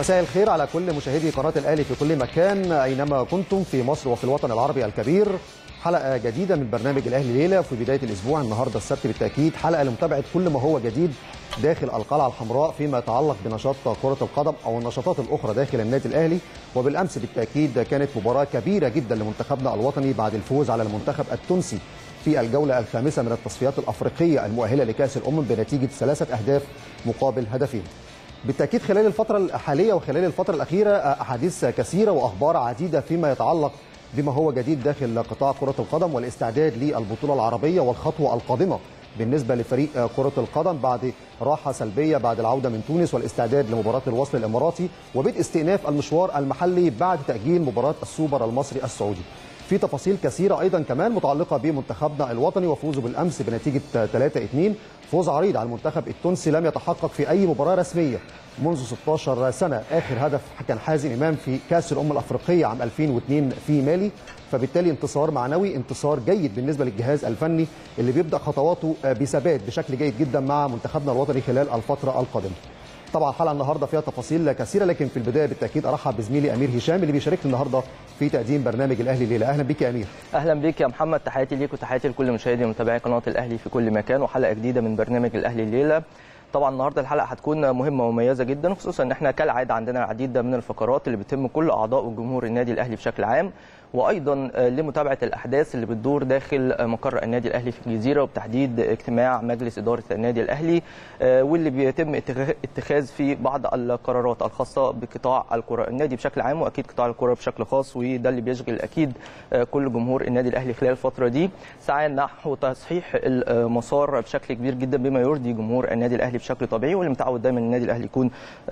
مساء الخير على كل مشاهدي قناة الأهلي في كل مكان أينما كنتم في مصر وفي الوطن العربي الكبير حلقة جديدة من برنامج الأهلي ليلة في بداية الأسبوع النهاردة السبت بالتأكيد حلقة لمتابعة كل ما هو جديد داخل القلعة الحمراء فيما يتعلق بنشاط كرة القدم أو النشاطات الأخرى داخل النادي الأهلي وبالأمس بالتأكيد كانت مباراة كبيرة جدا لمنتخبنا الوطني بعد الفوز على المنتخب التونسي في الجولة الخامسة من التصفيات الأفريقية المؤهلة لكأس الأمم بنتيجة ثلاثة أهداف مقابل هدفين بالتاكيد خلال الفتره الحاليه وخلال الفتره الاخيره احاديث كثيره واخبار عديده فيما يتعلق بما هو جديد داخل قطاع كره القدم والاستعداد للبطوله العربيه والخطوه القادمه بالنسبه لفريق كره القدم بعد راحه سلبيه بعد العوده من تونس والاستعداد لمباراه الوصل الاماراتي وبدء استئناف المشوار المحلي بعد تاجيل مباراه السوبر المصري السعودي في تفاصيل كثيره ايضا كمان متعلقه بمنتخبنا الوطني وفوزه بالامس بنتيجه 3-2 فوز عريض على المنتخب التونسي لم يتحقق في اي مباراه رسميه منذ 16 سنه اخر هدف كان حازم امام في كاس الامم الافريقيه عام 2002 في مالي فبالتالي انتصار معنوي انتصار جيد بالنسبه للجهاز الفني اللي بيبدا خطواته بثبات بشكل جيد جدا مع منتخبنا الوطني خلال الفتره القادمه طبعا الحلقه النهارده فيها تفاصيل كثيره لكن في البدايه بالتاكيد ارحب بزميلي امير هشام اللي بيشاركني النهارده في تقديم برنامج الاهلي ليله اهلا بيك يا امير اهلا بيك يا محمد تحياتي ليك وتحياتي لكل مشاهدي ومتابعي قناه الاهلي في كل مكان وحلقه جديده من برنامج الاهلي الليله طبعا النهارده الحلقه هتكون مهمه ومميزه جدا خصوصا ان احنا كالعاده عندنا العديد من الفقرات اللي بتتم كل اعضاء وجمهور النادي الاهلي بشكل عام وايضا لمتابعه الاحداث اللي بتدور داخل مقر النادي الاهلي في الجزيره وبتحديد اجتماع مجلس اداره النادي الاهلي واللي بيتم اتخاذ فيه بعض القرارات الخاصه بقطاع الكره النادي بشكل عام واكيد قطاع الكره بشكل خاص وده اللي بيشغل اكيد كل جمهور النادي الاهلي خلال الفتره دي سعى نحو تصحيح المسار بشكل كبير جدا بما يرضي جمهور النادي الاهلي بشكل طبيعي واللي متعود دايما النادي الاهلي يكون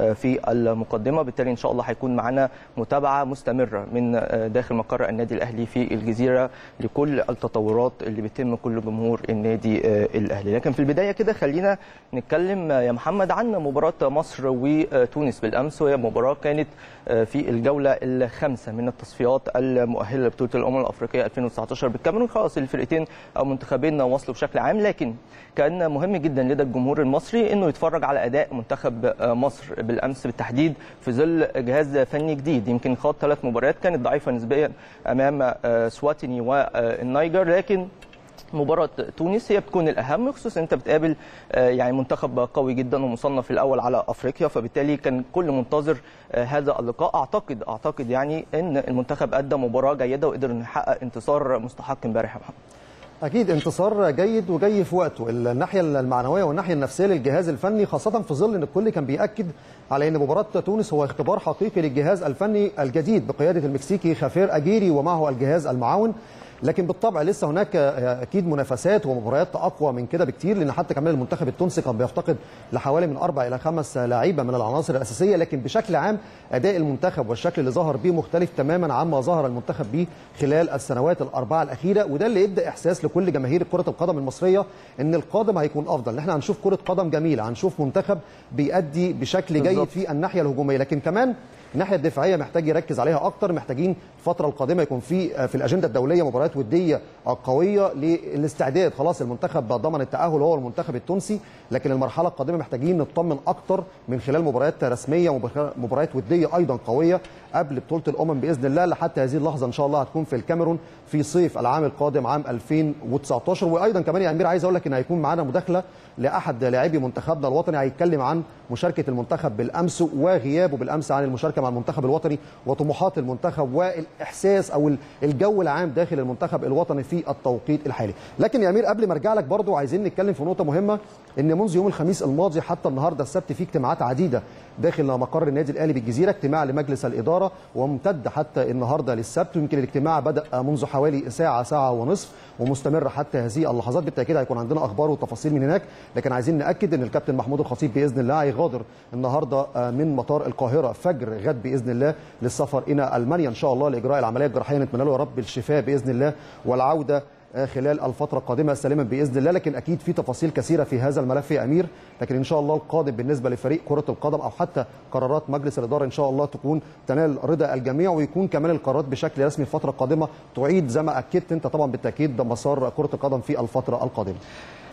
في المقدمه بالتالي ان شاء الله هيكون معانا متابعه مستمره من داخل مقر النادي الاهلي في الجزيره لكل التطورات اللي بتتم كل جمهور النادي الاهلي لكن في البدايه كده خلينا نتكلم يا محمد عن مباراه مصر وتونس بالامس وهي مباراه كانت في الجوله الخامسه من التصفيات المؤهله لبطوله الامم الافريقيه 2019 بالكاميرون خلاص الفرقتين او منتخبين وصلوا بشكل عام لكن كان مهم جدا لدى الجمهور المصري انه يتفرج على اداء منتخب مصر بالامس بالتحديد في ظل جهاز فني جديد يمكن خاض ثلاث مباريات كانت ضعيفه نسبيا امام سواتيني والنيجر لكن مباراة تونس هي بتكون الأهم خصوصا أنت بتقابل يعني منتخب قوي جدا ومصنف الأول على أفريقيا فبالتالي كان كل منتظر هذا اللقاء أعتقد أعتقد يعني أن المنتخب أدى مباراة جيدة وقدر أن يحقق انتصار مستحق امبارح يا محمد. اكيد انتصار جيد وجاي في وقته الناحيه المعنويه والناحيه النفسيه للجهاز الفني خاصه في ظل ان الكل كان بياكد على ان مباراه تونس هو اختبار حقيقي للجهاز الفني الجديد بقياده المكسيكي خافير اجيري ومعه الجهاز المعاون لكن بالطبع لسه هناك اكيد منافسات ومباريات اقوى من كده بكتير لان حتى كمان المنتخب التونسي كان بيفتقد لحوالي من اربع الى خمس لعيبه من العناصر الاساسيه لكن بشكل عام اداء المنتخب والشكل اللي ظهر بيه مختلف تماما عما ظهر المنتخب بيه خلال السنوات الاربعه الاخيره وده اللي يبدا احساس لكل جماهير كره القدم المصريه ان القادم هيكون افضل احنا هنشوف كره قدم جميله هنشوف منتخب بيأدي بشكل جيد في الناحيه الهجوميه لكن كمان الناحيه الدفاعيه محتاج يركز عليها اكتر محتاجين الفتره القادمه يكون في في الاجنده الدوليه مباريات وديه قويه للاستعداد خلاص المنتخب ضمن التاهل هو المنتخب التونسي لكن المرحله القادمه محتاجين نطمن اكتر من خلال مباريات رسميه مباريات وديه ايضا قويه قبل بطوله الامم باذن الله لحتى هذه اللحظه ان شاء الله هتكون في الكاميرون في صيف العام القادم عام 2019 وايضا كمان يا امير عايز اقول لك ان هيكون معانا مداخله لاحد لاعبي منتخبنا الوطني هيتكلم عن مشاركه المنتخب بالامس وغيابه بالامس عن المشاركه مع المنتخب الوطني وطموحات المنتخب والاحساس او الجو العام داخل المنتخب الوطني في التوقيت الحالي لكن يا امير قبل ما ارجع لك برضو عايزين نتكلم في نقطه مهمه ان منذ يوم الخميس الماضي حتى النهارده السبت في اجتماعات عديده داخل مقر النادي الاهلي بالجزيره اجتماع لمجلس الاداره وممتد حتى النهارده للسبت ويمكن الاجتماع بدا منذ حوالي ساعه ساعه ونصف ومستمر حتى هذه اللحظات بالتاكيد هيكون عندنا اخبار وتفاصيل من هناك لكن عايزين ناكد ان الكابتن محمود الخطيب باذن الله هيغادر النهارده من مطار القاهره فجر غد باذن الله للسفر الى المانيا ان شاء الله لاجراء العمليه الجراحيه نتمنى له يا رب الشفاء باذن الله والعوده خلال الفترة القادمة سالما بإذن الله لكن أكيد في تفاصيل كثيرة في هذا الملف يا أمير لكن إن شاء الله القادم بالنسبة لفريق كرة القدم أو حتى قرارات مجلس الإدارة إن شاء الله تكون تنال رضا الجميع ويكون كمان القرارات بشكل رسمي الفترة القادمة تعيد زي ما أكدت أنت طبعا بالتأكيد مسار كرة القدم في الفترة القادمة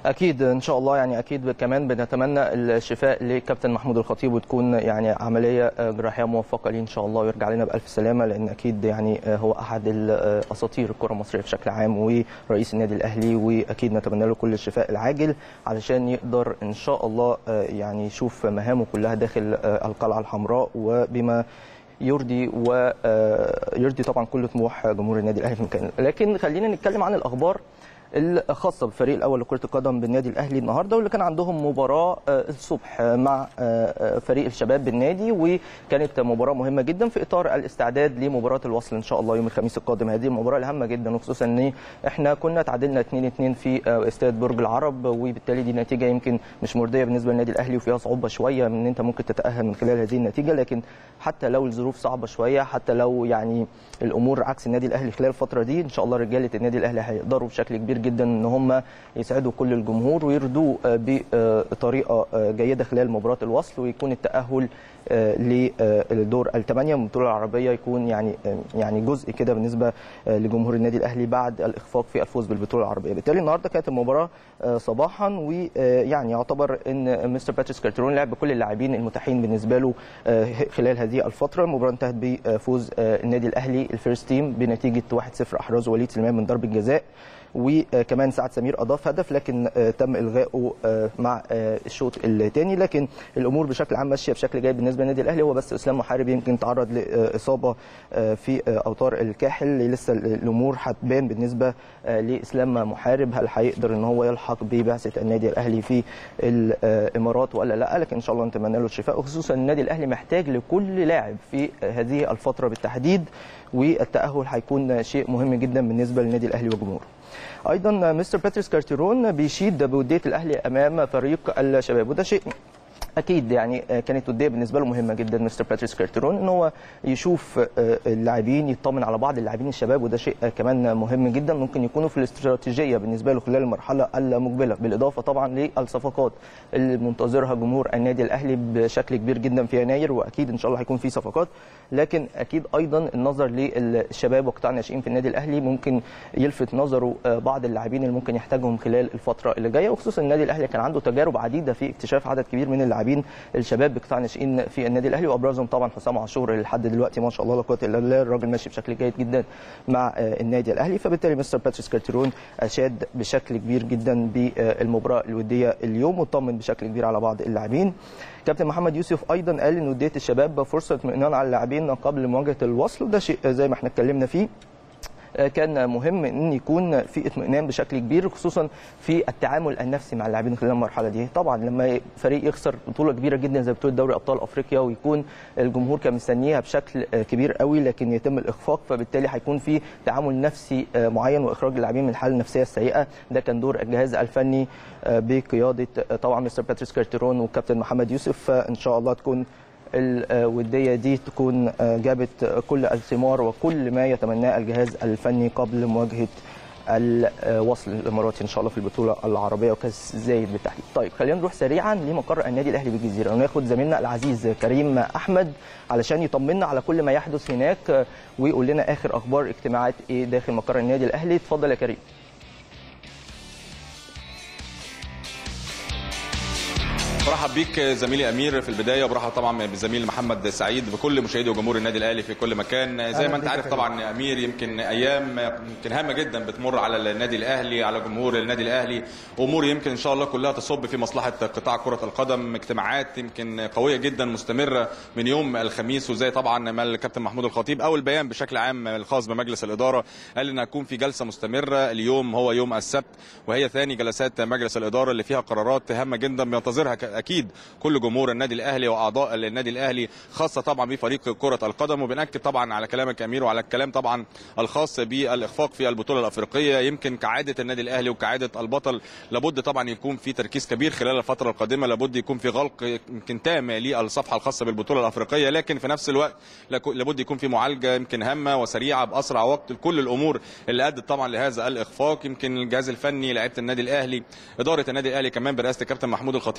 اكيد ان شاء الله يعني اكيد كمان بنتمنى الشفاء لكابتن محمود الخطيب وتكون يعني عمليه جراحيه موفقه ليه ان شاء الله ويرجع لنا بالف سلامه لان اكيد يعني هو احد اساطير الكره المصريه بشكل عام ورئيس النادي الاهلي واكيد نتمنى له كل الشفاء العاجل علشان يقدر ان شاء الله يعني يشوف مهامه كلها داخل القلعه الحمراء وبما يرضي ويرضي طبعا كل طموح جمهور النادي الاهلي في مكان لكن خلينا نتكلم عن الاخبار الخاصه بالفريق الاول لكره القدم بالنادي الاهلي النهارده واللي كان عندهم مباراه الصبح مع فريق الشباب بالنادي وكانت مباراه مهمه جدا في اطار الاستعداد لمباراه الوصل ان شاء الله يوم الخميس القادم هذه المباراه الهامه جدا وخصوصا ان احنا كنا تعادلنا 2-2 في استاد برج العرب وبالتالي دي نتيجه يمكن مش مرضيه بالنسبه للنادي الاهلي وفيها صعوبه شويه من ان انت ممكن تتاهل من خلال هذه النتيجه لكن حتى لو الظروف صعبه شويه حتى لو يعني الامور عكس النادي الاهلي خلال الفتره دي ان شاء الله رجاله النادي الاهلي هيقدروا بشكل كبير جدا ان هم يسعدوا كل الجمهور ويردوه بطريقه جيده خلال مباراه الوصل ويكون التاهل للدور الثمانيه من البطوله العربيه يكون يعني يعني جزء كده بالنسبه لجمهور النادي الاهلي بعد الاخفاق في الفوز بالبطوله العربيه بالتالي النهارده كانت المباراه صباحا ويعني يعتبر ان مستر باتريس كارترون لعب بكل اللاعبين المتاحين بالنسبه له خلال هذه الفتره المباراه انتهت بفوز النادي الاهلي الفيرست تيم بنتيجه 1-0 احرزه وليد سليمان من ضربه جزاء وكمان سعد سمير اضاف هدف لكن تم الغائه مع الشوط الثاني لكن الامور بشكل عام ماشيه بشكل جيد بالنسبه للنادي الاهلي هو بس اسلام محارب يمكن تعرض لاصابه في اوتار الكاحل لسه الامور هتبان بالنسبه لاسلام محارب هل هيقدر ان هو يلحق ببعثه النادي الاهلي في الامارات ولا لا لكن ان شاء الله نتمنى له الشفاء وخصوصا النادي الاهلي محتاج لكل لاعب في هذه الفتره بالتحديد والتاهل هيكون شيء مهم جدا بالنسبه للنادي الاهلي وجمهوره ايضا مستر باتريس كارتيرون بيشيد بوديه الاهلي امام فريق الشباب وده شيء اكيد يعني كانت وديه بالنسبه له مهمه جدا مستر باتريس كارتيرون ان هو يشوف اللاعبين يطمن على بعض اللاعبين الشباب وده شيء كمان مهم جدا ممكن يكونوا في الاستراتيجيه بالنسبه له خلال المرحله المقبله بالاضافه طبعا للصفقات اللي منتظرها جمهور النادي الاهلي بشكل كبير جدا في يناير واكيد ان شاء الله هيكون في صفقات لكن اكيد ايضا النظر للشباب وقطاع الناشئين في النادي الاهلي ممكن يلفت نظره بعض اللاعبين اللي ممكن يحتاجهم خلال الفتره اللي جايه وخصوصا النادي الاهلي كان عنده تجارب عديده في اكتشاف عدد كبير من اللاعبين اللاعبين الشباب بقطاع الناشئين في النادي الاهلي وابرزهم طبعا حسام عاشور اللي لحد دلوقتي ما شاء الله لا قوه الا بالله الراجل ماشي بشكل جيد جدا مع النادي الاهلي فبالتالي مستر باتريس كارتيرون اشاد بشكل كبير جدا بالمباراه الوديه اليوم واطمن بشكل كبير على بعض اللاعبين كابتن محمد يوسف ايضا قال ان وديه الشباب فرصه اطمئنان على اللاعبين قبل مواجهه الوصل وده شيء زي ما احنا اتكلمنا فيه كان مهم ان يكون في اطمئنان بشكل كبير خصوصا في التعامل النفسي مع اللاعبين خلال المرحله دي طبعا لما فريق يخسر بطوله كبيره جدا زي بطوله دوري ابطال افريقيا ويكون الجمهور كان مستنيها بشكل كبير قوي لكن يتم الاخفاق فبالتالي هيكون في تعامل نفسي معين واخراج اللاعبين من الحاله النفسيه السيئه ده كان دور الجهاز الفني بقياده طبعا مستر باتريس كارتيرون والكابتن محمد يوسف فان شاء الله تكون الوديه دي تكون جابت كل الثمار وكل ما يتمناه الجهاز الفني قبل مواجهه الوصل الاماراتي ان شاء الله في البطوله العربيه وكاس زايد بالتحديد. طيب خلينا نروح سريعا لمقر النادي الاهلي بالجزيره وناخد زميلنا العزيز كريم احمد علشان يطمنا على كل ما يحدث هناك ويقول لنا اخر اخبار اجتماعات ايه داخل مقر النادي الاهلي اتفضل يا كريم. برحب بيك زميلي امير في البدايه وبرحب طبعا بزميل محمد سعيد بكل مشاهدي وجمهور النادي الاهلي في كل مكان زي ما انت عارف طبعا يا امير يمكن ايام يمكن هامه جدا بتمر على النادي الاهلي على جمهور النادي الاهلي امور يمكن ان شاء الله كلها تصب في مصلحه قطاع كره القدم اجتماعات يمكن قويه جدا مستمره من يوم الخميس وزي طبعا ما الكابتن محمود الخطيب او البيان بشكل عام الخاص بمجلس الاداره قال ان هتكون في جلسه مستمره اليوم هو يوم السبت وهي ثاني جلسات مجلس الاداره اللي فيها قرارات هامه جدا بينتظرها اكيد كل جمهور النادي الاهلي واعضاء النادي الاهلي خاصه طبعا بفريق كره القدم وبناكد طبعا على كلامك امير وعلى الكلام طبعا الخاص بالاخفاق في البطوله الافريقيه يمكن كعاده النادي الاهلي وكعاده البطل لابد طبعا يكون في تركيز كبير خلال الفتره القادمه لابد يكون في غلق يمكن تام للصفحه الخاصه بالبطوله الافريقيه لكن في نفس الوقت لابد يكون في معالجه يمكن هامه وسريعه باسرع وقت لكل الامور اللي ادت طبعا لهذا الاخفاق يمكن الجهاز الفني لعيبه النادي الاهلي اداره النادي الاهلي كمان برئاسه الكابتن محمود الخطيب الكل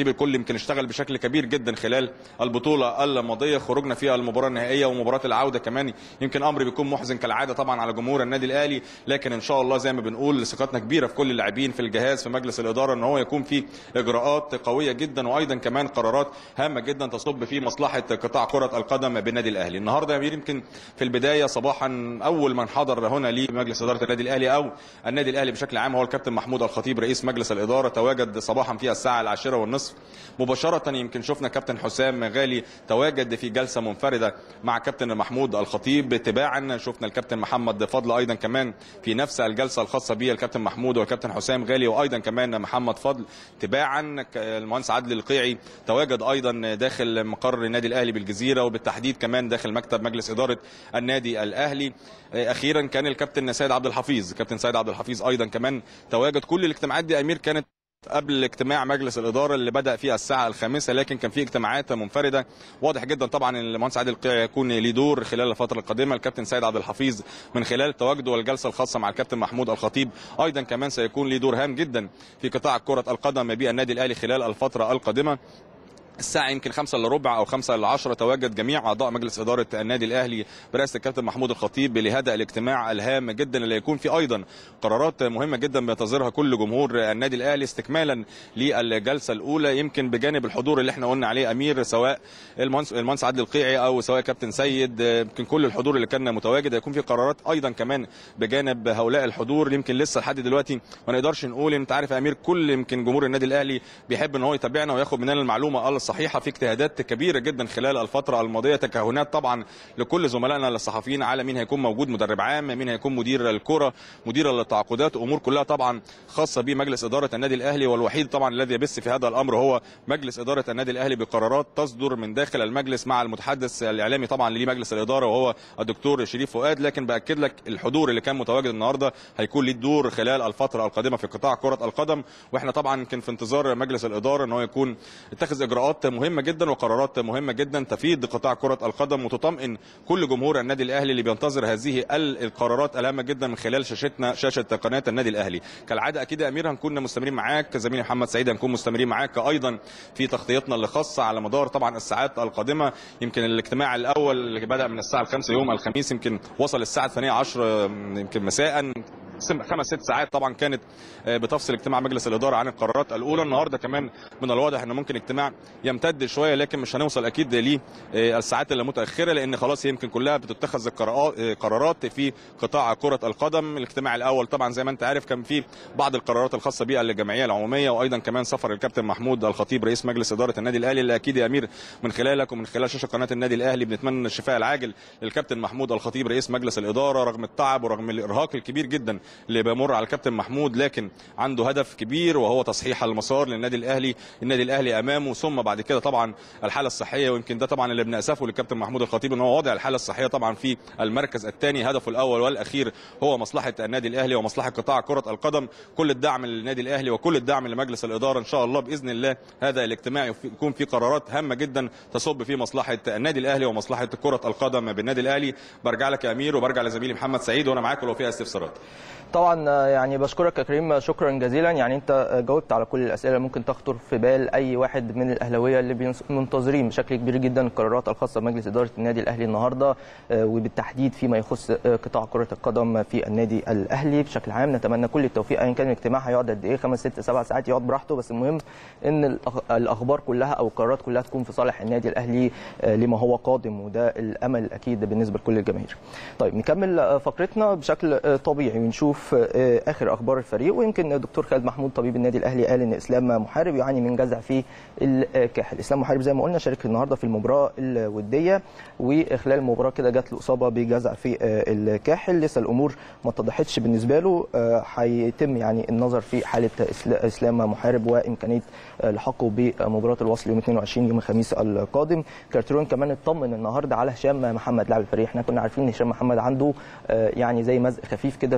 يمكن اشتغل بشكل كبير جدا خلال البطوله الماضيه خروجنا في المباراه النهائيه ومباراه العوده كمان يمكن امر بيكون محزن كالعاده طبعا على جمهور النادي الاهلي لكن ان شاء الله زي ما بنقول ثقتنا كبيره في كل اللاعبين في الجهاز في مجلس الاداره ان هو يكون في اجراءات قويه جدا وايضا كمان قرارات هامه جدا تصب في مصلحه قطاع كره القدم بالنادي الاهلي النهارده يا امير يمكن في البدايه صباحا اول من حضر هنا لمجلس اداره النادي الاهلي او النادي الاهلي بشكل عام هو الكابتن محمود الخطيب رئيس مجلس الاداره تواجد صباحا في الساعه العاشره والنصف مباشره يمكن شفنا كابتن حسام غالي تواجد في جلسه منفرده مع كابتن محمود الخطيب تباعا شفنا الكابتن محمد فضل ايضا كمان في نفس الجلسه الخاصه به الكابتن محمود والكابتن حسام غالي وايضا كمان محمد فضل تباعا المهندس عادل القيعي تواجد ايضا داخل مقر النادي الاهلي بالجزيره وبالتحديد كمان داخل مكتب مجلس اداره النادي الاهلي اخيرا كان الكابتن سيد عبد الحفيظ كابتن سيد عبد الحفيظ ايضا كمان تواجد كل الاجتماعات دي امير كانت قبل اجتماع مجلس الاداره اللي بدا في الساعه الخامسه لكن كان في اجتماعات منفرده واضح جدا طبعا ان المهندس عادل القيعي يكون ليه دور خلال الفتره القادمه الكابتن سيد عبد الحفيظ من خلال تواجده والجلسه الخاصه مع الكابتن محمود الخطيب ايضا كمان سيكون ليه دور هام جدا في قطاع كره القدم بالنادي الاهلي خلال الفتره القادمه الساعة يمكن خمسة إلا ربع أو خمسة إلا عشرة تواجد جميع أعضاء مجلس إدارة النادي الأهلي برئاسة الكابتن محمود الخطيب لهذا الاجتماع الهام جدا اللي يكون فيه أيضا قرارات مهمة جدا بينتظرها كل جمهور النادي الأهلي استكمالا للجلسة الأولى يمكن بجانب الحضور اللي احنا قلنا عليه أمير سواء المهندس المهندس عادل القيعي أو سواء كابتن سيد يمكن كل الحضور اللي كان متواجد هيكون في قرارات أيضا كمان بجانب هؤلاء الحضور يمكن لسه لحد دلوقتي ما نقدرش نقول أنت عارف يا أمير كل يمكن جمهور النادي الأهلي بيحب إن هو يتابعنا وياخد مننا المعلومة الصحيحة في اجتهادات كبيره جدا خلال الفتره الماضيه تكهنات طبعا لكل زملائنا الصحفيين على مين هيكون موجود مدرب عام مين هيكون مدير الكره مدير التعاقدات امور كلها طبعا خاصه بمجلس اداره النادي الاهلي والوحيد طبعا الذي يبث في هذا الامر هو مجلس اداره النادي الاهلي بقرارات تصدر من داخل المجلس مع المتحدث الاعلامي طبعا لمجلس الاداره وهو الدكتور شريف فؤاد لكن باكد لك الحضور اللي كان متواجد النهارده هيكون ليه دور خلال الفتره القادمه في قطاع كره القدم واحنا طبعا كان في انتظار مجلس الاداره ان هو يكون اتخذ اجراءات مهمه جدا وقرارات مهمه جدا تفيد قطاع كره القدم وتطمئن كل جمهور النادي الاهلي اللي بينتظر هذه القرارات الهامه جدا من خلال شاشتنا شاشه قناه النادي الاهلي كالعاده اكيد يا امير هنكون مستمرين معاك زميلي محمد سعيد هنكون مستمرين معاك ايضا في تغطيتنا اللي خاصه على مدار طبعا الساعات القادمه يمكن الاجتماع الاول اللي بدا من الساعه الخامسة يوم الخميس يمكن وصل الساعه الثانيه عشر يمكن مساء خمس ست ساعات طبعا كانت بتفصل اجتماع مجلس الاداره عن القرارات الاولى النهارده كمان من الواضح ان ممكن اجتماع يمتد شويه لكن مش هنوصل اكيد للساعات اللي متاخره لان خلاص يمكن كلها بتتخذ قرارات في قطاع كره القدم الاجتماع الاول طبعا زي ما انت عارف كان في بعض القرارات الخاصه بالجمعيه العموميه وايضا كمان سفر الكابتن محمود الخطيب رئيس مجلس اداره النادي الاهلي اللي اكيد يا امير من خلالك ومن خلال شاشه قناه النادي الاهلي بنتمنى الشفاء العاجل للكابتن محمود الخطيب رئيس مجلس الاداره رغم التعب ورغم الارهاق الكبير جدا اللي بيمر على الكابتن محمود لكن عنده هدف كبير وهو تصحيح المسار للنادي الاهلي النادي الاهلي امامه ثم بعد كده طبعا الحاله الصحيه ويمكن ده طبعا اللي بنأسفه للكابتن محمود الخطيب ان هو وضع الحاله الصحيه طبعا في المركز الثاني هدفه الاول والاخير هو مصلحه النادي الاهلي ومصلحه قطاع كره القدم كل الدعم للنادي الاهلي وكل الدعم لمجلس الاداره ان شاء الله باذن الله هذا الاجتماع يكون فيه قرارات هامه جدا تصب في مصلحه النادي الاهلي ومصلحه كره القدم بالنادي الاهلي برجع لك يا امير وبرجع لزميلي محمد سعيد وانا معاك ولو فيها استفسارات طبعا يعني بشكرك يا كريم شكرا جزيلا يعني انت جاوبت على كل الاسئله اللي ممكن تخطر في بال اي واحد من الاهلاويه اللي منتظرين بشكل كبير جدا القرارات الخاصه بمجلس اداره النادي الاهلي النهارده وبالتحديد فيما يخص قطاع كره القدم في النادي الاهلي بشكل عام نتمنى كل التوفيق ايا كان الاجتماع هيقعد قد ايه خمس ست سبع ساعات يقعد براحته بس المهم ان الاخبار كلها او القرارات كلها تكون في صالح النادي الاهلي لما هو قادم وده الامل الاكيد بالنسبه لكل الجماهير. طيب نكمل فقرتنا بشكل طبيعي ونشوف اخر اخبار الفريق ويمكن الدكتور خالد محمود طبيب النادي الاهلي قال ان اسلام محارب يعاني من جزع في الكاحل اسلام محارب زي ما قلنا شارك النهارده في المباراه الوديه وخلال المباراه كده جات له اصابه بجزع في الكاحل لسه الامور ما اتضحتش بالنسبه له هيتم يعني النظر في حاله اسلام محارب وامكانيه لحقه بمباراه الوصل يوم 22 يوم الخميس القادم كارترون كمان اطمن النهارده على هشام محمد لاعب الفريق احنا كنا عارفين ان هشام محمد عنده يعني زي مزق خفيف كده في العضله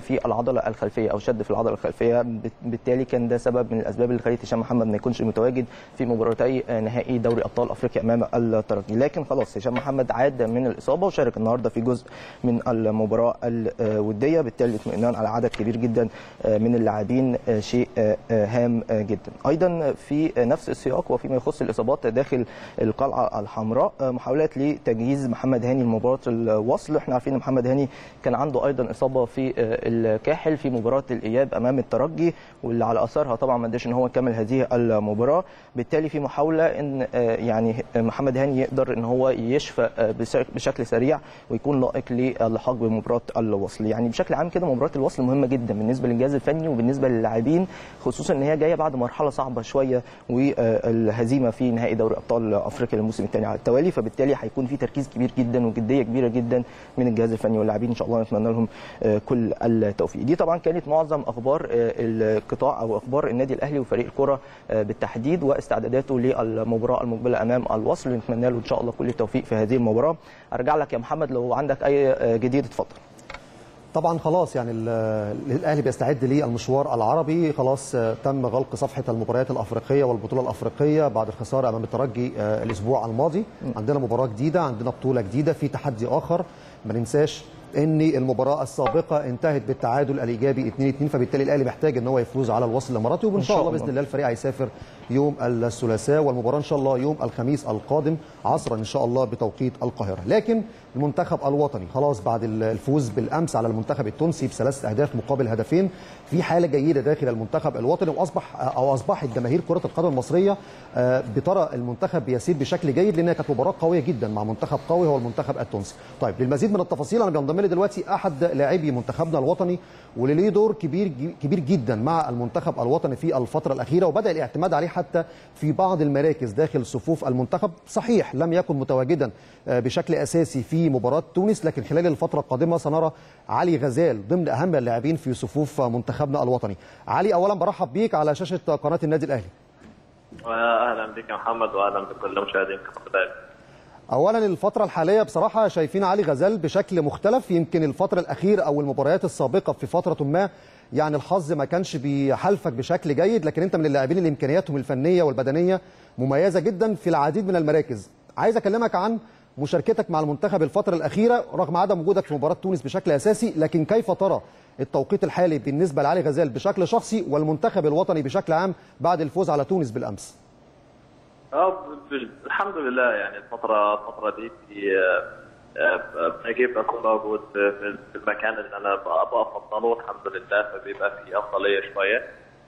العضله الخلفيه او شد في العضله الخلفيه بالتالي كان ده سبب من الاسباب اللي خلت هشام محمد ما يكونش متواجد في مباراتي نهائي دوري ابطال افريقيا امام الترجي لكن خلاص هشام محمد عاد من الاصابه وشارك النهارده في جزء من المباراه الوديه بالتالي الاطمئنان على عدد كبير جدا من اللاعبين شيء هام جدا ايضا في نفس السياق وفيما يخص الاصابات داخل القلعه الحمراء محاولات لتجهيز محمد هاني لمباراه الوصل احنا عارفين ان محمد هاني كان عنده ايضا اصابه في الكاحل في مباراه الاياب امام الترجي واللي على اثرها طبعا ما قدرش ان هو يكمل هذه المباراه بالتالي في محاوله ان يعني محمد هاني يقدر ان هو يشفى بشكل سريع ويكون لائق للحاق بمباراه الوصل يعني بشكل عام كده مباراه الوصل مهمه جدا بالنسبه للجهاز الفني وبالنسبه للاعبين خصوصا ان هي جايه بعد مرحله صعبه شويه والهزيمه في نهائي دوري ابطال افريقيا للموسم الثاني على التوالي فبالتالي هيكون في تركيز كبير جدا وجديه كبيره جدا من الجهاز الفني واللاعبين ان شاء الله نتمنى لهم كل التوفيق دي طبعا كانت معظم اخبار القطاع او اخبار النادي الاهلي وفريق الكره بالتحديد واستعداداته للمباراه المقبله امام الوصل نتمنى له ان شاء الله كل التوفيق في هذه المباراه ارجع لك يا محمد لو عندك اي جديد اتفضل طبعا خلاص يعني الاهلي بيستعد للمشوار العربي خلاص تم غلق صفحه المباريات الافريقيه والبطوله الافريقيه بعد الخساره امام الترجي الاسبوع الماضي عندنا مباراه جديده عندنا بطوله جديده في تحدي اخر ما ننساش ان المباراه السابقه انتهت بالتعادل الايجابي 2-2 فبالتالي الاهلي محتاج ان هو يفوز على الوصل الاماراتي وان شاء الله باذن الله الفريق هيسافر يوم الثلاثاء والمباراه ان شاء الله يوم الخميس القادم عصرا ان شاء الله بتوقيت القاهره لكن المنتخب الوطني خلاص بعد الفوز بالامس على المنتخب التونسي بثلاث اهداف مقابل هدفين في حاله جيده داخل المنتخب الوطني واصبح او اصبحت جماهير كره القدم المصريه بترى المنتخب بيسير بشكل جيد لانها كانت مباراه قويه جدا مع منتخب قوي هو المنتخب التونسي طيب للمزيد من التفاصيل انا بينضم لي دلوقتي احد لاعبي منتخبنا الوطني واللي ليه دور كبير كبير جدا مع المنتخب الوطني في الفتره الاخيره وبدا الاعتماد عليه حتى في بعض المراكز داخل صفوف المنتخب صحيح لم يكن متواجدا بشكل اساسي في مباراه تونس لكن خلال الفتره القادمه سنرى علي غزال ضمن اهم اللاعبين في صفوف منتخبنا الوطني علي اولا برحب بيك على شاشه قناه النادي الاهلي اهلا بك يا محمد واهلا بكل مشاهدين قناه اولا الفتره الحاليه بصراحه شايفين علي غزال بشكل مختلف يمكن الفتره الاخيره او المباريات السابقه في فتره ما يعني الحظ ما كانش بيحالفك بشكل جيد لكن انت من اللاعبين اللي امكانياتهم الفنيه والبدنيه مميزه جدا في العديد من المراكز عايز اكلمك عن مشاركتك مع المنتخب الفتره الاخيره رغم عدم وجودك في مباراه تونس بشكل اساسي لكن كيف ترى التوقيت الحالي بالنسبه لعلي غزال بشكل شخصي والمنتخب الوطني بشكل عام بعد الفوز على تونس بالامس اه الحمد لله يعني الفتره الفتره دي في بجيب اكون موجود في المكان اللي انا بفضله الحمد لله فبيبقى في افضليه شويه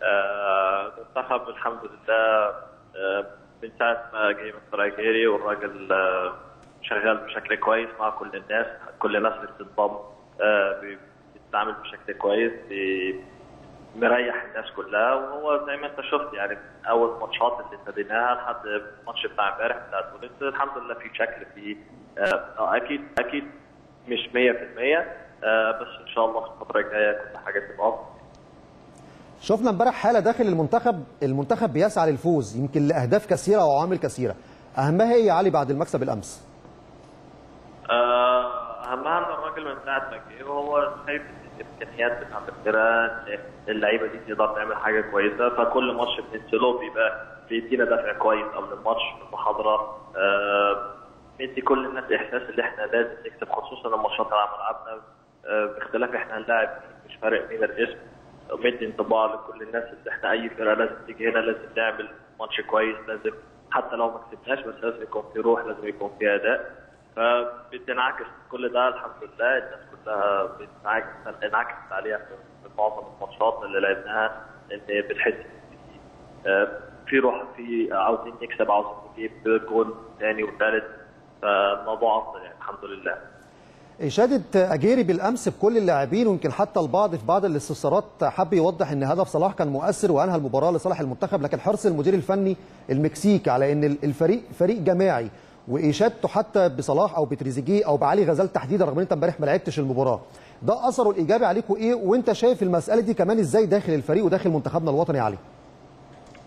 المنتخب الحمد لله من ساعه ما جه مستر اجيري والراجل شغال بشكل كويس مع كل الناس كل الناس اللي بتنضم بيتعامل بشكل كويس مريح الناس كلها وهو زي ما انت شفت يعني اول ماتشات اللي ابتديناها لحد الماتش بتاع امبارح بتاع تونس الحمد لله في شكل في آه اكيد اكيد مش 100% آه بس ان شاء الله في الفتره الجايه كل حاجه تبقى افضل شفنا امبارح حاله داخل المنتخب المنتخب بيسعى للفوز يمكن لاهداف كثيره وعوامل كثيره اهمها ايه يا علي بعد المكسب الامس؟ آه اهمها ان الراجل من ساعه ما جه وهو شايف الامكانيات بتاعت الفرقه اللعيبه دي تقدر تعمل حاجه كويسه فكل ماتش بننزله بيبقى بيدينا دفع كويس قبل الماتش في المحاضره آه بيدي كل الناس احساس ان احنا لازم نكسب خصوصا الماتشات اللي على ملعبنا آه باختلاف احنا هنلاعب مش فارق مين الاسم مدي انطباع لكل الناس ان احنا اي فرقه لازم تيجي هنا لازم نعمل ماتش كويس لازم حتى لو ما كسبناش بس لازم يكون في روح لازم يكون في اداء فبتنعكس كل ده الحمد لله الناس كلها بتنعكس انعكست عليها في معظم الماتشات اللي لعبناها ان بتحس في روح في عاوزين نكسب عاوزين نجيب جول ثاني وثالث فالموضوع افضل يعني الحمد لله إشادة أجيري بالأمس بكل اللاعبين ويمكن حتى البعض في بعض الاستفسارات حب يوضح أن هدف صلاح كان مؤثر وأنهى المباراة لصالح المنتخب لكن حرص المدير الفني المكسيكي على أن الفريق فريق جماعي واشادته حتى بصلاح او بتريزيجيه او بعلي غزال تحديدا رغم ان انت امبارح ما لعبتش المباراه ده اثره الايجابي عليكم ايه وانت شايف المساله دي كمان ازاي داخل الفريق وداخل منتخبنا الوطني يا علي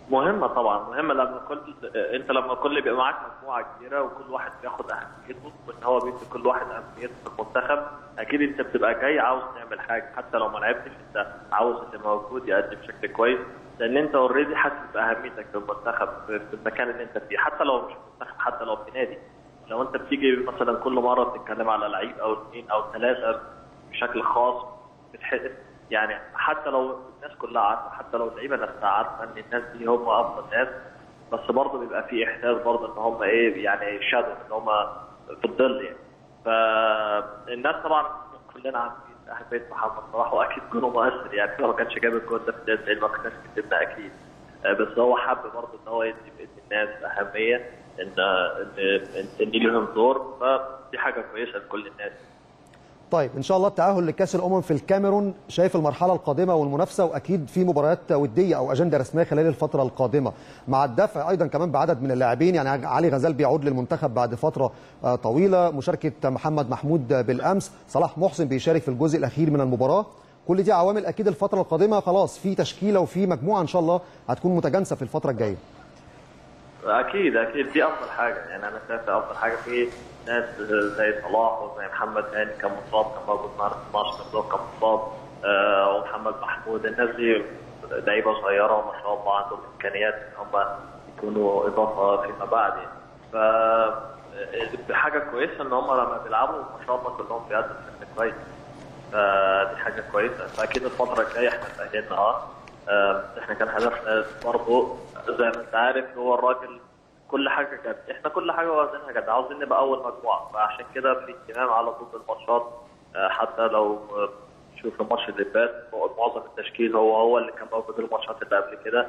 مهمة طبعا مهمة لما كل انت لما كل يبقى معاك مجموعة كبيرة وكل واحد بياخد اهميته وان هو بيدي كل واحد اهميته في المنتخب اكيد انت بتبقى جاي عاوز تعمل حاجة حتى لو ما لعبتش انت عاوز اللي موجود يقدم بشكل كويس لان انت اوريدي حاسس باهميتك في المنتخب في في المكان اللي انت فيه حتى لو مش منتخب حتى لو في نادي لو انت بتيجي مثلا كل مرة بتتكلم على لعيب او اثنين او ثلاثة بشكل خاص بتحس يعني حتى لو الناس كلها عارفه حتى لو اللعيبه نفسها عارفه ان الناس دي هم افضل ناس بس برضه بيبقى في احساس برضه ان هم ايه يعني شادو ان هم في الظل يعني فالناس طبعا كلنا عارفين اهميه محمد صلاح واكيد جونه مؤثر يعني لو ما كانش جاب الجول ده في الدقيقه 90 ما كناش كسبنا اكيد آه، بس هو حب برضه ان هو يدي يدي الناس اهميه ان ان ان, إن ليهم دور فدي حاجه كويسه لكل الناس طيب ان شاء الله التاهل لكاس الامم في الكاميرون شايف المرحله القادمه والمنافسه واكيد في مباريات وديه او اجنده رسميه خلال الفتره القادمه مع الدفع ايضا كمان بعدد من اللاعبين يعني علي غزال بيعود للمنتخب بعد فتره آه، طويله مشاركه محمد محمود بالامس صلاح محسن بيشارك في الجزء الاخير من المباراه كل دي عوامل اكيد الفتره القادمه خلاص في تشكيله وفي مجموعه ان شاء الله هتكون متجانسه في الفتره الجايه اكيد اكيد دي افضل حاجه يعني انا شايف افضل حاجه في ناس زي صلاح وزي محمد هاني كان مصاب كان موجود معنا 12 مصاب كان مصاب آه ومحمد محمود الناس دي لعيبه صغيره وما شاء الله عندهم امكانيات ان هم يكونوا اضافه فيما بعد يعني. ف حاجه كويسه ان هم لما بيلعبوا ما شاء الله كلهم بيأدوا بشكل كويس فدي حاجه كويسه فاكيد الفتره الجايه احنا تاهلنا اه آه، احنا كان هدفنا برضه زي ما انت عارف هو الراجل كل حاجه جد احنا كل حاجه واخدينها جد عاوزين نبقى اول مجموعه فعشان كده في اهتمام على طول الماتشات آه، حتى لو آه، شوف الماتش اللي فات معظم التشكيل هو هو اللي كان موجود الماتشات اللي قبل كده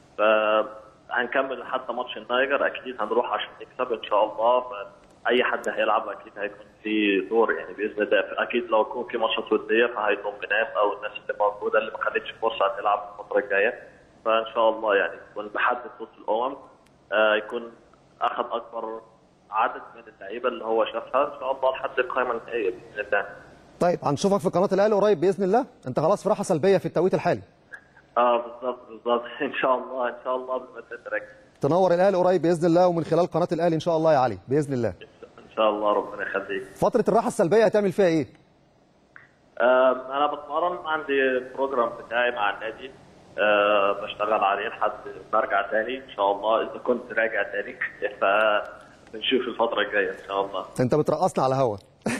فهنكمل حتى ماتش النايجر اكيد هنروح عشان نكسب ان شاء الله فاي حد هيلعب اكيد هيكون في دور يعني باذن الله اكيد لو يكون في ماتشات وديه فهيضم ناس او الناس اللي موجوده اللي ما خدتش فرصه تلعب الفتره الجايه فان شاء الله يعني يكون لحد بطوله الامم آه، يكون اخذ اكبر عدد من اللعيبه اللي هو شافها ان شاء الله لحد القائمه النهائيه باذن الله طيب هنشوفك في قناه الاهلي قريب باذن الله انت خلاص في راحه سلبيه في التوقيت الحالي اه بالظبط بالظبط ان شاء الله ان شاء الله قبل ما تترك تنور الاهلي قريب باذن الله ومن خلال قناه الاهلي ان شاء الله يا علي باذن الله ان شاء الله ربنا يخليك فتره الراحه السلبيه هتعمل فيها ايه آه، انا بتمرن عندي بروجرام بتاعي مع النادي أه بشتغل عليه لحد ما ارجع تاني ان شاء الله اذا كنت راجع تاني فبنشوف الفتره الجايه ان شاء الله انت بترقصنا على هوا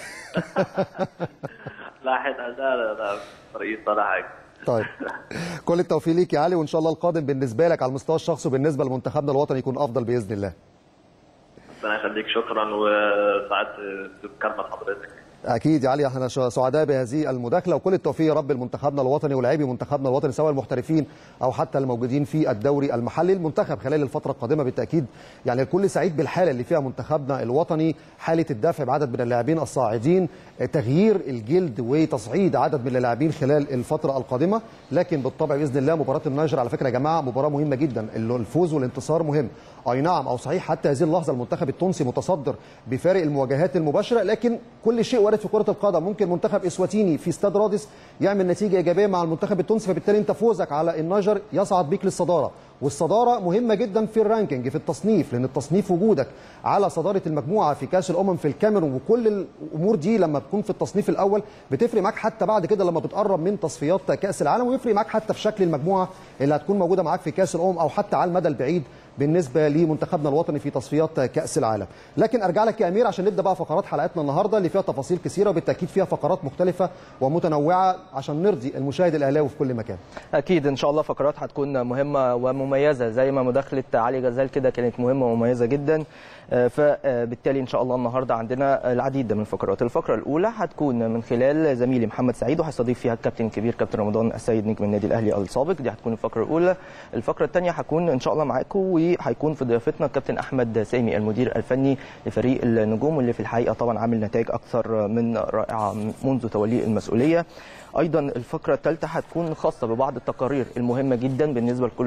لا حد لا لا لا رئيس ولا حاجه طيب كل التوفيق ليك يا علي وان شاء الله القادم بالنسبه لك على المستوى الشخصي وبالنسبه لمنتخبنا الوطني يكون افضل باذن الله ربنا يخليك شكرا وسعدت بمكالمه حضرتك اكيد يا علي احنا سعداء بهذه المداخله وكل التوفيق يا رب لمنتخبنا الوطني ولاعبي منتخبنا الوطني سواء المحترفين او حتى الموجودين في الدوري المحلي المنتخب خلال الفتره القادمه بالتاكيد يعني الكل سعيد بالحاله اللي فيها منتخبنا الوطني حاله الدفع بعدد من اللاعبين الصاعدين تغيير الجلد وتصعيد عدد من اللاعبين خلال الفتره القادمه لكن بالطبع باذن الله مباراه النيجر على فكره يا جماعه مباراه مهمه جدا الفوز والانتصار مهم اي نعم او صحيح حتى هذه اللحظه المنتخب التونسي متصدر بفارق المواجهات المباشره لكن كل شيء وارد في كره القدم ممكن منتخب اسواتيني في استاد رادس يعمل نتيجه ايجابيه مع المنتخب التونسي فبالتالي انت فوزك على النيجر يصعد بيك للصداره والصداره مهمه جدا في الرانكينج في التصنيف لان التصنيف وجودك على صداره المجموعه في كاس الامم في الكاميرون وكل الامور دي لما تكون في التصنيف الاول بتفرق معاك حتى بعد كده لما بتقرب من تصفيات كاس العالم ويفرق معاك حتى في شكل المجموعه اللي هتكون موجوده معاك في كاس الامم او حتى على المدى البعيد بالنسبه لمنتخبنا الوطني في تصفيات كاس العالم لكن ارجع لك يا امير عشان نبدا بقى فقرات حلقتنا النهارده اللي فيها تفاصيل كثيره وبالتاكيد فيها فقرات مختلفه ومتنوعه عشان نرضي المشاهد الاهلاوي في كل مكان اكيد ان شاء الله فقرات هتكون مهمه ومميزه زي ما مداخله علي غزال كده كانت مهمه ومميزه جدا فبالتالي ان شاء الله النهارده عندنا العديد من الفقرات الفقره الاولى هتكون من خلال زميلي محمد سعيد وهيستضيف فيها الكابتن الكبير كابتن رمضان السيد نجم النادي الاهلي السابق دي هتكون الفقره الاولى الفقره الثانيه هتكون ان شاء الله معاكم وهيكون في ضيافتنا الكابتن احمد سامي المدير الفني لفريق النجوم واللي في الحقيقه طبعا عامل نتائج اكثر من رائعه منذ توليه المسؤوليه ايضا الفقره الثالثه هتكون خاصه ببعض التقارير المهمه جدا بالنسبه لكل جمهور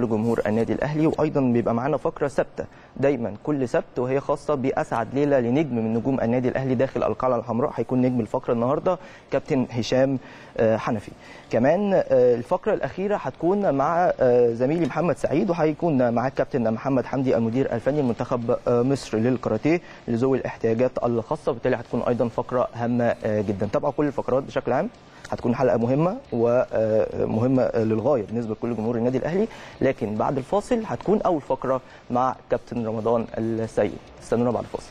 النادي الاهلي وايضا بيبقى معانا فقره ثابته دايما كل سبت وهي خاصه باسعد ليله لنجم من نجوم النادي الاهلي داخل القلعه الحمراء هيكون نجم الفقره النهارده كابتن هشام آه، حنفي كمان آه، الفقره الاخيره هتكون مع آه، زميلي محمد سعيد وهيكون مع الكابتن محمد حمدي المدير الفني لمنتخب آه، مصر للكاراتيه لذوي الاحتياجات الخاصه وبالتالي هتكون ايضا فقره هامه آه، جدا تابعوا كل الفقرات بشكل عام هتكون حلقه مهمه ومهمه للغايه بالنسبه لكل جمهور النادي الاهلي لكن بعد الفاصل هتكون اول فقره مع كابتن رمضان السيد استنونا بعد الفاصل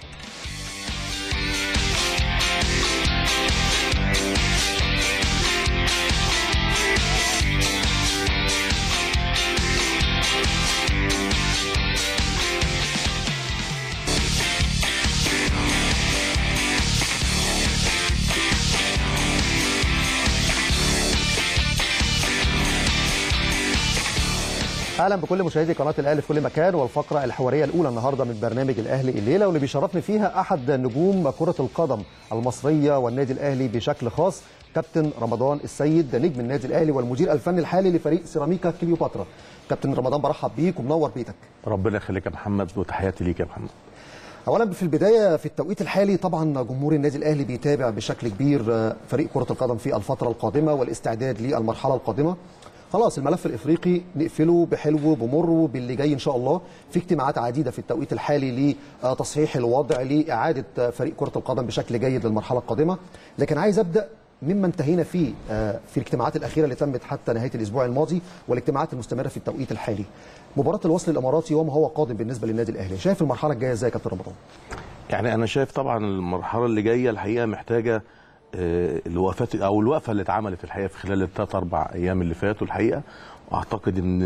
اهلا بكل مشاهدي قناه الاهلي في كل مكان والفقره الحواريه الاولى النهارده من برنامج الاهلي الليله واللي بيشرفني فيها احد نجوم كره القدم المصريه والنادي الاهلي بشكل خاص كابتن رمضان السيد نجم النادي الاهلي والمدير الفني الحالي لفريق سيراميكا كليوباترا كابتن رمضان برحب بيك ومنور بيتك ربنا يخليك يا محمد وتحياتي ليك يا محمد اولا في البدايه في التوقيت الحالي طبعا جمهور النادي الاهلي بيتابع بشكل كبير فريق كره القدم في الفتره القادمه والاستعداد للمرحله القادمه خلاص الملف الافريقي نقفله بحلو بمره باللي جاي ان شاء الله في اجتماعات عديده في التوقيت الحالي لتصحيح الوضع لاعاده فريق كره القدم بشكل جيد للمرحله القادمه لكن عايز ابدا مما انتهينا فيه في الاجتماعات الاخيره اللي تمت حتى نهايه الاسبوع الماضي والاجتماعات المستمره في التوقيت الحالي مباراه الوصل الاماراتي وما هو قادم بالنسبه للنادي الاهلي شايف المرحله الجايه ازاي يا كابتن رمضان يعني انا شايف طبعا المرحله اللي جايه الحقيقه محتاجه آه، الوقفات او الوقفه اللي اتعملت الحقيقه في خلال الثلاث اربع ايام اللي فاتوا الحقيقه واعتقد ان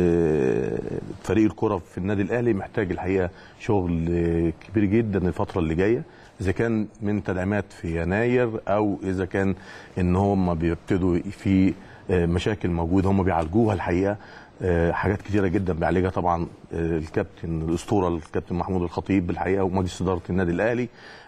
آه، فريق الكره في النادي الاهلي محتاج الحقيقه شغل آه، كبير جدا الفتره اللي جايه اذا كان من تدعيمات في يناير او اذا كان ان هم بيبتدوا في آه، مشاكل موجوده هم بيعالجوها الحقيقه آه، حاجات كتيره جدا بيعالجها طبعا آه، الكابتن الاسطوره الكابتن محمود الخطيب الحقيقه ومجلس اداره النادي الاهلي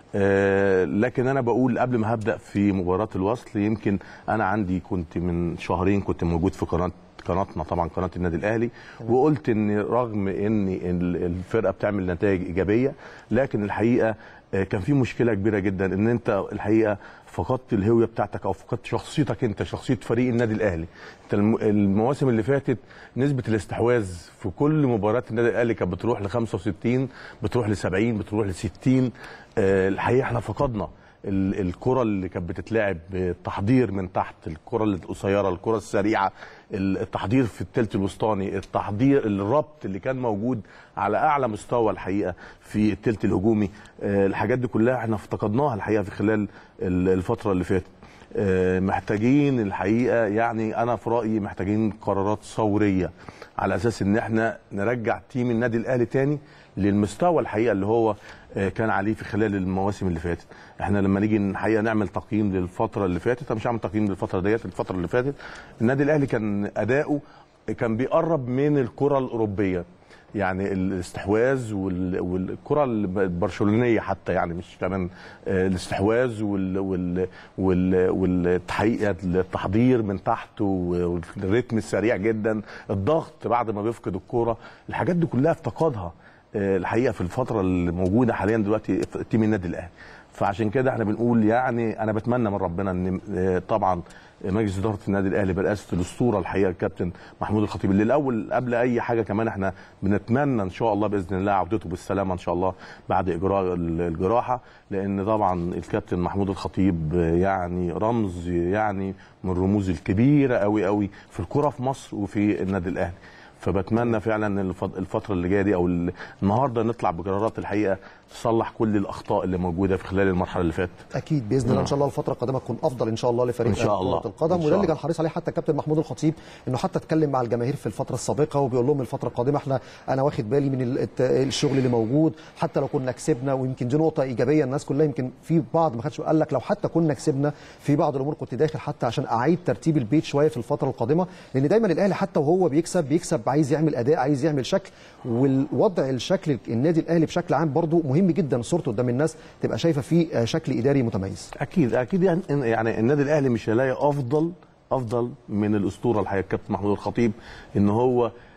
آه، لكن انا بقول قبل ما هبدا في مباراه الوصل يمكن انا عندي كنت من شهرين كنت موجود في قناه قناتنا طبعا قناه النادي الاهلي وقلت ان رغم ان ال- الفرقه بتعمل نتائج ايجابيه لكن الحقيقه آه، كان في مشكله كبيره جدا ان انت الحقيقه فقدت الهويه بتاعتك او فقدت شخصيتك انت شخصيه فريق النادي الاهلي انت الم- المواسم اللي فاتت نسبه الاستحواذ في كل مباريات النادي الاهلي كانت بتروح ل 65 بتروح ل 70 بتروح ل 60 آه، الحقيقه احنا فقدنا ال- الكره اللي كانت بتتلعب التحضير من تحت الكره القصيره الكره السريعه ال- التحضير في الثلث الوسطاني التحضير الربط اللي كان موجود على اعلى مستوى الحقيقه في الثلث الهجومي آه، الحاجات دي كلها احنا افتقدناها الحقيقه في خلال ال- الفتره اللي فاتت آه، محتاجين الحقيقه يعني انا في رايي محتاجين قرارات ثوريه على اساس ان احنا نرجع تيم النادي الاهلي تاني للمستوى الحقيقه اللي هو آه، كان عليه في خلال المواسم اللي فاتت احنا لما نيجي الحقيقه نعمل تقييم للفتره اللي فاتت انا مش هعمل تقييم للفتره ديت الفتره اللي فاتت النادي الاهلي كان اداؤه كان بيقرب من الكره الاوروبيه يعني الاستحواذ وال- والكره البرشلونيه حتى يعني مش كمان آه، الاستحواذ وال وال وال والتحقيق التحضير من تحت والريتم السريع جدا الضغط بعد ما بيفقد الكوره الحاجات دي كلها افتقدها آه، الحقيقه في الفتره اللي موجوده حاليا دلوقتي في تيم النادي الاهلي فعشان كده احنا بنقول يعني انا بتمنى من ربنا ان آه، طبعا مجلس اداره النادي الاهلي برئاسه الاسطوره الحقيقه الكابتن محمود الخطيب اللي الاول قبل اي حاجه كمان احنا بنتمنى ان شاء الله باذن الله عودته بالسلامه ان شاء الله بعد اجراء ال- الجراحه لان طبعا الكابتن محمود الخطيب يعني رمز يعني من الرموز الكبيره قوي قوي في الكره في مصر وفي النادي الاهلي فبتمنى فعلا ان الف- الفتره اللي جايه دي او ال- النهارده نطلع بقرارات الحقيقه تصلح كل الاخطاء اللي موجوده في خلال المرحله اللي فاتت اكيد باذن الله ان شاء الله الفتره القادمه تكون افضل ان شاء الله لفريق إن شاء الله. كره القدم إن شاء وده اللي الله. كان حريص عليه حتى الكابتن محمود الخطيب انه حتى اتكلم مع الجماهير في الفتره السابقه وبيقول لهم الفتره القادمه احنا انا واخد بالي من ال- الت- الشغل اللي موجود حتى لو كنا كسبنا ويمكن دي نقطه ايجابيه الناس كلها يمكن في بعض ما خدش قال لك لو حتى كنا كسبنا في بعض الامور كنت داخل حتى عشان اعيد ترتيب البيت شويه في الفتره القادمه لان دايما الاهلي حتى وهو بيكسب بيكسب عايز يعمل اداء عايز يعمل شكل والوضع الشكل النادي الاهلي بشكل عام برضو مهم جدا صورته قدام الناس تبقى شايفه فيه آه، شكل اداري متميز اكيد اكيد يعني يعني النادي الاهلي مش هيلاقي افضل افضل من الاسطوره الحقيقه الكابتن محمود الخطيب ان هو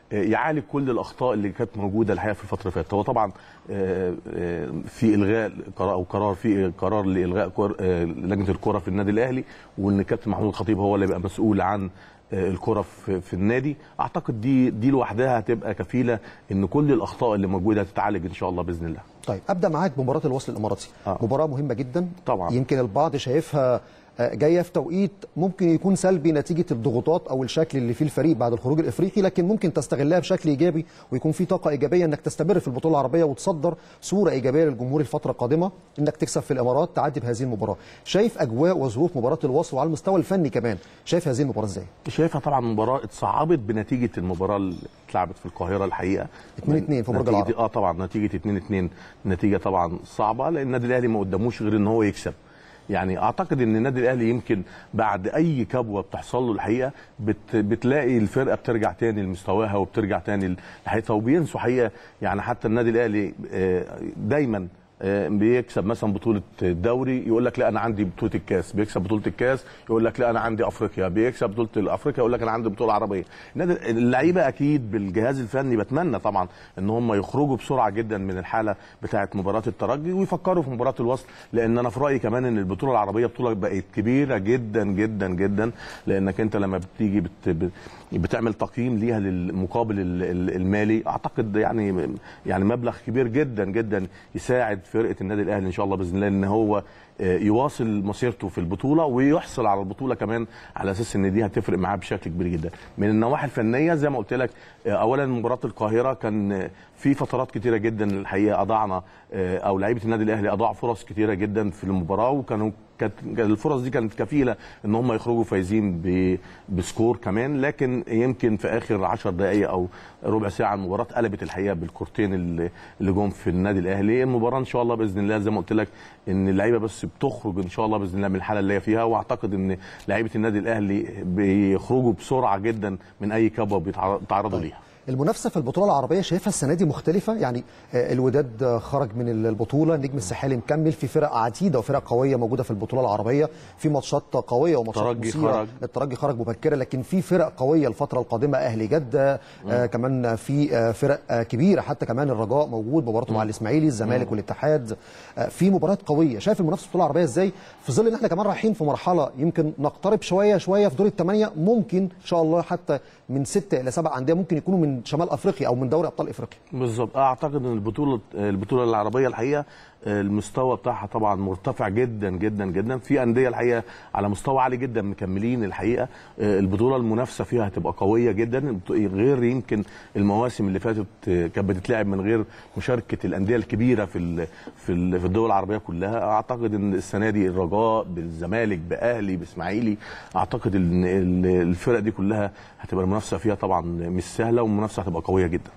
آه، يعالج كل الاخطاء اللي كانت موجوده الحقيقه في الفتره اللي فاتت هو طبعا آه، آه، في الغاء قرار او قرار في قرار لالغاء كر- آه، لجنه الكره في النادي الاهلي وان الكابتن محمود الخطيب هو اللي يبقى مسؤول عن آه، الكره في, في النادي اعتقد دي دي لوحدها هتبقى كفيله ان كل الاخطاء اللي موجوده هتتعالج ان شاء الله باذن الله طيب ابدا معاك بمباراه الوصل الاماراتي آه. مباراه مهمه جدا طبعاً. يمكن البعض شايفها آه، جايه في توقيت ممكن يكون سلبي نتيجه الضغوطات او الشكل اللي فيه الفريق بعد الخروج الافريقي لكن ممكن تستغلها بشكل ايجابي ويكون في طاقه ايجابيه انك تستمر في البطوله العربيه وتصدر صوره ايجابيه للجمهور الفتره القادمه انك تكسب في الامارات تعدي بهذه المباراه شايف اجواء وظروف مباراه الوصل وعلى المستوى الفني كمان شايف هذه المباراه ازاي شايفها طبعا مباراه اتصعبت بنتيجه المباراه اللي اتلعبت في القاهره الحقيقه 2-2 في برج نتيجة- العرب. اه طبعا نتيجه 2 2 نتيجه طبعا صعبه لان النادي الاهلي ما قداموش غير ان هو يكسب يعني اعتقد ان النادي الاهلي يمكن بعد اي كبوه بتحصل له الحقيقه بت بتلاقي الفرقه بترجع تاني لمستواها وبترجع تاني لحقيقتها وبينسوا حقيقه يعني حتى النادي الاهلي آه، دايما آه، بيكسب مثلا بطوله الدوري يقول لك لا انا عندي بطوله الكاس بيكسب بطوله الكاس يقول لك لا انا عندي افريقيا بيكسب بطوله الافريقيا يقول لك انا عندي بطوله عربيه النادي- اللعيبه اكيد بالجهاز الفني بتمنى طبعا ان هم يخرجوا بسرعه جدا من الحاله بتاعه مباراه الترجي ويفكروا في مباراه الوصل لان انا في رايي كمان ان البطوله العربيه بطوله بقت كبيره جدا جدا جدا لانك انت لما بتيجي بت بت- بتعمل تقييم ليها للمقابل ال- ال- المالي اعتقد يعني يعني مبلغ كبير جدا جدا يساعد فرقه النادي الاهلي ان شاء الله باذن الله ان هو آه، يواصل مسيرته في البطوله ويحصل على البطوله كمان على اساس ان دي هتفرق معاه بشكل كبير جدا من النواحي الفنيه زي ما قلت لك آه، اولا مباراه القاهره كان آه، في فترات كتيره جدا الحقيقه اضعنا آه، او لعيبه النادي الاهلي اضاعوا فرص كتيره جدا في المباراه وكانوا كانت كانت الفرص دي كانت كفيله ان هم يخرجوا فايزين ب- بسكور كمان لكن يمكن في اخر 10 دقائق او ربع ساعه المباراه قلبت الحقيقه بالكورتين اللي اللي جم في النادي الاهلي المباراه ان شاء الله باذن الله زي ما قلت لك ان اللعيبه بس بتخرج ان شاء الله باذن الله من الحاله اللي هي فيها واعتقد ان لعيبه النادي الاهلي بيخرجوا بسرعه جدا من اي كبوه بيتعر- بيتعرضوا ليها المنافسه في البطوله العربيه شايفها السنه دي مختلفه يعني آه، الوداد آه، خرج من البطوله النجم الساحلي مكمل في فرق عديده وفرق قويه موجوده في البطوله العربيه في ماتشات قويه وماتشات الترجي مثيرة. خرج. الترجي خرج مبكرا لكن في فرق قويه الفتره القادمه اهلي جده آه كمان في آه فرق آه كبيره حتى كمان الرجاء موجود مباراته مع الاسماعيلي الزمالك والاتحاد آه في مباريات قويه شايف المنافسه في البطوله العربيه ازاي في ظل ان احنا كمان رايحين في مرحله يمكن نقترب شويه شويه في دور الثمانيه ممكن ان شاء الله حتى من ستة الى سبع انديه ممكن يكونوا من شمال افريقيا او من دوري ابطال افريقيا بالظبط اعتقد ان البطوله البطوله العربيه الحقيقه المستوى بتاعها طبعا مرتفع جدا جدا جدا في انديه الحقيقه على مستوى عالي جدا مكملين الحقيقه البطوله المنافسه فيها هتبقى قويه جدا غير يمكن المواسم اللي فاتت كانت بتتلعب من غير مشاركه الانديه الكبيره في ال- في ال- في الدول العربيه كلها اعتقد ان السنه دي الرجاء بالزمالك باهلي باسماعيلي اعتقد ان ال- الفرق دي كلها هتبقى المنافسه فيها طبعا مش سهله والمنافسه هتبقى قويه جدا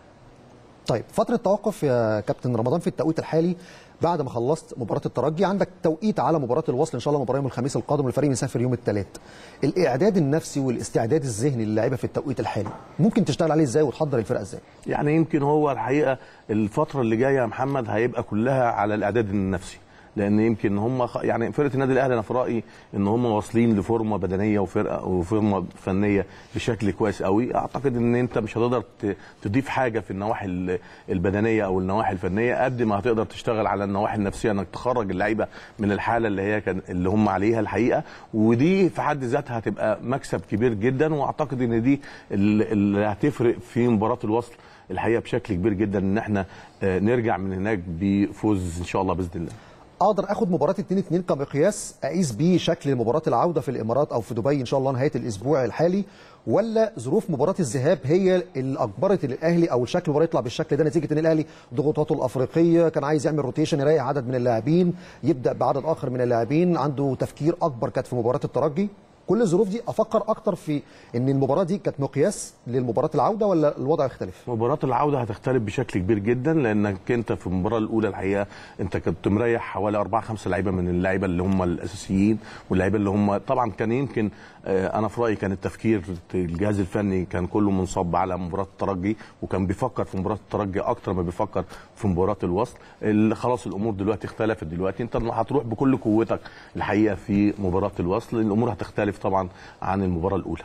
طيب فترة توقف يا كابتن رمضان في التوقيت الحالي بعد ما خلصت مباراة الترجي عندك توقيت على مباراة الوصل إن شاء الله مباراة يوم الخميس القادم والفريق مسافر يوم الثلاث. الإعداد النفسي والاستعداد الذهني للاعيبة في التوقيت الحالي ممكن تشتغل عليه إزاي وتحضر الفرقة إزاي؟ يعني يمكن هو الحقيقه الفتره اللي جايه يا محمد هيبقى كلها على الاعداد النفسي لان يمكن هم خ... يعني فرقه النادي الاهلي انا في رايي ان هم واصلين لفورمه بدنيه وفرقه وفورمه فنيه بشكل كويس قوي اعتقد ان انت مش هتقدر ت... تضيف حاجه في النواحي ال- البدنيه او النواحي الفنيه قد ما هتقدر تشتغل على النواحي النفسيه انك تخرج اللعيبه من الحاله اللي هي كان اللي هم عليها الحقيقه ودي في حد ذاتها هتبقى مكسب كبير جدا واعتقد ان دي ال- اللي هتفرق في مباراه الوصل الحقيقه بشكل كبير جدا ان احنا آه، نرجع من هناك بفوز ان شاء الله باذن الله اقدر اخد مباراه 2 2 كمقياس اقيس بيه شكل مباراه العوده في الامارات او في دبي ان شاء الله نهايه الاسبوع الحالي ولا ظروف مباراه الذهاب هي اللي اجبرت الاهلي او الشكل المباراه يطلع بالشكل ده نتيجه ان الاهلي ضغوطاته الافريقيه كان عايز يعمل روتيشن يريح عدد من اللاعبين يبدا بعدد اخر من اللاعبين عنده تفكير اكبر كانت في مباراه الترجي كل الظروف دي افكر اكتر في ان المباراه دي كانت مقياس للمباراه العوده ولا الوضع يختلف مباراة العودة هتختلف بشكل كبير جدا لأنك أنت في المباراة الأولى الحقيقة أنت كنت مريح حوالي أربعة خمسة لعيبة من اللعيبة اللي هم الأساسيين واللعيبة اللي هم طبعا كان يمكن آه، أنا في رأيي كان التفكير الجهاز الفني كان كله منصب على مباراة الترجي وكان بيفكر في مباراة الترجي أكتر ما بيفكر في مباراة الوصل ال- خلاص الأمور دلوقتي اختلفت دلوقتي أنت هتروح بكل قوتك الحقيقة في مباراة الوصل الأمور هتختلف طبعا عن المباراة الأولى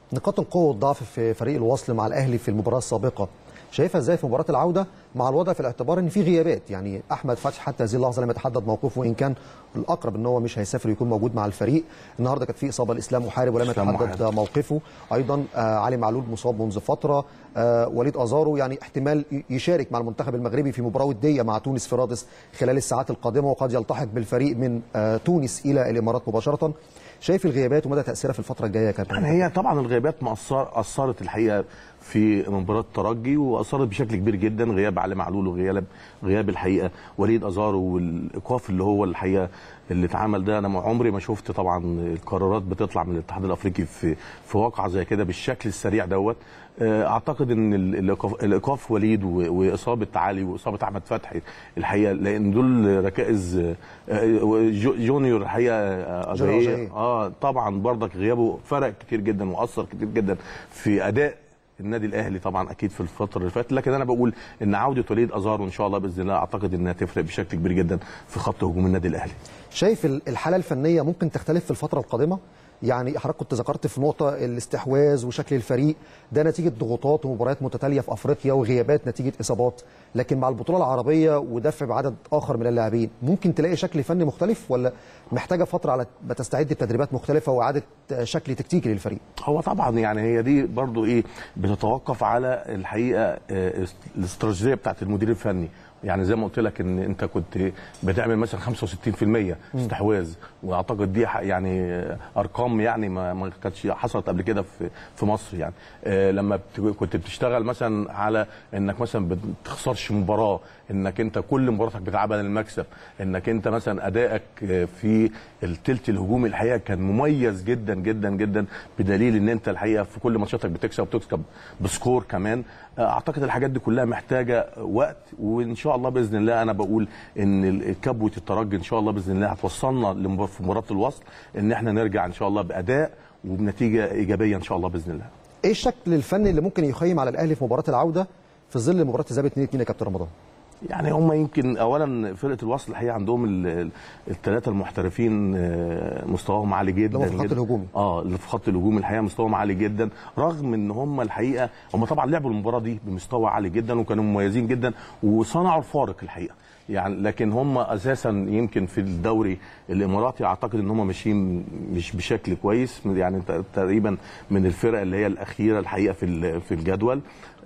نقاط القوه والضعف في فريق الوصل مع الاهلي في المباراه السابقه شايفها ازاي في مباراه العوده مع الوضع في الاعتبار ان في غيابات يعني احمد فتحي حتى هذه اللحظه لم يتحدد موقفه وان كان الاقرب ان هو مش هيسافر يكون موجود مع الفريق النهارده كانت في اصابه لاسلام محارب ولم إسلام يتحدد محارب. موقفه ايضا آه علي معلول مصاب منذ فتره آه وليد ازارو يعني احتمال ي- يشارك مع المنتخب المغربي في مباراه وديه مع تونس في رادس خلال الساعات القادمه وقد يلتحق بالفريق من آه تونس الى الامارات مباشره شايف الغيابات ومدى تاثيرها في الفتره الجايه يا كابتن يعني هي طبعا الغيابات مأثر اثرت الحقيقه في مباراه الترجي واثرت بشكل كبير جدا غياب علي معلول وغياب غياب الحقيقه وليد ازارو والايقاف اللي هو الحقيقه اللي اتعمل ده انا ما- عمري ما شفت طبعا القرارات بتطلع من الاتحاد الافريقي في في واقعه زي كده بالشكل السريع دوت آه، اعتقد ان ال- الايقاف الايقاف وليد و- واصابه علي واصابه احمد فتحي الحقيقه لان دول ركائز آه، آه، جو- جونيور الحقيقه آه، جونيور أجاييه. أجاييه. اه طبعا برضك غيابه فرق كتير جدا واثر كتير جدا في اداء النادي الاهلي طبعا اكيد في الفتره اللي فاتت لكن انا بقول ان عوده وليد ازارو ان شاء الله باذن الله اعتقد انها تفرق بشكل كبير جدا في خط هجوم النادي الاهلي شايف ال- الحاله الفنيه ممكن تختلف في الفتره القادمه يعني حضرتك كنت ذكرت في نقطه الاستحواذ وشكل الفريق ده نتيجه ضغوطات ومباريات متتاليه في افريقيا وغيابات نتيجه اصابات لكن مع البطوله العربيه ودفع بعدد اخر من اللاعبين ممكن تلاقي شكل فني مختلف ولا محتاجه فتره على ما تستعد بتدريبات مختلفه واعاده شكل تكتيكي للفريق هو طبعا يعني هي دي برضو ايه بتتوقف على الحقيقه آه، الاستراتيجيه بتاعت المدير الفني يعني زي ما قلت لك ان انت كنت بتعمل مثلا 65% استحواذ واعتقد دي ح- يعني آه، ارقام يعني ما ما كانتش حصلت قبل كده في في مصر يعني آه، لما بت- كنت بتشتغل مثلا على انك مثلا ما بتخسرش مباراه انك انت كل مباراتك بتلعبها للمكسب انك انت مثلا ادائك آه، في التلت الهجومي الحقيقه كان مميز جدا جدا جدا بدليل ان انت الحقيقه في كل ماتشاتك بتكسب وتكسب بسكور كمان آه، اعتقد الحاجات دي كلها محتاجه وقت وان شاء الله باذن الله انا بقول ان ال- كبوه الترجي ان شاء الله باذن الله هتوصلنا لمب- في مباراه الوصل ان احنا نرجع ان شاء الله باداء وبنتيجه ايجابيه ان شاء الله باذن الله ايه الشكل الفني اللي ممكن يخيم على الاهلي في مباراه العوده في ظل مباراه الذهاب 2 2 يا كابتن رمضان يعني هم يمكن اولا فرقه الوصل الحقيقه عندهم الثلاثه المحترفين آه، مستواهم عالي جدا اللي هم في الخط جداً. الهجومي. اه اللي في خط الهجوم الحقيقه مستواهم عالي جدا رغم ان هم الحقيقه هم طبعا لعبوا المباراه دي بمستوى عالي جدا وكانوا مميزين جدا وصنعوا الفارق الحقيقه يعني لكن هم اساسا يمكن في الدوري الاماراتي اعتقد ان هم ماشيين مش بشكل كويس يعني انت تقريبا من الفرق اللي هي الاخيره الحقيقه في ال- في الجدول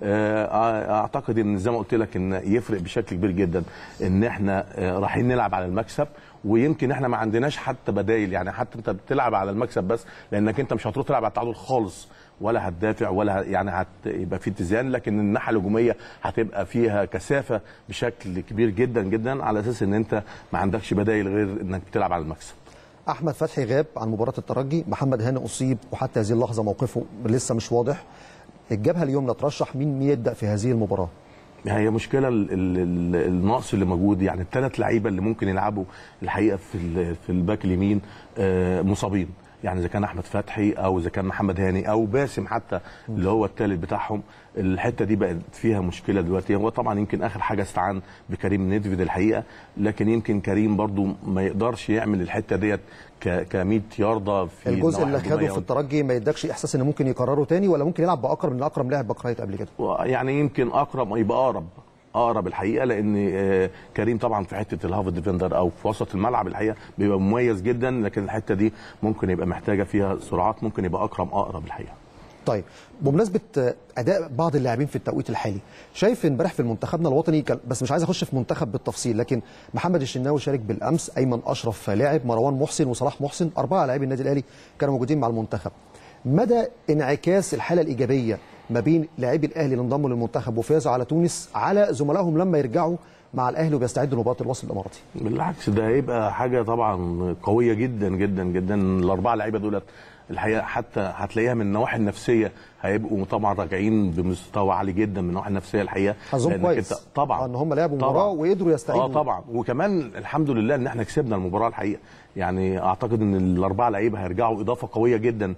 آه، اعتقد ان زي ما قلت لك ان يفرق بشكل كبير جدا ان احنا آه، رايحين نلعب على المكسب ويمكن احنا ما عندناش حتى بدايل يعني حتى انت بتلعب على المكسب بس لانك انت مش هتروح تلعب على التعادل خالص ولا هتدافع ولا ه- يعني هيبقى في اتزان لكن الناحيه الهجوميه هتبقى فيها كثافه بشكل كبير جدا جدا على اساس ان انت ما عندكش بدايل غير انك بتلعب على المكسب احمد فتحي غاب عن مباراه الترجي محمد هاني اصيب وحتى هذه اللحظه موقفه لسه مش واضح الجبهه اليمنى ترشح مين يبدا في هذه المباراه هي مشكله ال- ال- ال- النقص اللي موجود يعني الثلاث لعيبه اللي ممكن يلعبوا الحقيقه في ال- في الباك اليمين آه، مصابين يعني اذا كان احمد فتحي او اذا كان محمد هاني او باسم حتى اللي هو الثالث بتاعهم الحته دي بقت فيها مشكله دلوقتي هو طبعا يمكن اخر حاجه استعان بكريم نيدفيد الحقيقه لكن يمكن كريم برضو ما يقدرش يعمل الحته ديت ك 100 يارده في الجزء النواحي اللي خده الهجومية في الترجي ما يدكش احساس ان ممكن يكرره تاني ولا ممكن يلعب باقرب من اقرب لاعب باك رايت قبل كده يعني يمكن اقرب يبقى اقرب اقرب الحقيقه لان آه، كريم طبعا في حته الهاف ديفندر او في وسط الملعب الحقيقه بيبقى مميز جدا لكن الحته دي ممكن يبقى محتاجه فيها سرعات ممكن يبقى اكرم اقرب الحقيقه طيب بمناسبه آه، اداء بعض اللاعبين في التوقيت الحالي شايف امبارح في منتخبنا الوطني كان بس مش عايز اخش في منتخب بالتفصيل لكن محمد الشناوي شارك بالامس ايمن اشرف لاعب مروان محسن وصلاح محسن اربعه لاعبي النادي الاهلي كانوا موجودين مع المنتخب مدى انعكاس الحاله الايجابيه ما بين لاعبي الاهلي اللي انضموا للمنتخب وفازوا على تونس على زملائهم لما يرجعوا مع الاهلي وبيستعدوا لمباراه الوصل الاماراتي بالعكس ده هيبقى حاجه طبعا قويه جدا جدا جدا الاربعه لعيبه دولت الحقيقه حتى هتلاقيها من النواحي النواحي هيبقوا طبعا راجعين بمستوى عالي جدا من النواحي النفسيه الحقيقه حظهم لأنك كويس. أنت- طبعا ان هم لعبوا طبعاً. مباراه وقدروا يستعيدوا اه طبعا وكمان الحمد لله ان احنا كسبنا المباراه الحقيقه يعني اعتقد ان الاربعه لعيبه هيرجعوا اضافه قويه جدا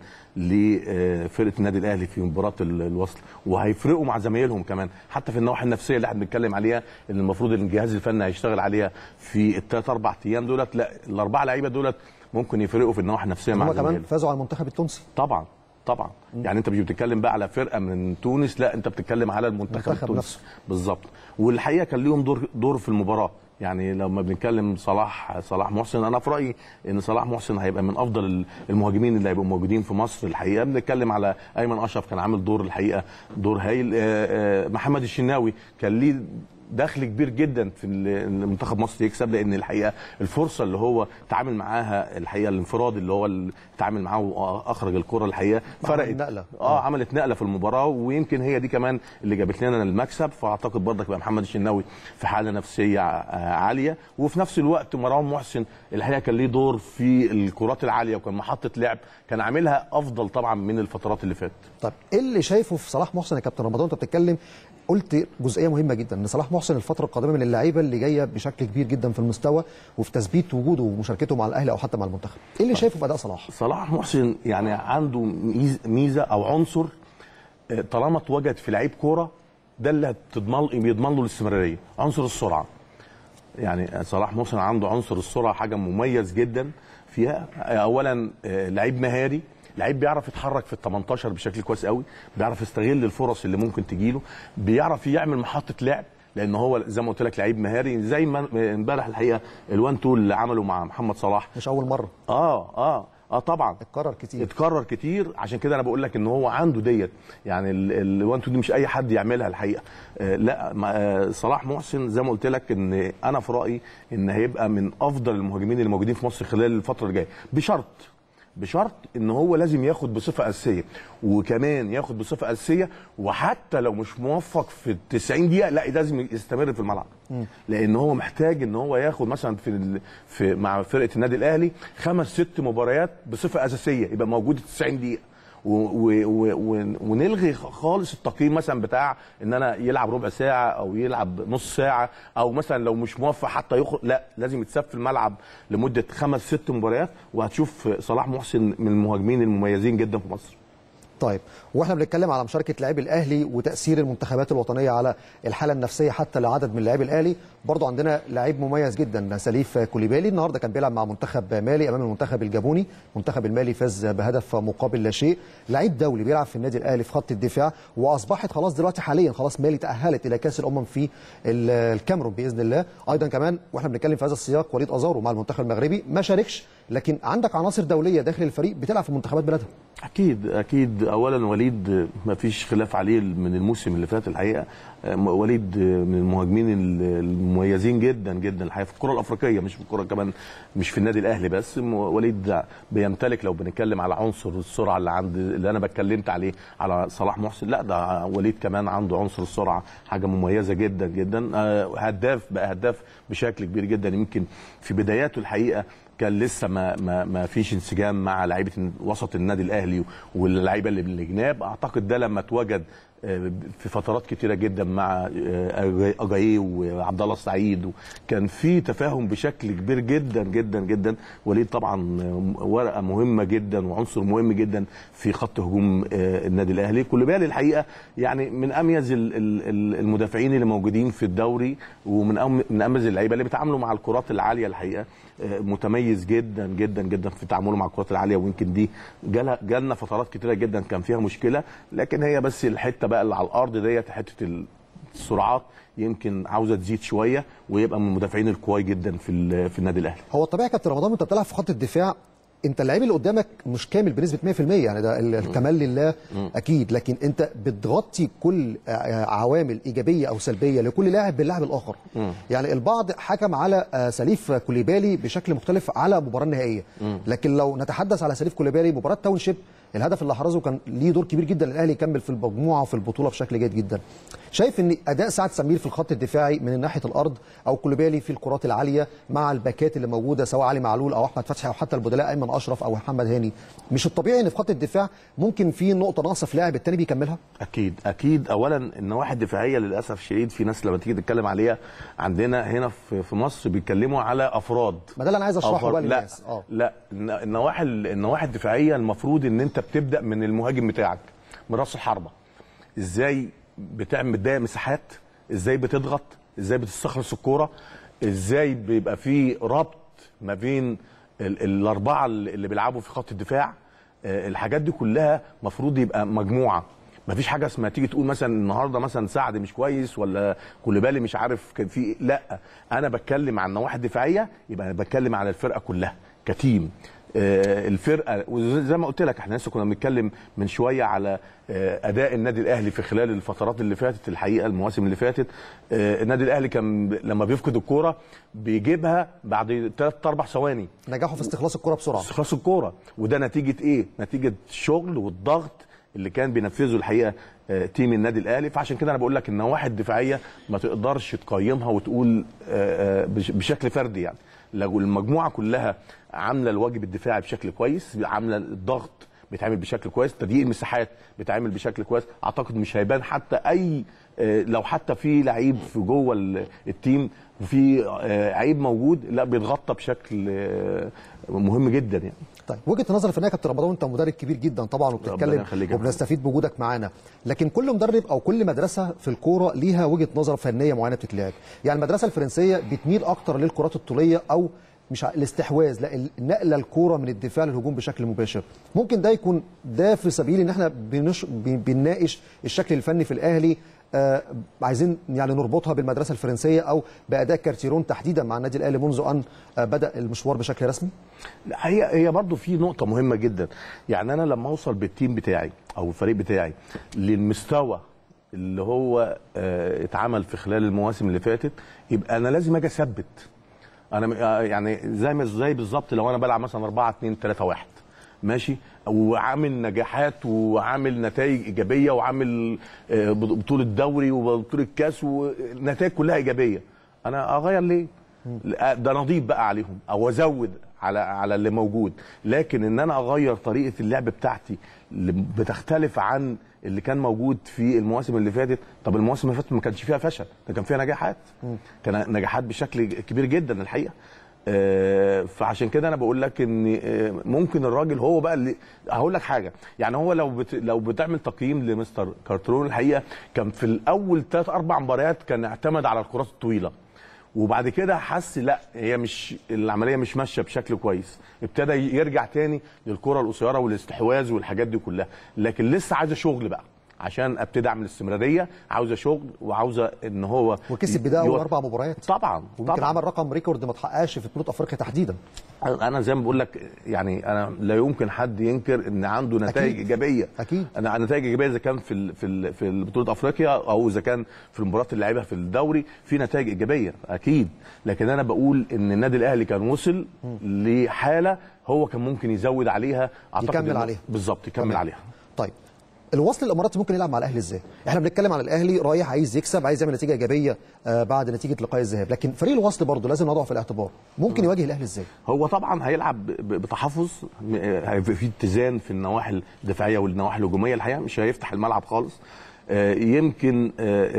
لفرقه النادي الاهلي في مباراه ال- الوصل وهيفرقوا مع زمايلهم كمان حتى في النواحي النفسيه اللي احنا بنتكلم عليها ان المفروض ان الجهاز الفني هيشتغل عليها في الثلاث اربع ايام دولت لا الاربعه لعيبه دولت ممكن يفرقوا في النواحي النفسيه مع هم كمان زمايلهم فازوا على المنتخب التونسي طبعا طبعا يعني انت مش بتتكلم بقى على فرقه من تونس لا انت بتتكلم على المنتخب المنتخب التونسي نفسه. بالظبط والحقيقه كان ليهم دور دور في المباراه يعني لما بنتكلم صلاح صلاح محسن انا في رايي ان صلاح محسن هيبقى من افضل المهاجمين اللي هيبقوا موجودين في مصر الحقيقه بنتكلم على ايمن اشرف كان عامل دور الحقيقه دور هايل آه، آه، محمد الشناوي كان ليه دخل كبير جدا في ال- ان منتخب مصر يكسب لان الحقيقه الفرصه اللي هو تعامل معاها الحقيقه الانفراد اللي هو اللي تعامل معاه واخرج الكره الحقيقه عمل فرقت نقلة. اه عملت نقله في المباراه ويمكن هي دي كمان اللي جابت لنا المكسب فاعتقد برضك بقى محمد الشناوي في حاله نفسيه آه، عاليه وفي نفس الوقت مروان محسن الحقيقه كان ليه دور في الكرات العاليه وكان محطه لعب كان عاملها افضل طبعا من الفترات اللي فاتت طيب ايه اللي شايفه في صلاح محسن يا كابتن رمضان انت بتتكلم قلت جزئيه مهمه جدا ان صلاح محسن الفتره القادمه من اللعيبه اللي جايه بشكل كبير جدا في المستوى وفي تثبيت وجوده ومشاركته مع الاهلي او حتى مع المنتخب ايه اللي شايفه في اداء صلاح صلاح محسن يعني عنده ميز- ميزه او عنصر آه، طالما اتوجد في لعيب كوره ده اللي هتضمن بيضمن له الاستمراريه عنصر السرعه يعني صلاح محسن عنده عنصر السرعه حاجه مميز جدا فيها اولا آه، لعيب مهاري لعيب بيعرف يتحرك في ال 18 بشكل كويس قوي بيعرف يستغل الفرص اللي ممكن تجيله بيعرف يعمل محطه لعب لان هو زي ما قلت لك لعيب مهاري زي ما امبارح الحقيقه الوان تول اللي عمله مع محمد صلاح مش اول مره اه اه اه طبعا اتكرر كتير اتكرر كتير عشان كده انا بقول لك ان هو عنده ديت يعني الوان تو دي مش اي حد يعملها الحقيقه آه لا ما- آه صلاح محسن زي ما قلت لك ان انا في رايي ان هيبقى من افضل المهاجمين اللي موجودين في مصر خلال الفتره اللي جايه بشرط بشرط ان هو لازم ياخد بصفه اساسيه وكمان ياخد بصفه اساسيه وحتى لو مش موفق في ال 90 دقيقه لا لازم يستمر في الملعب لان هو محتاج ان هو ياخد مثلا في, ال- في مع فرقه النادي الاهلي خمس ست مباريات بصفه اساسيه يبقى موجود 90 دقيقه و و و و ونلغي خالص التقييم مثلا بتاع ان انا يلعب ربع ساعه او يلعب نص ساعه او مثلا لو مش موفق حتى يخرج لا لازم يتساب في الملعب لمده خمس ست مباريات وهتشوف صلاح محسن من المهاجمين المميزين جدا في مصر طيب واحنا بنتكلم على مشاركه لاعبي الاهلي وتاثير المنتخبات الوطنيه على الحاله النفسيه حتى لعدد من لاعبي الاهلي برضو عندنا لعيب مميز جدا سليف كوليبالي النهارده كان بيلعب مع منتخب مالي امام المنتخب الجابوني منتخب المالي فاز بهدف مقابل لا شيء لعيب دولي بيلعب في النادي الاهلي في خط الدفاع واصبحت خلاص دلوقتي حاليا خلاص مالي تاهلت الى كاس الامم في ال- الكاميرون باذن الله ايضا كمان واحنا بنتكلم في هذا السياق وليد ازارو مع المنتخب المغربي ما شاركش لكن عندك عناصر دوليه داخل الفريق بتلعب في منتخبات بلادها اكيد اكيد اولا وليد ما فيش خلاف عليه من الموسم اللي فات الحقيقه وليد من المهاجمين المميزين جدا جدا الحقيقه في الكره الافريقيه مش في الكره كمان مش في النادي الاهلي بس وليد بيمتلك لو بنتكلم على عنصر السرعه اللي عند اللي انا بتكلمت عليه على صلاح محسن لا ده وليد كمان عنده عنصر السرعه حاجه مميزه جدا جدا هداف بقى هداف بشكل كبير جدا يمكن في بداياته الحقيقه كان لسه ما ما ما فيش انسجام مع لعيبه وسط النادي الاهلي واللعيبه اللي من الجناب اعتقد ده لما اتوجد في فترات كتيره جدا مع اجاييه وعبد الله السعيد كان في تفاهم بشكل كبير جدا جدا جدا وليد طبعا ورقه مهمه جدا وعنصر مهم جدا في خط هجوم النادي الاهلي كولوبالي الحقيقه يعني من اميز المدافعين اللي موجودين في الدوري ومن من اميز اللعيبه اللي بيتعاملوا مع الكرات العاليه الحقيقه متميز جدا جدا جدا في تعامله مع الكرات العاليه ويمكن دي جالنا فترات كتيره جدا كان فيها مشكله لكن هي بس الحته بقى اللي على الارض ديت حته السرعات يمكن عاوزه تزيد شويه ويبقى من المدافعين القوي جدا في في النادي الاهلي هو الطبيعي كابتن رمضان انت بتلعب في خط الدفاع انت اللعيب اللي قدامك مش كامل بنسبه 100% يعني ده الكمال لله اكيد لكن انت بتغطي كل عوامل ايجابيه او سلبيه لكل لاعب باللاعب الاخر يعني البعض حكم على سليف كوليبالي بشكل مختلف على مباراه نهائيه لكن لو نتحدث على سليف كوليبالي مباراه تاونشيب الهدف اللي احرزه كان ليه دور كبير جدا للاهلي يكمل في المجموعه وفي البطوله بشكل جيد جدا شايف ان اداء سعد سمير في الخط الدفاعي من ناحيه الارض او كولوبالي في الكرات العاليه مع الباكات اللي موجوده سواء علي معلول او احمد فتحي او حتى البدلاء ايمن اشرف او محمد هاني مش الطبيعي ان في خط الدفاع ممكن في نقطه ناقصه في لاعب التاني بيكملها اكيد اكيد اولا النواحي الدفاعيه للاسف الشديد في ناس لما تيجي تتكلم عليها عندنا هنا في مصر بيتكلموا على افراد ما ده اللي انا عايز اشرحه بقى للناس لا لا النواحي النواحي الدفاعيه المفروض ان انت بتبدا من المهاجم بتاعك من راس الحربه ازاي بتعمل بتضايق مساحات ازاي بتضغط ازاي بتستخلص الكوره ازاي بيبقى في ربط ما بين ال الاربعه اللي بيلعبوا في خط الدفاع آه، الحاجات دي كلها مفروض يبقى مجموعه مفيش حاجه اسمها تيجي تقول مثلا النهارده مثلا سعد مش كويس ولا كوليبالي مش عارف كان في إيه. لا انا بتكلم عن نواحي دفاعيه يبقى انا بتكلم على الفرقه كلها كتيم آه، الفرقه وزي ما قلت لك احنا لسه كنا بنتكلم من شويه على آه، اداء النادي الاهلي في خلال الفترات اللي فاتت الحقيقه المواسم اللي فاتت آه، النادي الاهلي كان ب- لما بيفقد الكوره بيجيبها بعد ثلاث اربع ثواني نجحوا في استخلاص الكره بسرعه استخلاص الكوره وده نتيجه ايه؟ نتيجه الشغل والضغط اللي كان بينفذه الحقيقه آه، تيم النادي الاهلي فعشان كده انا بقول لك النواحي الدفاعيه ما تقدرش تقيمها وتقول آه، آه، بش- بشكل فردي يعني لو المجموعه كلها عامله الواجب الدفاعي بشكل كويس عامله الضغط بيتعمل بشكل كويس تضييق المساحات بيتعمل بشكل كويس اعتقد مش هيبان حتى اي آه، لو حتى في لعيب في جوه ال- التيم وفي آه، عيب موجود لا بيتغطى بشكل آه، مهم جدا يعني طيب وجهه نظري في النهايه يا كابتن رمضان انت مدرب كبير جدا طبعا ربنا وبتتكلم يخليك يا وبنستفيد بوجودك معانا لكن كل مدرب او كل مدرسه في الكوره ليها وجهه نظر فنيه معينه بتتلعب يعني المدرسه الفرنسيه بتميل اكتر للكرات الطوليه او مش ع- الاستحواذ لا ال- نقل الكوره من الدفاع للهجوم بشكل مباشر ممكن ده يكون ده في سبيل ان احنا بنش... بن- بنناقش الشكل الفني في الاهلي آه عايزين يعني نربطها بالمدرسه الفرنسيه او باداء كارتيرون تحديدا مع النادي الاهلي منذ ان آه بدا المشوار بشكل رسمي لا هي هي برضه في نقطة مهمة جدا، يعني أنا لما أوصل بالتيم بتاعي أو الفريق بتاعي للمستوى اللي هو آه، اتعمل في خلال المواسم اللي فاتت يبقى أنا لازم أجي أثبت. أنا م- آه، يعني زي ما زي بالظبط لو أنا بلعب مثلا 4 2 3 1 ماشي وعامل نجاحات وعامل نتائج ايجابيه وعامل آه، بطوله دوري وبطوله كاس ونتائج كلها ايجابيه انا اغير ليه لا، ده نضيف بقى عليهم او ازود على على اللي موجود لكن ان انا اغير طريقه اللعب بتاعتي اللي بتختلف عن اللي كان موجود في المواسم اللي فاتت طب المواسم اللي فاتت ما كانش فيها فشل ده كان فيها نجاحات كان نجاحات بشكل كبير جدا الحقيقه آه، فعشان كده انا بقول لك ان آه، ممكن الراجل هو بقى اللي هقول لك حاجه يعني هو لو بت... لو بتعمل تقييم لمستر كارترون الحقيقه كان في الاول ثلاث اربع مباريات كان اعتمد على الكرات الطويله وبعد كده حس لا هي مش العمليه مش ماشيه بشكل كويس ابتدى يرجع تاني للكره القصيره والاستحواذ والحاجات دي كلها لكن لسه عايزه شغل بقى عشان ابتدي اعمل استمراريه عاوزه شغل وعاوزه ان هو وكسب بده اول يو- اربع مباريات طبعا ويمكن طبعا عمل رقم ريكورد ما اتحققش في بطوله افريقيا تحديدا انا زي ما بقول لك يعني انا لا يمكن حد ينكر ان عنده نتائج أكيد. ايجابيه أكيد. انا نتائج ايجابيه اذا كان في ال في ال في بطوله افريقيا او اذا كان في المباريات اللي لعبها في الدوري في نتائج ايجابيه اكيد لكن انا بقول ان النادي الاهلي كان وصل لحاله هو كان ممكن يزود عليها اعتقد يكمل إن- عليها. بالظبط يكمل تمام. عليها طيب الوصل الاماراتي ممكن يلعب مع الاهلي ازاي؟ احنا بنتكلم عن الاهلي رايح عايز يكسب عايز يعمل نتيجه ايجابيه آه بعد نتيجه لقاء الذهاب لكن فريق الوصل برضه لازم نضعه في الاعتبار ممكن يواجه الاهلي ازاي؟ هو طبعا هيلعب ب- ب- بتحفظ م- آه، هيبقى في اتزان في النواحي الدفاعيه والنواحي الهجوميه الحقيقه مش هيفتح الملعب خالص آه، يمكن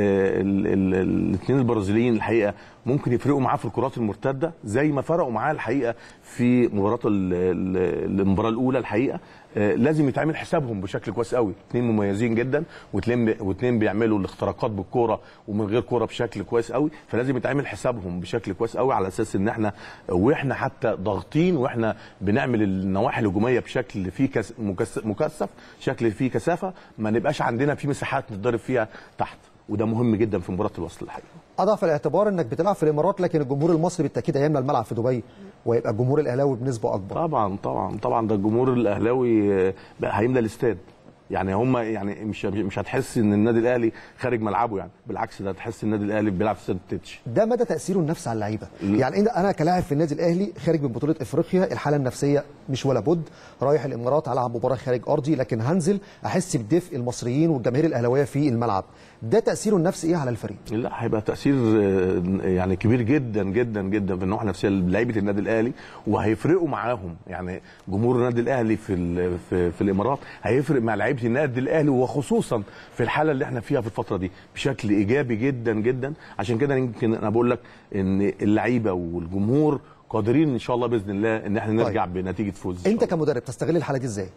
الاثنين البرازيليين الحقيقه ممكن يفرقوا معاه في الكرات المرتده زي ما فرقوا معاه الحقيقه في مباراه ال- ال- المباراه الاولى الحقيقه آه، لازم يتعمل حسابهم بشكل كويس قوي اثنين مميزين جدا واثنين واثنين بيعملوا الاختراقات بالكوره ومن غير كوره بشكل كويس قوي فلازم يتعمل حسابهم بشكل كويس قوي على اساس ان احنا واحنا حتى ضاغطين واحنا بنعمل النواحي الهجوميه بشكل فيه كس مكثف, مكثف شكل فيه كثافه ما نبقاش عندنا فيه مساحات نتضرب فيها تحت وده مهم جدا في مباراه الوصل الحقيقه اضع في الاعتبار انك بتلعب في الامارات لكن الجمهور المصري بالتاكيد هيملى الملعب في دبي ويبقى الجمهور الاهلاوي بنسبه اكبر طبعا طبعا طبعا ده الجمهور الاهلاوي آه، بقى هيملى الاستاد يعني هم يعني مش مش هتحس ان النادي الاهلي خارج ملعبه يعني بالعكس ده هتحس النادي الاهلي بيلعب في استاد التتش ده مدى تاثيره النفسي على اللعيبه يعني إن- انا كلاعب في النادي الاهلي خارج من بطوله افريقيا الحاله النفسيه مش ولا بد رايح الامارات العب مباراه خارج ارضي لكن هنزل احس بدفء المصريين والجماهير الاهلاويه في الملعب ده تاثيره النفسي ايه على الفريق لا هيبقى تاثير آه، يعني كبير جدا جدا جدا في النواحي النفسيه لعيبه النادي الاهلي وهيفرقوا معاهم يعني جمهور النادي الاهلي في ال- في, في الامارات هيفرق مع لعيبه النادي الاهلي وخصوصا في الحاله اللي احنا فيها في الفتره دي بشكل ايجابي جدا جدا عشان كده يمكن انا بقول لك ان اللعيبه والجمهور قادرين ان شاء الله باذن الله ان احنا نرجع طيب. بنتيجه فوز إن شاء انت الله. كمدرب تستغل الحاله دي ازاي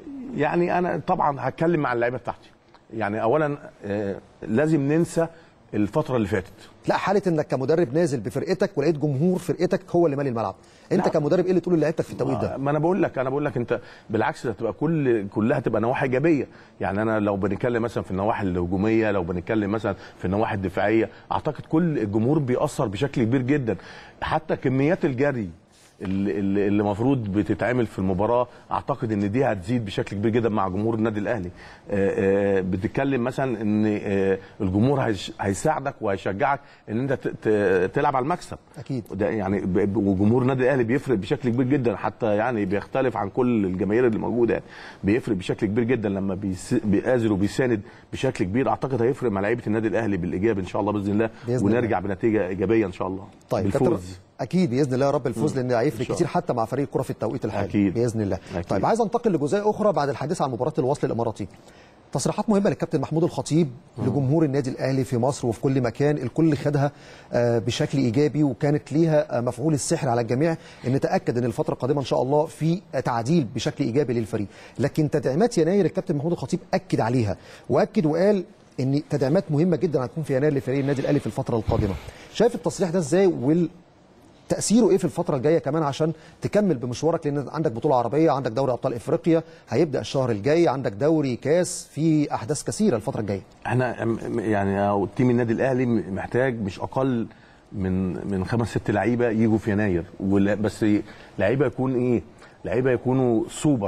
يعني انا طبعا هتكلم مع اللعيبه بتاعتي يعني اولا آه، لازم ننسى الفتره اللي فاتت لا حاله انك كمدرب نازل بفرقتك ولقيت جمهور فرقتك هو اللي مالي الملعب انت لا. كمدرب ايه اللي تقول لعيبتك في التوقيت ده ما انا بقول لك انا بقول لك انت بالعكس ده تبقى كل كلها تبقى نواحي ايجابيه يعني انا لو بنتكلم مثلا في النواحي الهجوميه لو بنتكلم مثلا في النواحي الدفاعيه اعتقد كل الجمهور بيأثر بشكل كبير جدا حتى كميات الجري اللي اللي اللي المفروض بتتعمل في المباراه اعتقد ان دي هتزيد بشكل كبير جدا مع جمهور النادي الاهلي آه، آه، بتتكلم مثلا ان آه، الجمهور هيش- هيساعدك وهيشجعك ان انت ت- ت- تلعب على المكسب أكيد. ده يعني ب- ب- وجمهور النادي الاهلي بيفرق بشكل كبير جدا حتى يعني بيختلف عن كل الجماهير اللي موجوده يعني بيفرق بشكل كبير جدا لما بيس- بيآزر وبيساند بشكل كبير اعتقد هيفرق مع لعيبه النادي الاهلي بالايجاب ان شاء الله باذن الله بإذن ونرجع بنتيجه ايجابيه ان شاء الله طيب كابتن بالفوز اكيد باذن الله يا رب الفوز لان هيفرق إن شاء كتير حتى مع فريق الكره في التوقيت الحالي أكيد. باذن الله أكيد. طيب عايز انتقل لجزئيه اخرى بعد الحديث عن مباراه الوصل الاماراتي تصريحات مهمه للكابتن محمود الخطيب لجمهور النادي الاهلي في مصر وفي كل مكان الكل خدها آه، بشكل ايجابي وكانت ليها آه، مفعول السحر على الجميع ان نتاكد ان الفتره القادمه ان شاء الله في تعديل بشكل ايجابي للفريق لكن تدعيمات يناير الكابتن محمود الخطيب اكد عليها واكد وقال ان تدعيمات مهمه جدا هتكون في يناير لفريق النادي الاهلي في الفتره القادمه شايف التصريح ده ازاي وال تاثيره ايه في الفتره الجايه كمان عشان تكمل بمشوارك لان عندك بطوله عربيه عندك دوري ابطال افريقيا هيبدا الشهر الجاي عندك دوري كاس في احداث كثيره الفتره الجايه احنا م- يعني أو تيم النادي الاهلي م- محتاج مش اقل من من خمس ست لعيبه يجوا في يناير ولا- بس لعيبه يكون ايه لعيبه يكونوا سوبر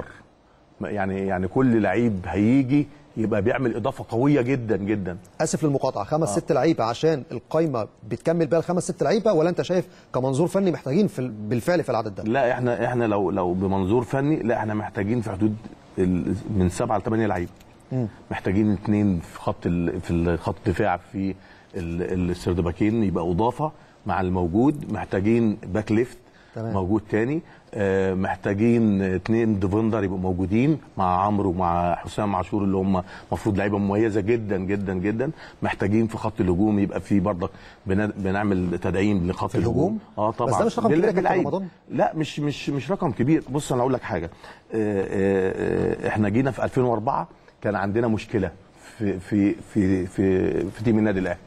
يعني يعني كل لعيب هيجي يبقى بيعمل اضافه قويه جدا جدا اسف للمقاطعه خمس ست لعيبه عشان القايمه بتكمل بيها الخمس ست لعيبه ولا انت شايف كمنظور فني محتاجين في ال- بالفعل في العدد ده لا احنا احنا لو لو بمنظور فني لا احنا محتاجين في حدود ال- من سبعه لثمانيه لعيبه محتاجين اثنين في خط ال- في ال- خط الدفاع في ال- السردباكين يبقى اضافه مع الموجود محتاجين باك ليفت تمام. موجود تاني آه، محتاجين اثنين ديفندر يبقوا موجودين مع عمرو ومع حسام عاشور اللي هم المفروض لعيبه مميزه جدا جدا جدا محتاجين في خط الهجوم يبقى في برضك بن- بنعمل تدعيم لخط الهجوم؟ الهجوم اه طبعا بس ده مش رقم كبير يا كابتن باللعيب. رمضان. لا مش مش مش رقم كبير بص انا اقول لك حاجه آه، آه، آه، احنا جينا في 2004 كان عندنا مشكله في في في في, في تيم النادي الاهلي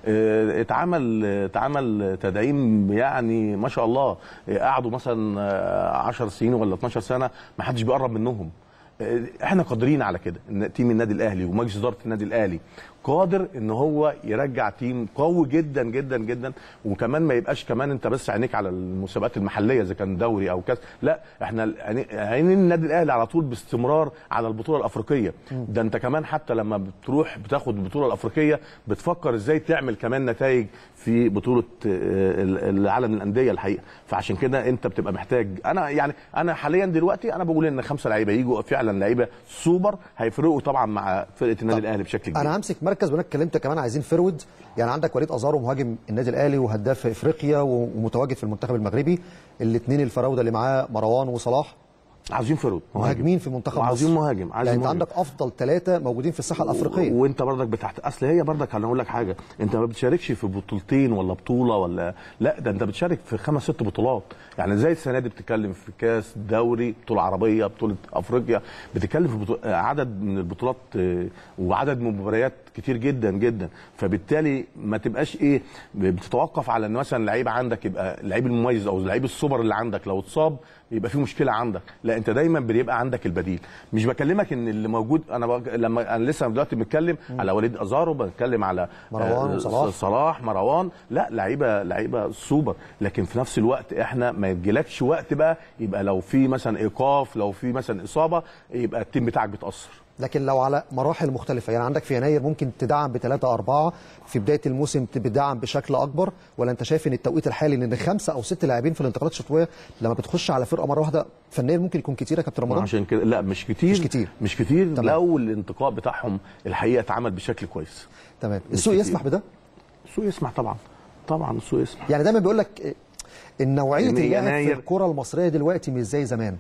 آه، اتعمل اتعمل تدعيم يعني ما شاء الله آه، قعدوا مثلا آه، 10 سنين ولا 12 سنه ما حدش بيقرب منهم آه، احنا قادرين على كده ان تيم النادي الاهلي ومجلس اداره النادي الاهلي قادر ان هو يرجع تيم قوي جدا جدا جدا وكمان ما يبقاش كمان انت بس عينيك على المسابقات المحليه اذا كان دوري او كاس لا احنا عيني- عينين النادي الاهلي على طول باستمرار على البطوله الافريقيه ده انت كمان حتى لما بتروح بتاخد البطوله الافريقيه بتفكر ازاي تعمل كمان نتائج في بطوله آه، العالم للانديه الحقيقه فعشان كده انت بتبقى محتاج انا يعني انا حاليا دلوقتي انا بقول ان خمسه لعيبه يجوا فعلا لعيبه سوبر هيفرقوا طبعا مع فرقه النادي طب الاهلي بشكل كبير انا همسك مركز وانا اتكلمت كمان عايزين فيرود يعني عندك وليد ازارو مهاجم النادي الاهلي وهداف افريقيا ومتواجد في المنتخب المغربي الاثنين الفراوده اللي معاه مروان وصلاح عاوزين فرود مهاجمين في منتخب وعاوزين مصر. مهاجم عايزين يعني انت مهاجم. عندك افضل ثلاثه موجودين في الساحه الافريقيه وانت برضك بتحت اصل هي برضك انا اقول لك حاجه انت ما بتشاركش في بطولتين ولا بطوله ولا لا ده انت بتشارك في خمس ست بطولات يعني زي السنه دي بتتكلم في كاس دوري بطوله عربيه بطوله افريقيا بتتكلم في بطو... عدد من البطولات آه، وعدد من المباريات كتير جدا جدا فبالتالي ما تبقاش ايه بتتوقف على ان مثلا لعيب عندك يبقى اللعيب المميز او اللعيب السوبر اللي عندك لو اتصاب يبقى في مشكله عندك لا انت دايما بيبقى عندك البديل مش بكلمك ان اللي موجود انا بق... لما انا لسه دلوقتي بتكلم على وليد ازارو بتكلم على مروان آه، وصلاح. صلاح مروان لا لعيبه لعيبه سوبر لكن في نفس الوقت احنا ما يجيلكش وقت بقى يبقى لو في مثلا ايقاف لو في مثلا اصابه يبقى التيم بتاعك بيتاثر لكن لو على مراحل مختلفة يعني عندك في يناير ممكن تدعم بثلاثة أربعة في بداية الموسم تدعم بشكل أكبر ولا أنت شايف إن التوقيت الحالي إن خمسة أو ست لاعبين في الانتقالات الشتوية لما بتخش على فرقة مرة واحدة فنيا ممكن يكون كتير يا كابتن رمضان عشان كده لا مش كتير مش كتير. مش كتير تمام. لو الانتقاء بتاعهم الحقيقه اتعمل بشكل كويس تمام السوق كتير. يسمح بده السوق يسمح طبعا طبعا السوق يسمح يعني دايما بيقول لك إن نوعية إن اللاعب في يناير- الكرة المصرية دلوقتي مش زي زمان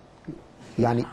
يعني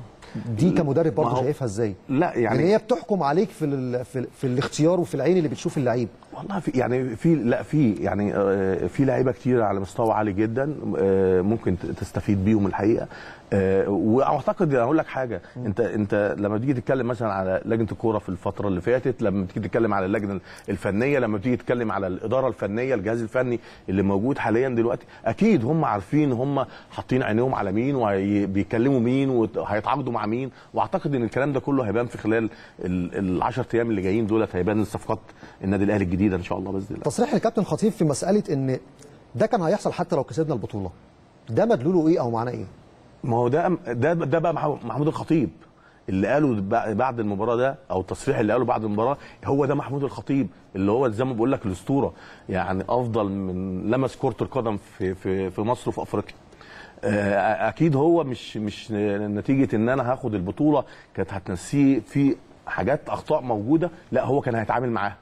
دي كمدرب برضه ما هو- شايفها ازاي؟ لا يعني يعني هي بتحكم عليك في ال... في, ال... في الاختيار وفي العين اللي بتشوف اللعيب والله في يعني في لا في يعني آه، في لعيبه كتير على مستوى عالي جدا آه، ممكن ت- تستفيد بيهم الحقيقه آه، واعتقد اقول لك حاجه انت انت لما تيجي تتكلم مثلا على لجنه الكوره في الفتره اللي فاتت لما تيجي تتكلم على اللجنه الفنيه لما تيجي تتكلم على الاداره الفنيه الجهاز الفني اللي موجود حاليا دلوقتي اكيد هم عارفين هم حاطين عينيهم على مين وبيكلموا مين وهيتعاقدوا مع مين واعتقد ان الكلام ده كله هيبان في خلال ال 10 ايام اللي جايين دولت هيبان صفقات النادي الاهلي الجديده ان شاء الله باذن الله تصريح الكابتن خطيب في مساله ان ده كان هيحصل حتى لو كسبنا البطوله ده مدلوله ايه او معناه ايه ما هو ده ده ده بقى مح- محمود الخطيب اللي قاله ب- بعد المباراه ده او التصريح اللي قاله بعد المباراه هو ده محمود الخطيب اللي هو زي ما بقول لك الاسطوره يعني افضل من لمس كره القدم في في في مصر وفي افريقيا آه، اكيد هو مش مش نتيجه ان انا هاخد البطوله كانت هتنسيه في حاجات اخطاء موجوده لا هو كان هيتعامل معاها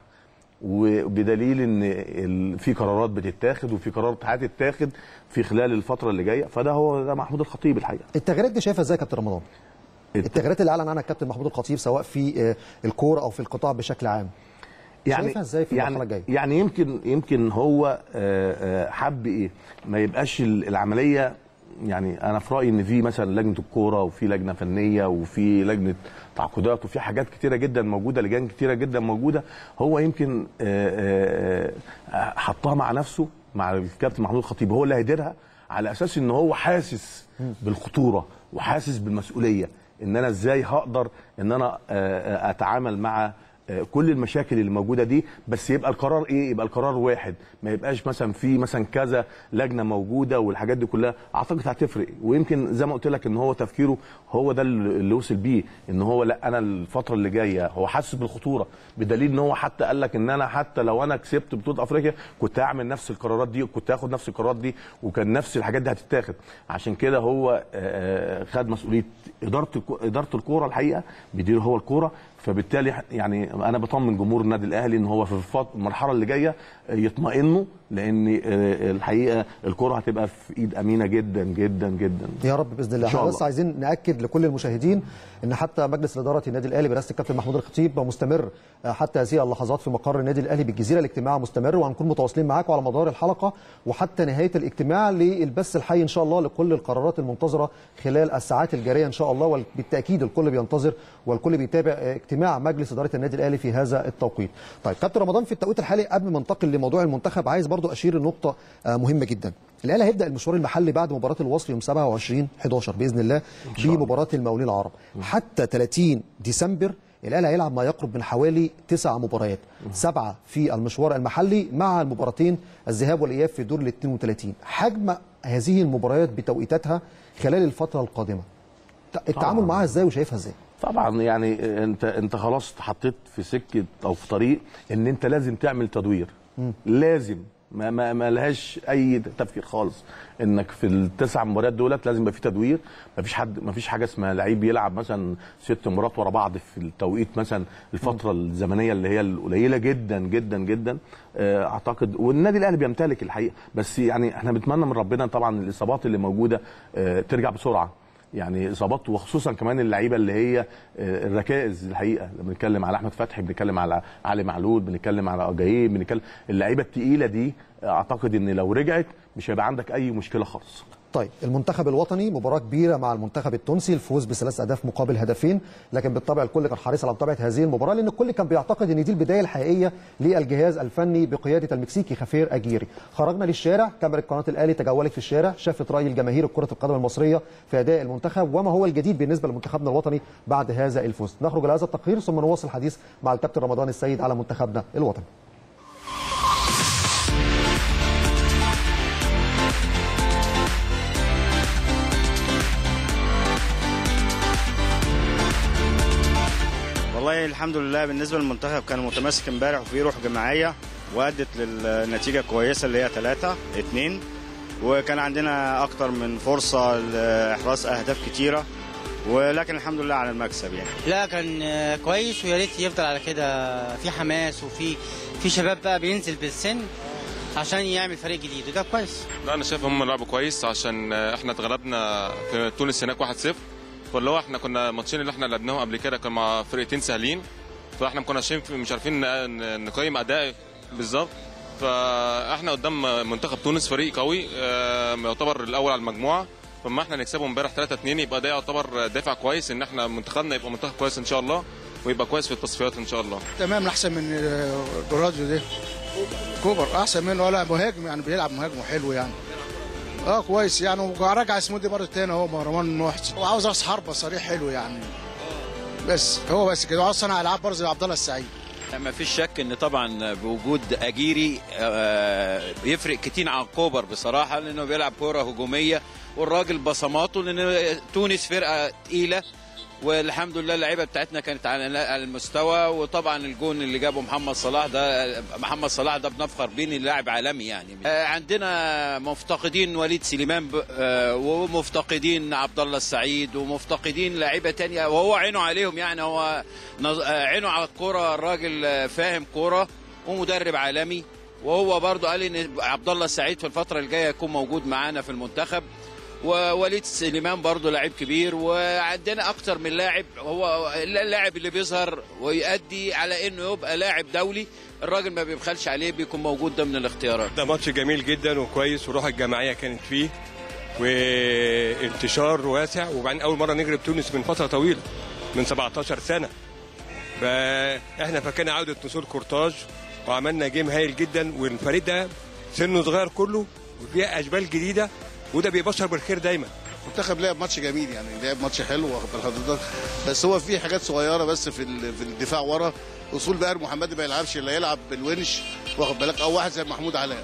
وبدليل ان ال- في قرارات بتتاخد وفي قرارات هتتاخد في خلال الفتره اللي جايه فده هو ده محمود الخطيب الحقيقه التغييرات دي شايفها ازاي يا كابتن رمضان التغييرات اللي اعلن عنها الكابتن محمود الخطيب سواء في آه، الكوره او في القطاع بشكل عام شايفها ازاي في يعني المرحلة الجاية؟ يعني يمكن يمكن هو آه، آه، حب ايه ما يبقاش ال- العمليه يعني انا في رايي ان في مثلا لجنه الكوره وفي لجنه فنيه وفي لجنه تعاقدات وفي حاجات كتيره جدا موجوده لجان كتيره جدا موجوده هو يمكن آه، آه، آه، حطها مع نفسه مع الكابتن محمود الخطيب هو اللي هيديرها على اساس ان هو حاسس بالخطوره وحاسس بالمسؤوليه ان انا ازاي هقدر ان انا آه، آه، اتعامل مع آه، كل المشاكل اللي موجوده دي بس يبقى القرار ايه يبقى القرار واحد ما يبقاش مثلا في مثلا كذا لجنه موجوده والحاجات دي كلها اعتقد هتفرق ويمكن زي ما قلت لك ان هو تفكيره هو ده اللي وصل بيه ان هو لا انا الفتره اللي جايه هو حاسس بالخطوره بدليل ان هو حتى قال لك ان انا حتى لو انا كسبت بطوله افريقيا كنت هعمل نفس القرارات دي وكنت هاخد نفس القرارات دي وكان نفس الحاجات دي هتتاخد عشان كده هو آه، خد مسؤوليه اداره الكو- اداره الكوره الحقيقه بيدير هو الكوره فبالتالي يعني انا بطمن جمهور النادي الاهلي ان هو في الفت- المرحله اللي جايه يطمئنوا لان آه، الحقيقه الكوره هتبقى في ايد امينه جدا جدا جدا يا رب باذن الله إن شاء احنا الله. بس عايزين ناكد لكل المشاهدين ان حتى مجلس اداره النادي الاهلي برئاسه الكابتن محمود الخطيب مستمر آه، حتى هذه اللحظات في مقر النادي الاهلي بالجزيره الاجتماع مستمر وهنكون متواصلين معاكم على مدار الحلقه وحتى نهايه الاجتماع للبث الحي ان شاء الله لكل القرارات المنتظره خلال الساعات الجاريه ان شاء الله وبالتاكيد الكل بينتظر والكل بيتابع آه، اجتماع مجلس اداره النادي الاهلي في هذا التوقيت. طيب كابتن رمضان في التوقيت الحالي قبل ما ننتقل لموضوع المنتخب عايز برضو اشير لنقطه آه، مهمه جدا. الاهلي هيبدا المشوار المحلي بعد مباراه الوصل يوم 27 11 باذن الله بمباراه المقاولين العرب حتى 30 ديسمبر الاهلي هيلعب ما يقرب من حوالي تسع مباريات سبعه في المشوار المحلي مع المباراتين الذهاب والاياب في دور ال 32 حجم هذه المباريات بتوقيتاتها خلال الفتره القادمه التعامل معاها ازاي وشايفها ازاي طبعا يعني انت انت خلاص اتحطيت في سكه او في طريق ان انت لازم تعمل تدوير لازم ما ما, ما لهاش اي تفكير خالص انك في التسع مباريات دولت لازم يبقى في تدوير ما فيش حد ما فيش حاجه اسمها لعيب يلعب مثلا ست مباريات ورا بعض في التوقيت مثلا الفتره الزمنيه اللي هي القليله جدا جدا جدا آه، اعتقد والنادي الاهلي بيمتلك الحقيقه بس يعني احنا بنتمنى من ربنا طبعا الاصابات اللي موجوده آه، ترجع بسرعه يعني اصابات وخصوصا كمان اللعيبه اللي هي آه، الركائز الحقيقه لما بنتكلم على احمد فتحي بنتكلم على علي معلول بنتكلم على اجاييه بنتكلم اللعيبه التقيله دي آه، اعتقد ان لو رجعت مش هيبقى عندك اي مشكله خالص طيب المنتخب الوطني مباراة كبيرة مع المنتخب التونسي الفوز بثلاث أهداف مقابل هدفين لكن بالطبع الكل كان حريص على متابعة هذه المباراة لأن الكل كان بيعتقد أن دي البداية الحقيقية للجهاز الفني بقيادة المكسيكي خفير أجيري خرجنا للشارع كاميرا قناة الأهلي تجولت في الشارع شافت رأي الجماهير كرة القدم المصرية في أداء المنتخب وما هو الجديد بالنسبة لمنتخبنا الوطني بعد هذا الفوز نخرج إلى هذا التقرير ثم نواصل الحديث مع الكابتن رمضان السيد على منتخبنا الوطني والله الحمد لله بالنسبه للمنتخب كان متماسك امبارح وفي روح جماعيه وادت للنتيجه كويسه اللي هي 3 2 وكان عندنا اكتر من فرصه لاحراز اهداف كتيره ولكن الحمد لله على المكسب يعني لا كان آه، كويس ويا ريت يفضل على كده في حماس وفي في شباب بقى بينزل بالسن عشان يعمل فريق جديد وده كويس لا انا شايف هم لعبوا كويس عشان احنا اتغلبنا في تونس هناك 1-0 فاللي هو احنا كنا الماتشين اللي احنا لعبناهم قبل كده كانوا مع فرقتين سهلين فاحنا ما كناش عارفين- مش عارفين ن- نقيم اداء بالظبط فاحنا قدام منتخب تونس فريق قوي آه، يعتبر الاول على المجموعه فما احنا نكسبه امبارح 3 2 يبقى ده يعتبر دافع كويس ان احنا منتخبنا يبقى منتخب كويس ان شاء الله ويبقى كويس في التصفيات ان شاء الله تمام احسن من آه، جوراديو ده كوبر احسن منه ولا مهاجم يعني بيلعب مهاجم حلو يعني اه كويس يعني ورجع اسمه دي برضه تاني اهو مروان محسن وعاوز راس حربه صريح حلو يعني بس هو بس كده وعاوز صانع العاب برضه زي عبد الله السعيد ما فيش شك ان طبعا بوجود اجيري آه، بيفرق كتير عن كوبر بصراحه لانه بيلعب كوره هجوميه والراجل بصماته لان تونس فرقه تقيله والحمد لله اللعيبه بتاعتنا كانت على على المستوى وطبعا الجون اللي جابه محمد صلاح ده محمد صلاح ده بنفخر بيه إنه لاعب عالمي يعني آه، عندنا مفتقدين وليد سليمان ب- آه، ومفتقدين عبد الله السعيد ومفتقدين لعيبه تانية وهو عينه عليهم يعني هو نظ- آه، عينه على الكوره الراجل آه، فاهم كوره ومدرب عالمي وهو برضه قال ان عبد الله السعيد في الفتره الجايه يكون موجود معانا في المنتخب ووليد سليمان برضه لاعب كبير وعندنا اكتر من لاعب هو اللاعب اللي بيظهر ويؤدي على انه يبقى لاعب دولي الراجل ما بيبخلش عليه بيكون موجود ضمن الاختيارات ده ماتش جميل جدا وكويس وروح الجماعيه كانت فيه وانتشار واسع وبعدين اول مره نجرب تونس من فتره طويله من 17 سنه فاحنا فكرنا عوده نسور كورتاج وعملنا جيم هايل جدا والفريق ده سنه صغير كله وفيها اشبال جديده وده بيبشر بالخير دايما المنتخب لعب ماتش جميل يعني لعب ماتش حلو واخد بال حضرتك بس هو في حاجات صغيره بس في ال- في الدفاع ورا اصول بقى محمد ما يلعبش الا يلعب بالونش واخد بالك او واحد زي محمود علاء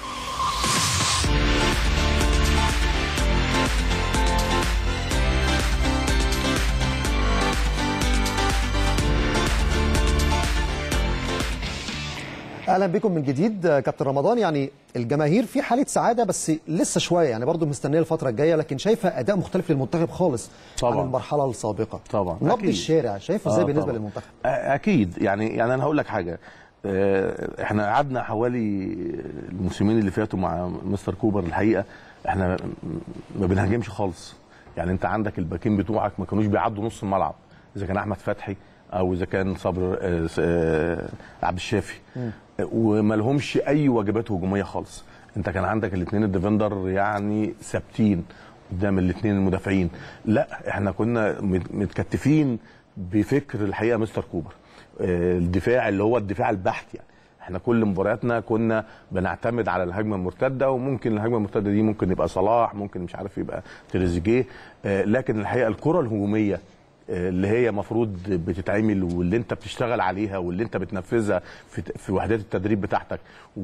اهلا بكم من جديد آه، كابتن رمضان يعني الجماهير في حاله سعاده بس لسه شويه يعني برضو مستنيه الفتره الجايه لكن شايفه اداء مختلف للمنتخب خالص طبعاً. عن المرحله السابقه طبعا نبض أكيد. الشارع شايفه ازاي آه، بالنسبه طبعاً. للمنتخب آه، اكيد يعني يعني انا هقول لك حاجه آه، احنا قعدنا حوالي الموسمين اللي فاتوا مع مستر كوبر الحقيقه احنا ما بنهاجمش خالص يعني انت عندك الباكين بتوعك ما كانوش بيعدوا نص الملعب اذا كان احمد فتحي او اذا كان صبر آه، آه، عبد الشافي وما لهمش اي واجبات هجوميه خالص انت كان عندك الاثنين الديفندر يعني ثابتين قدام الاثنين المدافعين لا احنا كنا مت- متكتفين بفكر الحقيقه مستر كوبر آه، الدفاع اللي هو الدفاع البحت يعني احنا كل مبارياتنا كنا بنعتمد على الهجمه المرتده وممكن الهجمه المرتده دي ممكن يبقى صلاح ممكن مش عارف يبقى تريزيجيه آه، لكن الحقيقه الكره الهجوميه آه، اللي هي مفروض بتتعمل واللي انت بتشتغل عليها واللي انت بتنفذها في في وحدات التدريب بتاعتك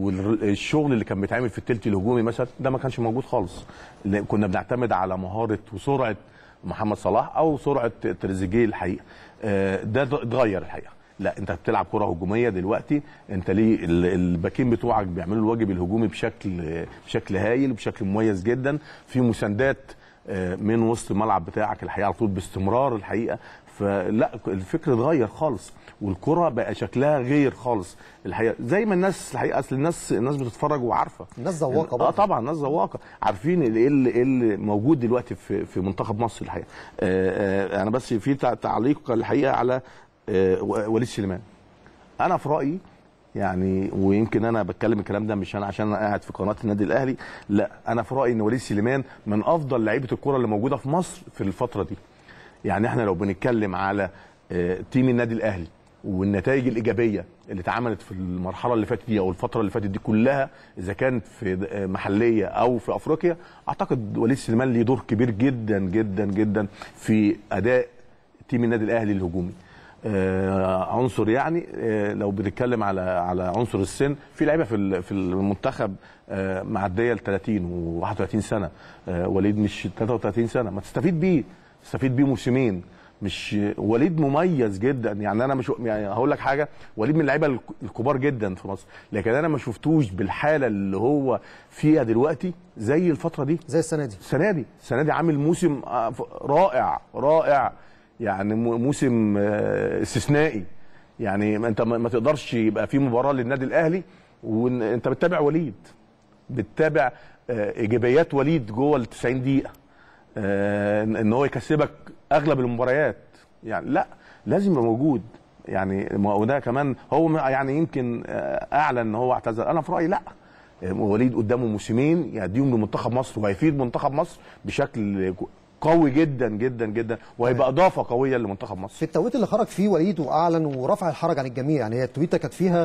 والشغل اللي كان بيتعمل في التلت الهجومي مثلا ده ما كانش موجود خالص لأن كنا بنعتمد على مهاره وسرعه محمد صلاح او سرعه تريزيجيه الحقيقه آه، ده اتغير الحقيقه لا انت بتلعب كره هجوميه دلوقتي انت ليه ال- الباكين بتوعك بيعملوا الواجب الهجومي بشكل بشكل هايل وبشكل مميز جدا في مساندات آه، من وسط الملعب بتاعك الحقيقه على طول باستمرار الحقيقه فلا الفكر اتغير خالص والكره بقى شكلها غير خالص الحقيقه زي ما الناس الحقيقه اصل الناس الناس بتتفرج وعارفه الناس ذواقه اه برضه. طبعا الناس ذواقه عارفين ال- ايه اللي, إيه اللي موجود دلوقتي في في منتخب مصر الحقيقه آه آه انا بس في تع- تعليق الحقيقه على آه و- وليد سليمان انا في رايي يعني ويمكن انا بتكلم الكلام ده مش انا عشان انا قاعد في قناه النادي الاهلي لا انا في رايي ان وليد سليمان من افضل لعيبه الكره اللي موجوده في مصر في الفتره دي يعني احنا لو بنتكلم على آه، تيم النادي الاهلي والنتائج الايجابيه اللي اتعملت في المرحله اللي فاتت دي او الفتره اللي فاتت دي كلها اذا كانت في آه، محليه او في افريقيا اعتقد وليد سليمان ليه دور كبير جدا جدا جدا في اداء تيم النادي الاهلي الهجومي آه عنصر يعني آه لو بنتكلم على على عنصر السن في لعيبه في ال- في المنتخب آه معديه ل 30 و31 سنه آه وليد مش 33 سنه ما تستفيد بيه تستفيد بيه موسمين مش وليد مميز جدا يعني انا مش يعني هقول لك حاجه وليد من اللعيبه الك- الكبار جدا في مصر لكن انا ما شفتوش بالحاله اللي هو فيها دلوقتي زي الفتره دي زي السنه دي السنه دي السنه دي عامل موسم آه، ف- رائع رائع يعني مو- موسم آه، استثنائي يعني ما انت ما ما تقدرش يبقى في مباراه للنادي الاهلي وانت بتتابع وليد بتتابع آه، ايجابيات وليد جوه ال 90 دقيقه آه، ان إن هو يكسبك اغلب المباريات يعني لا لازم يبقى موجود يعني ما- وده كمان هو م- يعني يمكن آه، اعلن ان هو اعتزل انا في رايي لا آه، وليد قدامه موسمين يديهم لمنتخب مصر وهيفيد منتخب مصر بشكل قوي جدا جدا جدا وهيبقى اضافه قويه لمنتخب مصر في التوقيت اللي خرج فيه وليد واعلن ورفع الحرج عن الجميع يعني هي التويته كانت فيها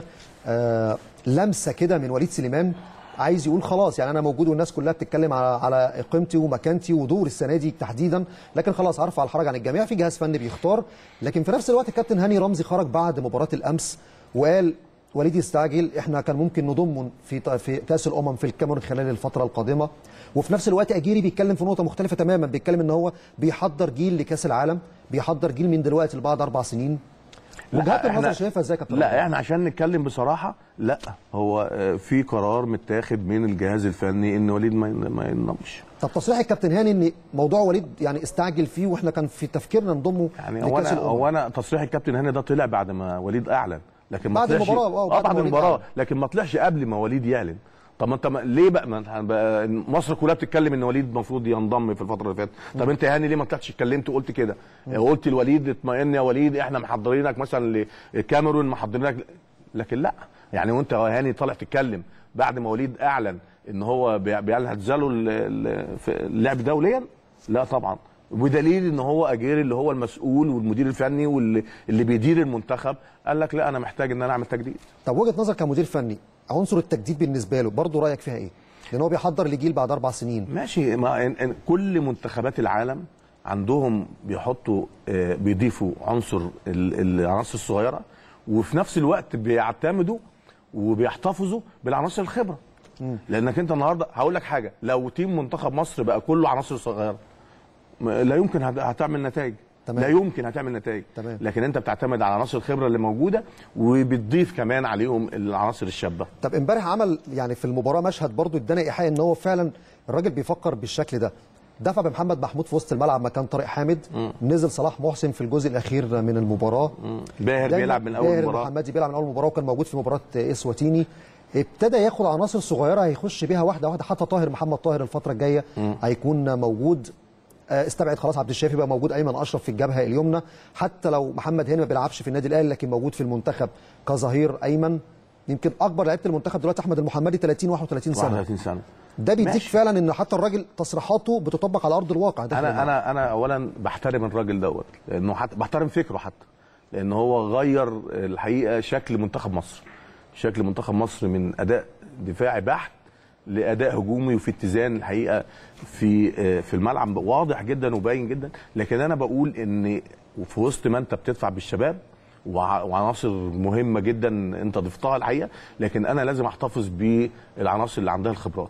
آه لمسه كده من وليد سليمان عايز يقول خلاص يعني انا موجود والناس كلها بتتكلم على على قيمتي ومكانتي ودور السنه دي تحديدا لكن خلاص هرفع الحرج عن الجميع في جهاز فني بيختار لكن في نفس الوقت الكابتن هاني رمزي خرج بعد مباراه الامس وقال وليد يستعجل احنا كان ممكن نضمه في في كاس الامم في الكاميرون خلال الفتره القادمه وفي نفس الوقت اجيري بيتكلم في نقطه مختلفه تماما بيتكلم ان هو بيحضر جيل لكاس العالم بيحضر جيل من دلوقتي لبعد اربع سنين وجهات النظر شايفها ازاي يا كابتن لا احنا عشان نتكلم بصراحه لا هو آه، في قرار متاخد من الجهاز الفني ان وليد ما ين- ما ينضمش طب تصريح الكابتن هاني ان موضوع وليد يعني استعجل فيه واحنا كان في تفكيرنا نضمه يعني هو لكاس انا الامم هو انا تصريح الكابتن هاني ده طلع بعد ما وليد اعلن لكن ما بعد طلعش المباراة، آه، اه بعد بعد ما وليد المباراه أعلن. لكن ما طلعش قبل ما وليد يعلن طب ما انت ما ليه بقى, ما انت بقى مصر كلها بتتكلم ان وليد المفروض ينضم في الفتره اللي فاتت طب انت يا هاني ليه ما طلعتش اتكلمت وقلت كده قلت لوليد اطمئن يا وليد احنا محضرينك مثلا للكاميرون محضرينك لكن لا يعني وانت يا هاني طالع تتكلم بعد ما وليد اعلن ان هو بي- بيعلن هتزاله ال- ال- في اللعب دوليا لا طبعا بدليل ان هو اجير اللي هو المسؤول والمدير الفني واللي اللي بيدير المنتخب قال لك لا انا محتاج ان انا اعمل تجديد طب وجهه نظر كمدير فني عنصر التجديد بالنسبه له برضه رايك فيها ايه؟ لان هو بيحضر لجيل بعد اربع سنين ماشي ما إن إن كل منتخبات العالم عندهم بيحطوا آه، بيضيفوا عنصر ال- العناصر الصغيره وفي نفس الوقت بيعتمدوا وبيحتفظوا بالعناصر الخبره لانك انت النهارده هقول لك حاجه لو تيم منتخب مصر بقى كله عناصر صغيره ما- لا يمكن هت- هتعمل نتائج تمام. لا يمكن هتعمل نتائج تمام. لكن انت بتعتمد على عناصر الخبره اللي موجوده وبتضيف كمان عليهم العناصر الشابه طب امبارح عمل يعني في المباراه مشهد برضه ادانا ايحاء ان هو فعلا الراجل بيفكر بالشكل ده دفع بمحمد محمود في وسط الملعب مكان طارق حامد نزل صلاح محسن في الجزء الاخير من المباراه باهر دايماً بيلعب من اول باهر مباراه المحمدي بيلعب من اول مباراه وكان موجود في مباراه اسواتيني ابتدى ياخد عناصر صغيره هيخش بيها واحده واحده حتى طاهر محمد طاهر الفتره الجايه هيكون موجود آه، استبعد خلاص عبد الشافي بقى موجود ايمن اشرف في الجبهه اليمنى حتى لو محمد هاني ما بيلعبش في النادي الاهلي لكن موجود في المنتخب كظهير ايمن يمكن اكبر لعيبه المنتخب دلوقتي احمد المحمدي 30 31 سنه 31 سنه ده بيديك ماشي. فعلا ان حتى الراجل تصريحاته بتطبق على ارض الواقع داخل انا الملعب. انا انا اولا بحترم الراجل دوت لانه حتى بحترم فكره حتى لان هو غير الحقيقه شكل منتخب مصر شكل منتخب مصر من اداء دفاعي بحت لاداء هجومي وفي اتزان الحقيقه في في الملعب واضح جدا وباين جدا لكن انا بقول ان في وسط ما انت بتدفع بالشباب وع- وعناصر مهمه جدا انت ضفتها الحقيقه لكن انا لازم احتفظ بالعناصر اللي عندها الخبرات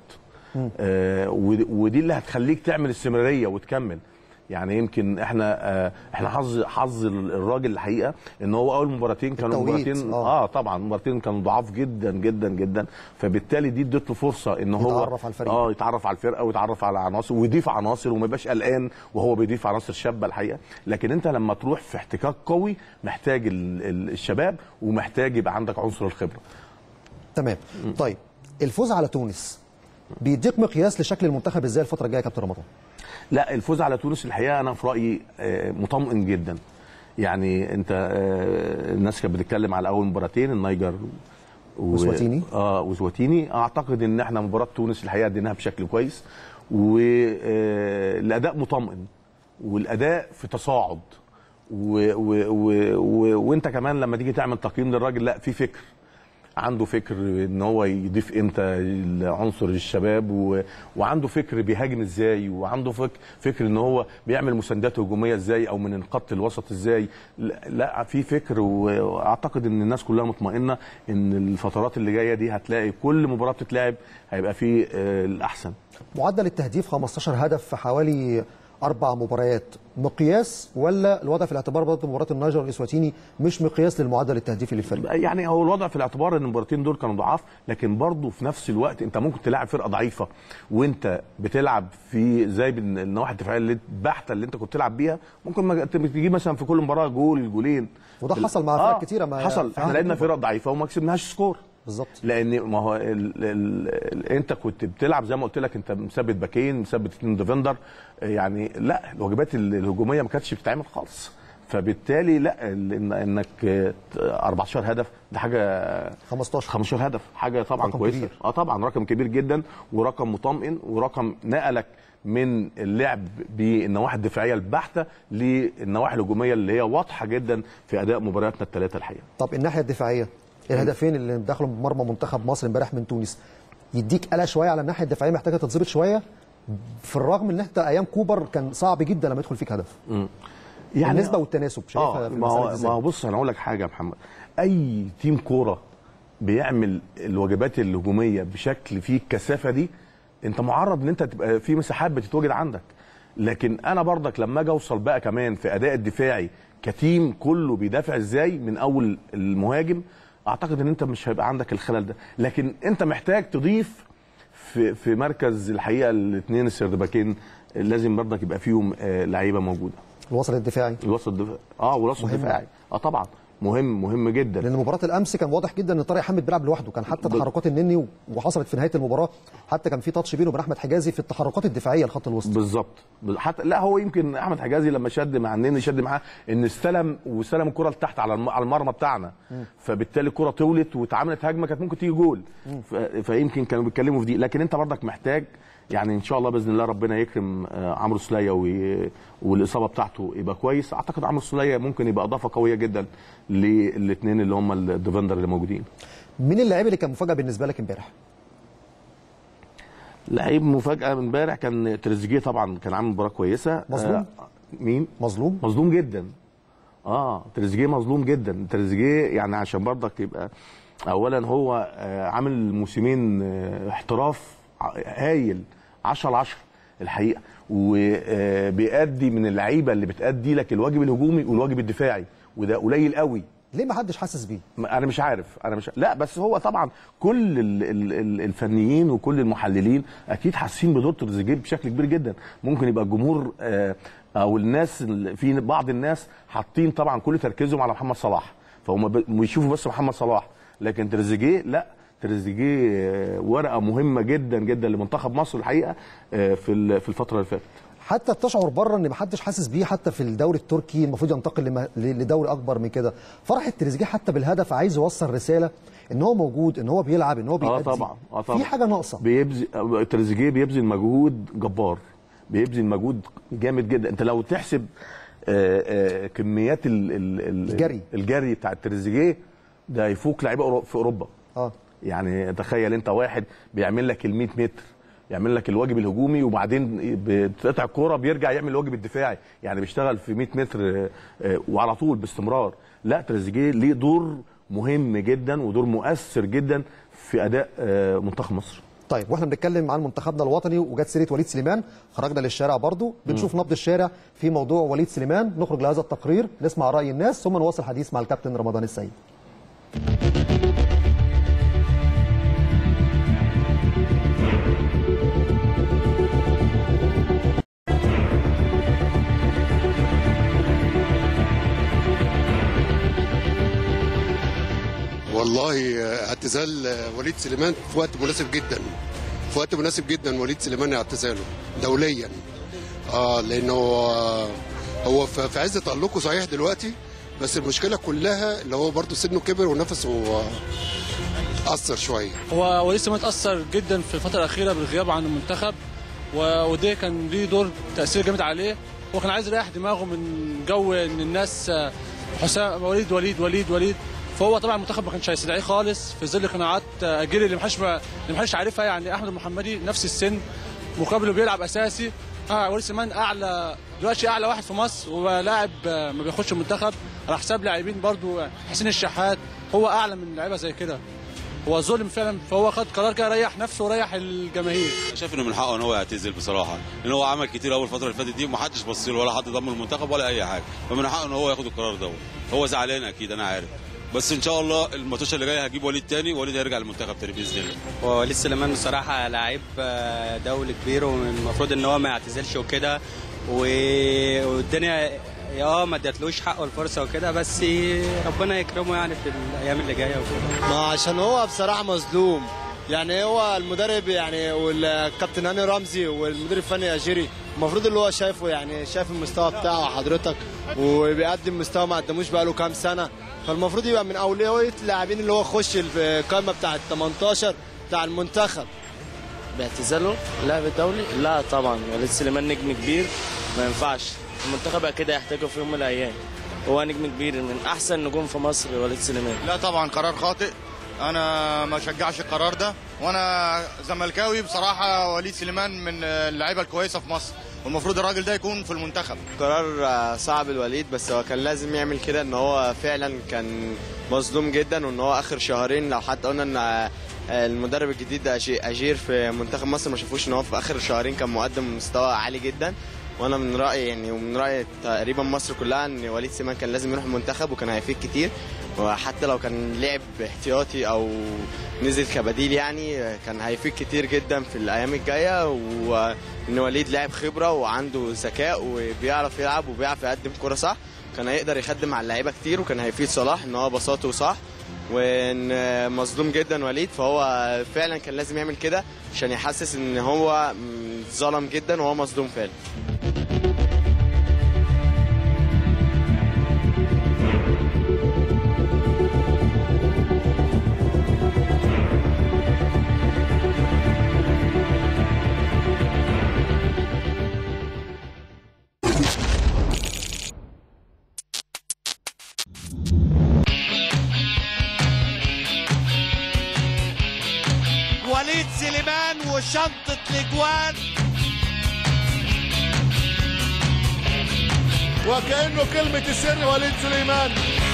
آه ود- ودي اللي هتخليك تعمل استمراريه وتكمل يعني يمكن احنا آه احنا حظ حظ ال- الراجل الحقيقه ان هو اول مباراتين كانوا التوقيت، مباراتين آه. اه طبعا مباراتين كانوا ضعاف جدا جدا جدا فبالتالي دي ادت له فرصه ان هو يتعرف على الفريق. اه يتعرف على الفرقه ويتعرف على عناصر ويضيف عناصر وما يبقاش قلقان وهو بيضيف عناصر شابه الحقيقه لكن انت لما تروح في احتكاك قوي محتاج ال- ال- الشباب ومحتاج يبقى عندك عنصر الخبره تمام طيب الفوز على تونس بيديك مقياس لشكل المنتخب ازاي الفتره الجايه يا كابتن رمضان لا الفوز على تونس الحقيقه انا في رايي آه، مطمئن جدا يعني انت آه، الناس كانت بتتكلم على اول مباراتين النيجر و- وسواتيني. اه وسواتيني اعتقد ان احنا مباراه تونس الحقيقه اديناها بشكل كويس والاداء مطمئن والاداء في تصاعد و و و و وانت كمان لما تيجي تعمل تقييم للراجل لا في فكر عنده فكر ان هو يضيف امتى عنصر الشباب و... وعنده فكر بيهاجم ازاي وعنده فكر فكر ان هو بيعمل مساندات هجوميه ازاي او من خط الوسط ازاي لا, لا في فكر و- واعتقد ان الناس كلها مطمئنه ان الفترات اللي جايه دي هتلاقي كل مباراه بتتلعب هيبقى فيه آه، الاحسن معدل التهديف 15 هدف في حوالي اربع مباريات مقياس ولا الوضع في الاعتبار برضه مباراه النيجر والاسواتيني مش مقياس للمعدل التهديفي للفريق يعني هو الوضع في الاعتبار ان المباراتين دول كانوا ضعاف لكن برضه في نفس الوقت انت ممكن تلاعب فرقه ضعيفه وانت بتلعب في زي بال- النواحي الدفاعيه اللي البحته اللي انت كنت بتلعب بيها ممكن ما تجيب مثلا في كل مباراه جول جولين وده حصل مع فرق كتيرة ما- حصل في احنا عهد لعبنا كوبر. فرق ضعيفه وما كسبناش سكور بالظبط لان ما هو ال ال ال انت كنت بتلعب زي ما قلت لك انت مثبت باكين مثبت اتنين ديفندر يعني لا الواجبات ال- الهجوميه ما كانتش بتتعمل خالص فبالتالي لا ال- إن انك آه، 14 هدف ده حاجه 15 15 هدف حاجه طبعا رقم كويسه كبير. اه طبعا رقم كبير جدا ورقم مطمئن ورقم نقلك من اللعب بالنواحي الدفاعيه البحته للنواحي الهجوميه اللي هي واضحه جدا في اداء مبارياتنا الثلاثه الحقيقه طب الناحيه الدفاعيه الهدفين اللي دخلوا بمرمى منتخب مصر امبارح من تونس يديك قلق شويه على الناحيه الدفاعيه محتاجه تتظبط شويه في الرغم ان انت ايام كوبر كان صعب جدا لما يدخل فيك هدف يعني النسبه والتناسب شايفها اه في ما المسألة هو دي إزاي؟ ما هو بص انا اقول لك حاجه يا محمد اي تيم كوره بيعمل الواجبات الهجوميه بشكل فيه الكثافه دي انت معرض ان انت تبقى في مساحات بتتواجد عندك لكن انا برضك لما اجي اوصل بقى كمان في اداء الدفاعي كتيم كله بيدافع ازاي من اول المهاجم اعتقد ان انت مش هيبقى عندك الخلل ده لكن انت محتاج تضيف في في مركز الحقيقه الاثنين السردباكين لازم برضك يبقى فيهم آه، لعيبه موجوده الوسط الدفاعي الوسط الدفاعي اه والوسط مهم. الدفاعي اه طبعا مهم مهم جدا لان مباراه الامس كان واضح جدا ان طارق حامد بيلعب لوحده كان حتى تحركات النني وحصلت في نهايه المباراه حتى كان في تاتش بينه وبين احمد حجازي في التحركات الدفاعيه لخط الوسط بالظبط حتى لا هو يمكن احمد حجازي لما شد مع النني شد معاه ان استلم واستلم الكره لتحت على الم- على المرمى بتاعنا فبالتالي الكره طولت واتعملت هجمه كانت ممكن تيجي جول ف- فيمكن كانوا بيتكلموا في دي لكن انت برضك محتاج يعني ان شاء الله باذن الله ربنا يكرم آه، عمرو سوليه وي- والاصابه بتاعته يبقى كويس اعتقد عمرو سوليه ممكن يبقى اضافه قويه جدا للاثنين اللي هم الديفندر اللي موجودين مين اللاعب اللي كان مفاجاه بالنسبه لك امبارح لعيب مفاجاه من امبارح كان تريزيجيه طبعا كان عامل مباراه كويسه مظلوم؟ آه مين مظلوم مظلوم جدا اه تريزيجيه مظلوم جدا تريزيجيه يعني عشان برضك يبقى اولا هو آه عامل موسمين آه احتراف ع- هايل 10 على 10 الحقيقه وبيأدي من اللعيبه اللي بتأدي لك الواجب الهجومي والواجب الدفاعي وده قليل قوي ليه ما حدش حاسس بيه ما- انا مش عارف انا مش لا بس هو طبعا كل ال ال ال الفنيين وكل المحللين اكيد حاسين بدور تريزيجيه بشكل كبير جدا ممكن يبقى الجمهور آه، او الناس ال- في بعض الناس حاطين طبعا كل تركيزهم على محمد صلاح فهم ب- بيشوفوا بس محمد صلاح لكن تريزيجيه لا تريزيجيه آه، ورقه مهمه جدا جدا لمنتخب مصر الحقيقه آه، في ال- في الفتره اللي فاتت حتى تشعر بره ان ما حدش حاسس بيه حتى في الدوري التركي المفروض ينتقل لم- ل- لدوري اكبر من كده فرحه تريزيجيه حتى بالهدف عايز يوصل رساله ان هو موجود ان هو بيلعب ان هو اه بيأدي طبعا اه طبعا في حاجه ناقصه بيبذل تريزيجيه بيبذل مجهود جبار بيبذل مجهود جامد جدا انت لو تحسب آه، آه، كميات ال ال ال الجري. الجري بتاع تريزيجيه ده يفوق لعيبه أورو- في اوروبا اه يعني تخيل انت واحد بيعمل لك ال 100 متر يعمل لك الواجب الهجومي وبعدين بتقطع الكوره بيرجع يعمل الواجب الدفاعي يعني بيشتغل في 100 متر آه، آه، وعلى طول باستمرار لا تريزيجيه ليه دور مهم جدا ودور مؤثر جدا في اداء آه، منتخب مصر طيب واحنا بنتكلم عن منتخبنا الوطني وجت سيره وليد سليمان خرجنا للشارع برضو بنشوف نبض الشارع في موضوع وليد سليمان نخرج لهذا التقرير نسمع راي الناس ثم نواصل حديث مع الكابتن رمضان السيد والله آه، اعتزال آه، وليد سليمان في وقت مناسب جدا في وقت مناسب جدا وليد سليمان اعتزاله دوليا اه لانه آه، هو في في عز تألقه صحيح دلوقتي بس المشكله كلها اللي هو برضه سنه كبر ونفسه آه، اثر شويه هو ولسه متاثر جدا في الفتره الاخيره بالغياب عن المنتخب و- وده كان ليه دور تاثير جامد عليه هو كان عايز يريح دماغه من جو ان الناس آه، حسام وليد وليد وليد وليد فهو طبعا المنتخب ما كانش هيستدعيه خالص في ظل قناعات آه، اجيال اللي محدش اللي محدش عارفها يعني احمد المحمدي نفس السن مقابله بيلعب اساسي اه وليد سليمان اعلى دلوقتي اعلى واحد في مصر ولاعب آه، ما بيخش المنتخب على حساب لاعبين برضو آه، حسين الشحات هو اعلى من لعيبه زي كده هو ظلم فعلا فهو خد قرار كده ريح نفسه وريح الجماهير شايف انه من حقه ان هو يعتزل بصراحه لان هو عمل كتير اول الفتره اللي فاتت دي ومحدش بص له ولا حد ضم المنتخب ولا اي حاجه فمن حقه ان هو ياخد القرار دوت هو زعلان اكيد انا عارف بس ان شاء الله الماتش اللي جاي هجيب وليد تاني وليد هيرجع للمنتخب تاني باذن الله وليد سليمان بصراحة لعيب آه، دولي كبير والمفروض ان هو ما يعتزلش وكده و- والدنيا اه ما ادتلوش حقه الفرصة وكده بس ربنا يكرمه يعني في الايام اللي جاية وكده ما عشان هو بصراحة مظلوم يعني هو المدرب يعني والكابتن هاني رمزي والمدير الفني اجيري المفروض اللي هو شايفه يعني شايف المستوى بتاعه حضرتك وبيقدم مستوى ما قدموش بقاله كام سنه فالمفروض يبقى من اولويه اللاعبين اللي هو يخش القائمه بتاعه ال 18 بتاع المنتخب باعتزاله اللاعب الدولي لا طبعا وليد سليمان نجم كبير ما ينفعش المنتخب اكيد هيحتاجه في يوم من الايام هو نجم كبير من احسن نجوم في مصر وليد سليمان لا طبعا قرار خاطئ انا ما شجعش القرار ده وانا زملكاوي بصراحه وليد سليمان من اللعيبه الكويسه في مصر والمفروض الراجل ده يكون في المنتخب قرار آه، صعب الوليد بس هو كان لازم يعمل كده ان هو فعلا كان مظلوم جدا وان هو اخر شهرين لو حتى قلنا ان آه، المدرب الجديد ده أجي- اجير في منتخب مصر ما شافوش ان هو في اخر شهرين كان مقدم مستوى عالي جدا وانا من رايي يعني ومن راي تقريبا مصر كلها ان وليد سليمان كان لازم يروح المنتخب وكان هيفيد كتير وحتى لو كان لعب احتياطي او نزل كبديل يعني كان هيفيد كتير جدا في الايام الجايه وان وليد لاعب خبره وعنده ذكاء وبيعرف يلعب وبيعرف يقدم كرة صح كان هيقدر يخدم على اللعيبه كتير وكان هيفيد صلاح ان هو بساطه صح وان مظلوم جدا وليد فهو فعلا كان لازم يعمل كده عشان يحسس ان هو م، ظلم جدا وهو مظلوم فعلا وليد سليمان وشنطة الاجوان وكأنه كلمة السر وليد سليمان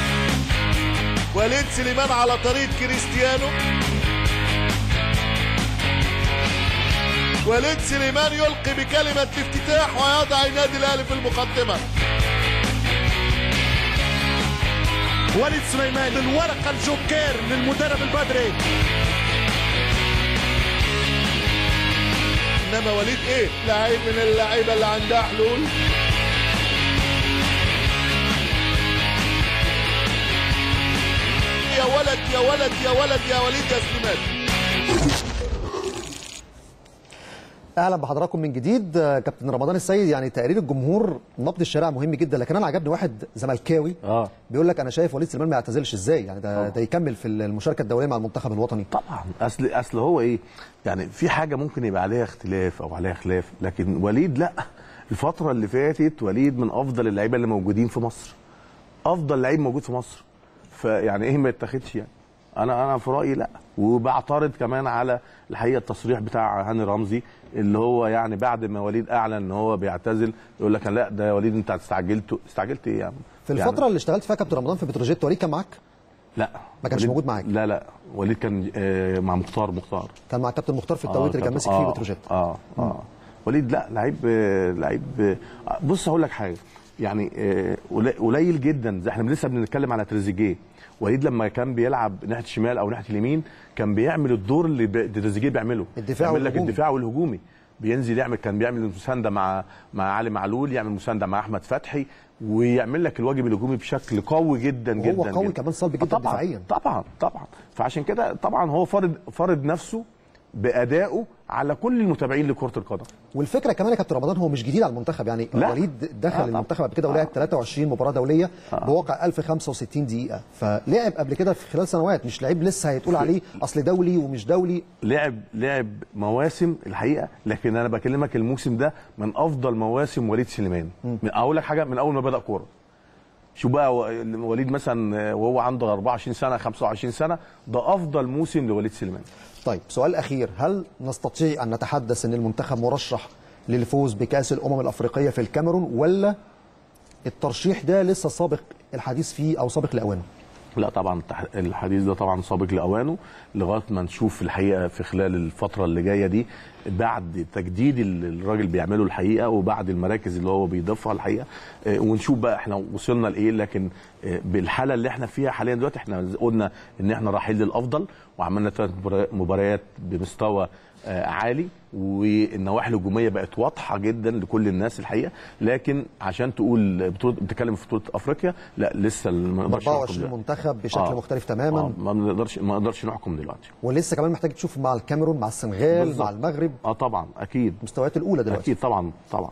وليد سليمان على طريق كريستيانو وليد سليمان يلقي بكلمة افتتاح ويضع النادي الأهلي في المقدمة وليد سليمان الورقة الجوكير للمدرب البدري إنما وليد إيه؟ لعيب من اللعيبة اللي عندها حلول يا ولد يا ولد يا ولد يا وليد يا سليمان اهلا بحضراتكم من جديد آه، كابتن رمضان السيد يعني تقرير الجمهور نبض الشارع مهم جدا لكن انا عجبني واحد زملكاوي اه بيقول لك انا شايف وليد سليمان ما يعتزلش ازاي يعني ده, ده يكمل في المشاركه الدوليه مع المنتخب الوطني طبعا اصل اصل هو ايه يعني في حاجه ممكن يبقى عليها اختلاف او عليها خلاف لكن وليد لا الفتره اللي فاتت وليد من افضل اللعيبه اللي موجودين في مصر افضل لعيب موجود في مصر فيعني ايه ما يتاخدش يعني انا انا في رايي لا وبعترض كمان على الحقيقه التصريح بتاع هاني رمزي اللي هو يعني بعد ما وليد اعلن ان هو بيعتزل يقول لك لا ده يا وليد انت استعجلت استعجلت ايه يا عم في الفتره اللي اشتغلت فيها كابتن رمضان في بتروجيت وليد كان معاك لا ما كانش وليد- موجود معاك لا لا وليد كان آه، مع مختار مختار كان مع كابتن مختار في التوقيت اللي كان ماسك فيه آه، بتروجيت اه اه وليد لا لعيب آه، لعيب آه، بص هقول لك حاجه يعني آه، قلي- قليل جدا زي احنا لسه بنتكلم على تريزيجيه وليد لما كان بيلعب ناحيه الشمال او ناحيه اليمين كان بيعمل الدور اللي ب- تريزيجيه بيعمله الدفاع يعمل لك والهجومي. الدفاع والهجومي بينزل يعمل كان بيعمل مسانده مع مع علي معلول يعمل مسانده مع احمد فتحي ويعمل لك الواجب الهجومي بشكل قوي جدا وهو جدا قوي جدا. كمان صلب جدا طبعا دفاعيا. طبعا طبعا فعشان كده طبعا هو فرض فرض نفسه بادائه على كل المتابعين لكره القدم والفكره كمان يا كابتن رمضان هو مش جديد على المنتخب يعني لا. وليد دخل آه، آه المنتخب قبل كده ولعب 23 مباراه دوليه بواقع 1065 دقيقه فلعب قبل كده في خلال سنوات مش لعيب لسه هيتقول عليه اصل دولي ومش دولي لعب لعب مواسم الحقيقه لكن انا بكلمك الموسم ده من افضل مواسم وليد سليمان من اقول لك حاجه من اول ما بدا كوره شو بقى و- وليد مثلا وهو عنده 24 سنه 25 سنه ده افضل موسم لوليد سليمان طيب سؤال اخير هل نستطيع ان نتحدث ان المنتخب مرشح للفوز بكاس الامم الافريقيه في الكاميرون ولا الترشيح ده لسه سابق الحديث فيه او سابق لاوانه لا طبعا التح- الحديث ده طبعا سابق لاوانه لغايه ما نشوف الحقيقه في خلال الفتره اللي جايه دي بعد تجديد اللي الراجل بيعمله الحقيقه وبعد المراكز اللي هو بيضيفها الحقيقه آه، ونشوف بقى احنا وصلنا لايه لكن آه، بالحاله اللي احنا فيها حاليا دلوقتي احنا قلنا ان احنا رايحين للافضل وعملنا ثلاث مباريات بمستوى آه، عالي والنواحي الهجوميه بقت واضحه جدا لكل الناس الحقيقه لكن عشان تقول بطوله بتتكلم في بطوله افريقيا لا لسه ما نقدرش نحكم 24 دلوقتي. منتخب بشكل آه. مختلف تماما آه ما نقدرش ما نقدرش نحكم دلوقتي ولسه كمان محتاج تشوف مع الكاميرون مع السنغال بالظبط. مع المغرب اه طبعا اكيد المستويات الاولى دلوقتي اكيد طبعا طبعا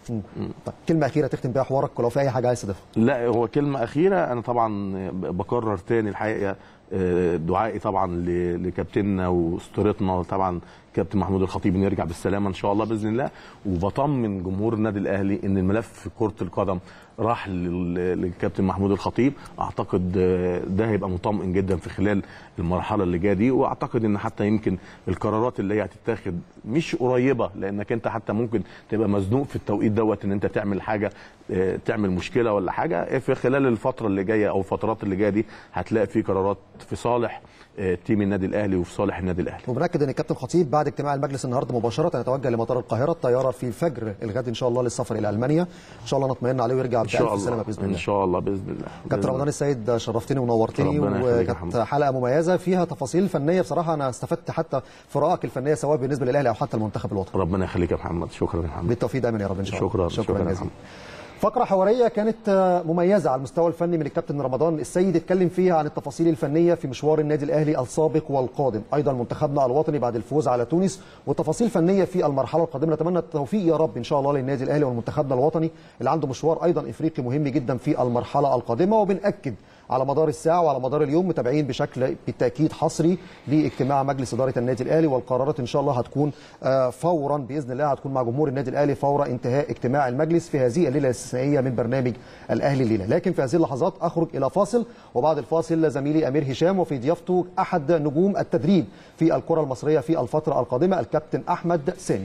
طيب كلمه اخيره تختم بيها حوارك ولو في اي حاجه عايز تضيفها لا هو كلمة أخيرة أنا طبعا بكرر تاني الحقيقة آه، دعائي طبعا ل- لكابتننا واسطورتنا طبعا كابتن محمود الخطيب انه يرجع بالسلامه ان شاء الله باذن الله وبطمن جمهور النادي الاهلي ان الملف في كره القدم راح لل- للكابتن محمود الخطيب اعتقد آه، ده هيبقى مطمئن جدا في خلال المرحله اللي جايه دي واعتقد ان حتى يمكن القرارات اللي هي هتتاخد مش قريبه لانك انت حتى ممكن تبقى مزنوق في التوقيت دوت ان انت تعمل حاجه آه، تعمل مشكله ولا حاجه في خلال الفتره اللي جايه او الفترات اللي جايه دي هتلاقي في قرارات في صالح آه، تيم النادي الاهلي وفي صالح النادي الاهلي وبنأكد ان الكابتن خطيب بعد اجتماع المجلس النهارده مباشره يتوجه لمطار القاهره الطياره في فجر الغد ان شاء الله للسفر الى المانيا ان شاء الله نطمئن عليه ويرجع ان شاء بألف الله سلامه باذن ان الله شاء الله باذن الله كابتن رمضان السيد شرفتني ونورتني ربنا يخليك يا وكانت محمد. حلقه مميزه فيها تفاصيل فنيه بصراحه انا استفدت حتى في رأيك الفنيه سواء بالنسبه للاهلي او حتى المنتخب الوطني ربنا يخليك يا محمد شكرا يا محمد بالتوفيق دايما يا رب ان شاء الله شكرا شكرا, شكرا يا جزيلا محمد. فقرة حوارية كانت آه، مميزة على المستوى الفني من الكابتن رمضان السيد اتكلم فيها عن التفاصيل الفنية في مشوار النادي الأهلي السابق والقادم أيضا منتخبنا الوطني بعد الفوز على تونس وتفاصيل فنية في المرحلة القادمة نتمنى التوفيق يا رب إن شاء الله للنادي الأهلي ومنتخبنا الوطني اللي عنده مشوار أيضا إفريقي مهم جدا في المرحلة القادمة وبنأكد على مدار الساعة وعلى مدار اليوم متابعين بشكل بالتأكيد حصري لاجتماع مجلس إدارة النادي الأهلي والقرارات إن شاء الله هتكون آه، فورا بإذن الله هتكون مع جمهور النادي الأهلي فور انتهاء اجتماع المجلس في هذه الليلة الاستثنائية من برنامج الأهلي الليلة لكن في هذه اللحظات أخرج إلى فاصل وبعد الفاصل زميلي أمير هشام وفي ضيافته أحد نجوم التدريب في الكرة المصرية في الفترة القادمة الكابتن أحمد سامي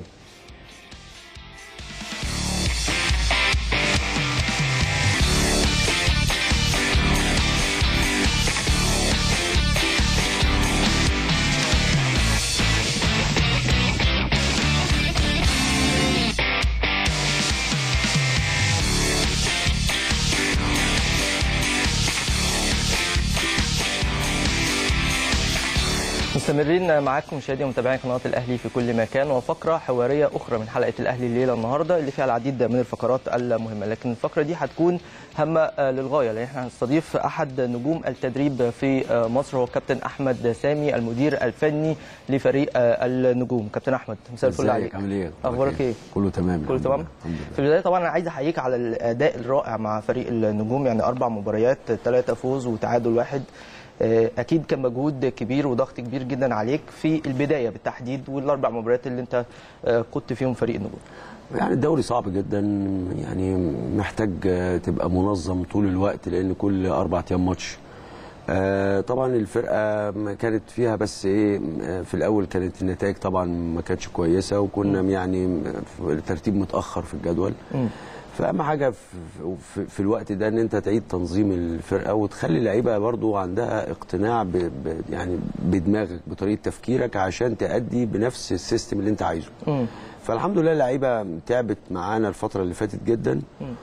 مستمرين معاكم مشاهدي ومتابعين قناه الاهلي في كل مكان وفقره حواريه اخرى من حلقه الاهلي الليله النهارده اللي فيها العديد من الفقرات المهمه لكن الفقره دي هتكون هامه آه، للغايه لان احنا هنستضيف احد نجوم التدريب في آه، مصر هو كابتن احمد سامي المدير الفني لفريق آه، النجوم كابتن احمد مساء الفل ازيك؟ عليك عامل ايه؟ اخبارك ايه كله تمام كله الحمد تمام لله، الحمد لله في البدايه طبعا انا عايز احييك على الاداء الرائع مع فريق النجوم يعني اربع مباريات ثلاثه فوز وتعادل واحد آه، اكيد كان مجهود كبير وضغط كبير جدا عليك في البدايه بالتحديد والاربع مباريات اللي انت آه، قدت فيهم فريق النجوم يعني الدوري صعب جدا يعني محتاج آه، تبقى منظم طول الوقت لان كل اربع ايام ماتش آه، طبعا الفرقه ما كانت فيها بس ايه آه، في الاول كانت النتائج طبعا ما كانتش كويسه وكنا يعني في ترتيب متاخر في الجدول فاهم حاجه في, في, في الوقت ده ان انت تعيد تنظيم الفرقه وتخلي اللعيبه برضو عندها اقتناع ب ب يعني بدماغك بطريقه تفكيرك عشان تأدي بنفس السيستم اللي انت عايزه فالحمد لله اللعيبه تعبت معانا الفتره اللي فاتت جدا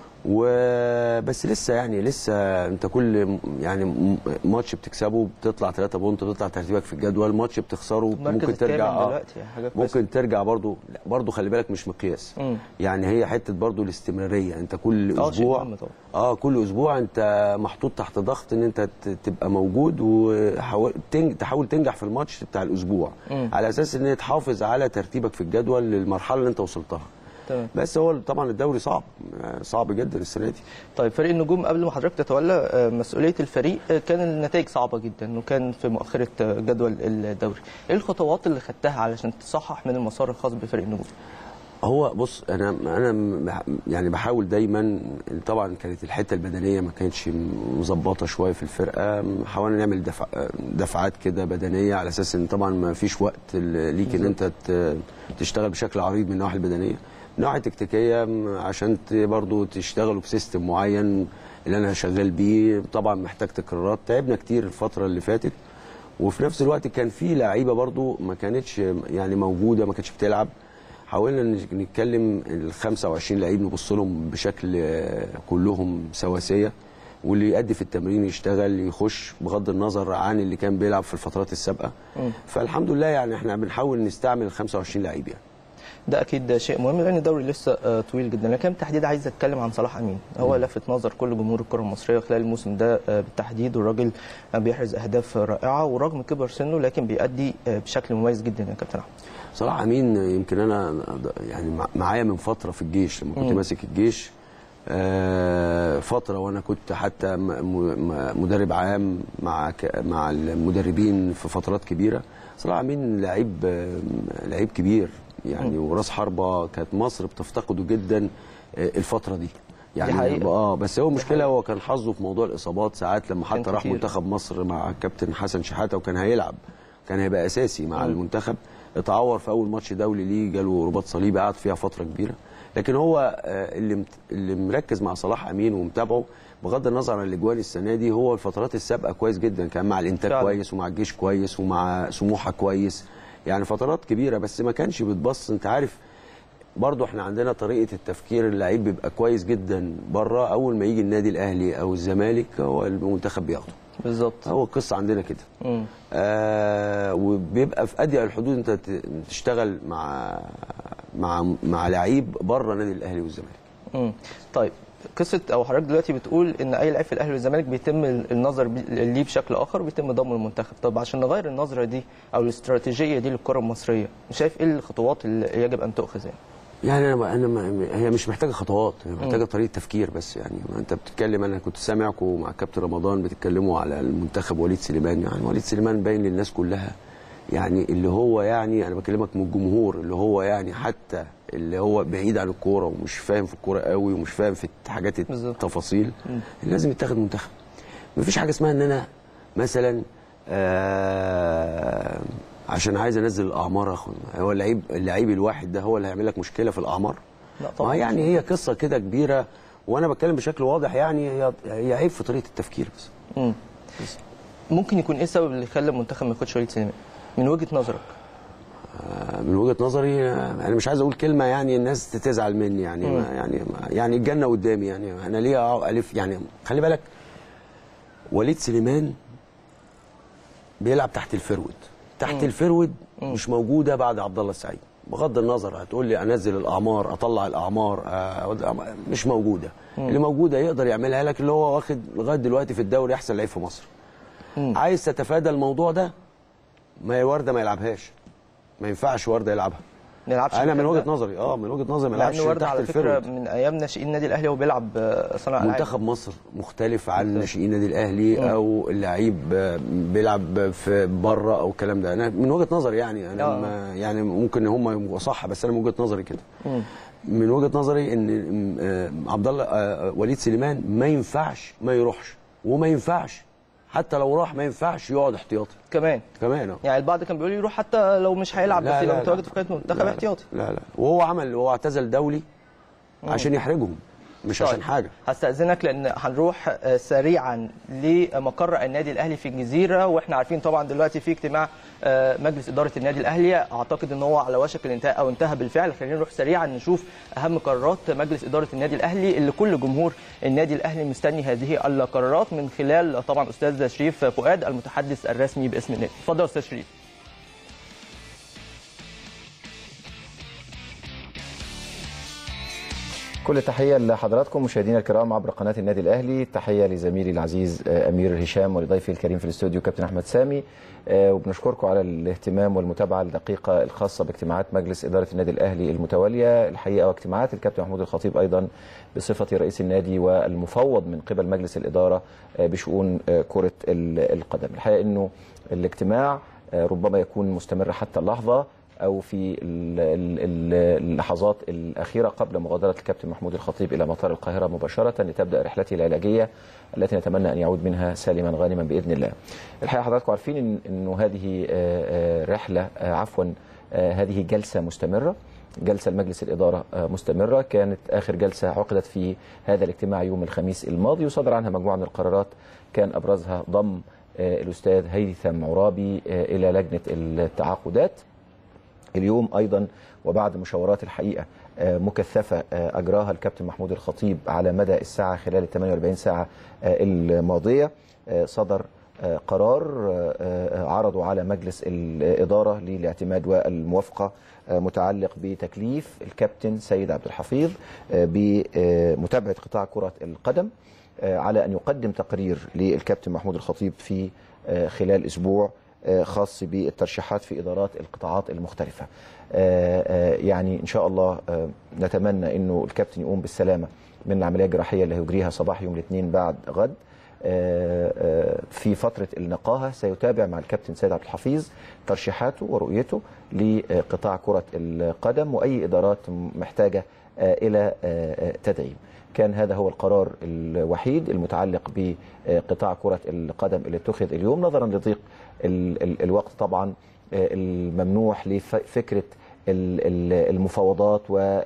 وبس لسه يعني لسه انت كل م- يعني م- ماتش بتكسبه بتطلع 3 بونت بتطلع ترتيبك في الجدول ماتش بتخسره المركز ممكن ترجع الثامن اه دلوقتي حاجه كويسه ممكن ترجع برضو لا برضو خلي بالك مش مقياس مم. يعني هي حته برضو الاستمراريه انت كل اه شيء اسبوع مهم طبعا اه كل اسبوع انت محطوط تحت ضغط ان انت ت- تبقى موجود وتحاول تحاول تنجح في الماتش بتاع الاسبوع مم. على اساس ان تحافظ على ترتيبك في الجدول للمرحله اللي انت وصلتها تمام بس هو طبعا الدوري صعب آه، صعب جدا السنه دي طيب فريق النجوم قبل ما حضرتك تتولى آه، مسؤوليه الفريق آه، كان النتائج صعبه جدا وكان في مؤخره آه، جدول الدوري ايه الخطوات اللي خدتها علشان تصحح من المسار الخاص بفريق النجوم هو بص انا انا بح- يعني بحاول دايما طبعا كانت الحته البدنيه ما كانتش مظبطه شويه في الفرقه حاولنا نعمل دفع دفعات كده بدنيه على اساس ان طبعا ما فيش وقت ال- ليك ان انت ت- تشتغل بشكل عريض من الناحيه البدنيه ناحيه تكتيكيه عشان ت- برضو تشتغلوا بسيستم معين اللي انا شغال بيه طبعا محتاج تكرارات تعبنا كتير الفتره اللي فاتت وفي نفس الوقت كان في لعيبه برضو ما كانتش يعني موجوده ما كانتش بتلعب حاولنا نج- نتكلم ال 25 لعيب نبص لهم بشكل آه، كلهم سواسيه واللي يأدي في التمرين يشتغل يخش بغض النظر عن اللي كان بيلعب في الفترات السابقه فالحمد لله يعني احنا بنحاول نستعمل ال 25 لعيب يعني ده اكيد شيء مهم لان الدوري لسه آه، طويل جدا لكن بالتحديد عايز اتكلم عن صلاح امين هو لفت نظر كل جمهور الكره المصريه خلال الموسم ده آه، بالتحديد والراجل آه، بيحرز اهداف رائعه ورغم كبر سنه لكن بيأدي آه، بشكل مميز جدا يا كابتن احمد صلاح امين يمكن انا يعني مع- معايا من فتره في الجيش لما كنت مم. ماسك الجيش آه، فتره وانا كنت حتى م- م- مدرب عام مع ك- مع المدربين في فترات كبيره صلاح امين لعيب آه، لعيب كبير يعني وراس حربه كانت مصر بتفتقده جدا آه، الفتره دي يعني حقيقة. اه بس هو مشكله هو كان حظه في موضوع الاصابات ساعات لما كان حتى راح كتير. منتخب مصر مع الكابتن حسن شحاته وكان هيلعب كان هيبقى اساسي مع المنتخب اتعور في اول ماتش دولي ليه جاله رباط صليبي قعد فيها فتره كبيره لكن هو آه، اللي مت- اللي مركز مع صلاح امين ومتابعه بغض النظر عن الاجوان السنه دي هو الفترات السابقه كويس جدا كان مع الانتاج فعلا. كويس ومع الجيش كويس ومع سموحه كويس يعني فترات كبيره بس ما كانش بتبص انت عارف برضه احنا عندنا طريقه التفكير اللعيب بيبقى كويس جدا بره اول ما يجي النادي الاهلي او الزمالك هو المنتخب بياخده بالظبط هو القصه عندنا كده مم. آه وبيبقى في اضيق الحدود انت ت- تشتغل مع مع مع لعيب بره النادي الاهلي والزمالك مم. طيب قصه او حضرتك دلوقتي بتقول ان اي لعيب في الاهلي والزمالك بيتم النظر بي- ليه بشكل اخر وبيتم ضمه المنتخب طب عشان نغير النظره دي او الاستراتيجيه دي للكره المصريه شايف ايه الخطوات اللي يجب ان تؤخذ يعني يعني انا ما انا ما هي مش محتاجه خطوات هي محتاجه طريقه تفكير بس يعني ما انت بتتكلم انا كنت سامعكم مع كابتن رمضان بتتكلموا على المنتخب وليد سليمان يعني وليد سليمان باين للناس كلها يعني اللي هو يعني انا بكلمك من الجمهور اللي هو يعني حتى اللي هو بعيد عن الكوره ومش فاهم في الكوره قوي ومش فاهم في حاجات التفاصيل لازم يتاخد منتخب مفيش حاجه اسمها ان انا مثلا آه عشان عايز انزل الاعمار اخد هو اللعيب اللعيب الواحد ده هو اللي هيعمل لك مشكله في الاعمار لا طبعا يعني هي قصه كده كبيره وانا بتكلم بشكل واضح يعني هي هي عيب في طريقه التفكير بس مم. ممكن يكون ايه السبب اللي خلى المنتخب ما ياخدش وليد سليمان من وجهه نظرك آه، من وجهه نظري آه، انا مش عايز اقول كلمه يعني الناس تزعل مني يعني مم. ما يعني ما يعني الجنه قدامي يعني انا ليه أقع- الف يعني خلي بالك وليد سليمان بيلعب تحت الفرود تحت مم. الفرود مش موجوده بعد عبد الله السعيد بغض النظر هتقول لي انزل الاعمار اطلع الاعمار آه، أود- مش موجوده مم. اللي موجوده يقدر يعملها لك اللي هو واخد لغايه دلوقتي في الدوري احسن لعيب في مصر عايز تتفادى الموضوع ده ما هي ورده ما يلعبهاش ما ينفعش ورده يلعبها ما يلعبش انا من المكان وجهه ده؟ نظري اه من وجهه نظري ما مع يلعبش ان ورده تحت على فكره الفرود من ايام ناشئين النادي الاهلي وهو بيلعب آه، صانع العاب منتخب مصر مختلف عن ناشئين النادي الاهلي او اللعيب آه، بيلعب في بره او الكلام ده انا من وجهه نظري يعني انا آه. ما يعني ممكن هم يبقوا صح بس انا من وجهه نظري كده مم. من وجهه نظري ان آه، عبد الله آه، وليد سليمان ما ينفعش ما يروحش وما ينفعش حتى لو راح ما ينفعش يقعد احتياطي كمان كمان اه يعني البعض كان بيقول يروح حتى لو مش هيلعب لا، بس لا، لو لا. متواجد في قائمه المنتخب لا، لا. احتياطي لا لا وهو عمل هو اعتزل دولي عشان يحرجهم مش طيب. عشان حاجه هستأذنك لأن هنروح آه، سريعا لمقر النادي الأهلي في الجزيرة وإحنا عارفين طبعا دلوقتي في اجتماع آه، مجلس إدارة النادي الأهلي أعتقد إن هو على وشك الانتهاء أو انتهى بالفعل خلينا نروح سريعا نشوف أهم قرارات مجلس إدارة النادي الأهلي اللي كل جمهور النادي الأهلي مستني هذه القرارات من خلال طبعا أستاذ شريف فؤاد المتحدث الرسمي باسم النادي اتفضل يا أستاذ شريف كل تحية لحضراتكم مشاهدينا الكرام عبر قناة النادي الأهلي تحية لزميلي العزيز آه، أمير هشام ولضيفي الكريم في الاستوديو كابتن أحمد سامي آه، وبنشكركم على الاهتمام والمتابعة الدقيقة الخاصة باجتماعات مجلس إدارة النادي الأهلي المتوالية الحقيقة واجتماعات الكابتن محمود الخطيب أيضا بصفة رئيس النادي والمفوض من قبل مجلس الإدارة آه، بشؤون آه، كرة ال- القدم الحقيقة أنه الاجتماع آه، ربما يكون مستمر حتى اللحظة او في ال- ال- ال- اللحظات الاخيره قبل مغادره الكابتن محمود الخطيب الى مطار القاهره مباشره لتبدا رحلته العلاجيه التي نتمنى ان يعود منها سالما غانما باذن الله. الحقيقه حضراتكم عارفين إن- انه هذه آه، آه، رحله آه، عفوا آه، هذه جلسه مستمره جلسه لمجلس الاداره آه، مستمره كانت اخر جلسه عقدت في هذا الاجتماع يوم الخميس الماضي وصدر عنها مجموعه من القرارات كان ابرزها ضم آه، الاستاذ هيثم عرابي آه، الى لجنه التعاقدات اليوم ايضا وبعد مشاورات الحقيقه آه، مكثفه آه، اجراها الكابتن محمود الخطيب على مدى الساعه خلال ال 48 ساعه آه، الماضيه آه، صدر آه، قرار آه، آه، عرضوا على مجلس الإدارة للاعتماد والموافقة آه، متعلق بتكليف الكابتن سيد عبد الحفيظ آه، بمتابعة قطاع كرة القدم آه، على أن يقدم تقرير للكابتن محمود الخطيب في آه، خلال أسبوع آه، خاص بالترشيحات في إدارات القطاعات المختلفة آه، آه، يعني إن شاء الله آه، نتمنى أنه الكابتن يقوم بالسلامة من العملية الجراحية اللي هيجريها صباح يوم الاثنين بعد غد آه، آه، في فترة النقاهة سيتابع مع الكابتن سيد عبد الحفيظ ترشيحاته ورؤيته لقطاع كرة القدم وأي إدارات محتاجة آه، إلى آه، آه، تدعيم كان هذا هو القرار الوحيد المتعلق بقطاع كرة القدم اللي اتخذ اليوم نظرا لضيق ال- ال- الوقت طبعا آه، الممنوح لفكرة ال- ال- المفاوضات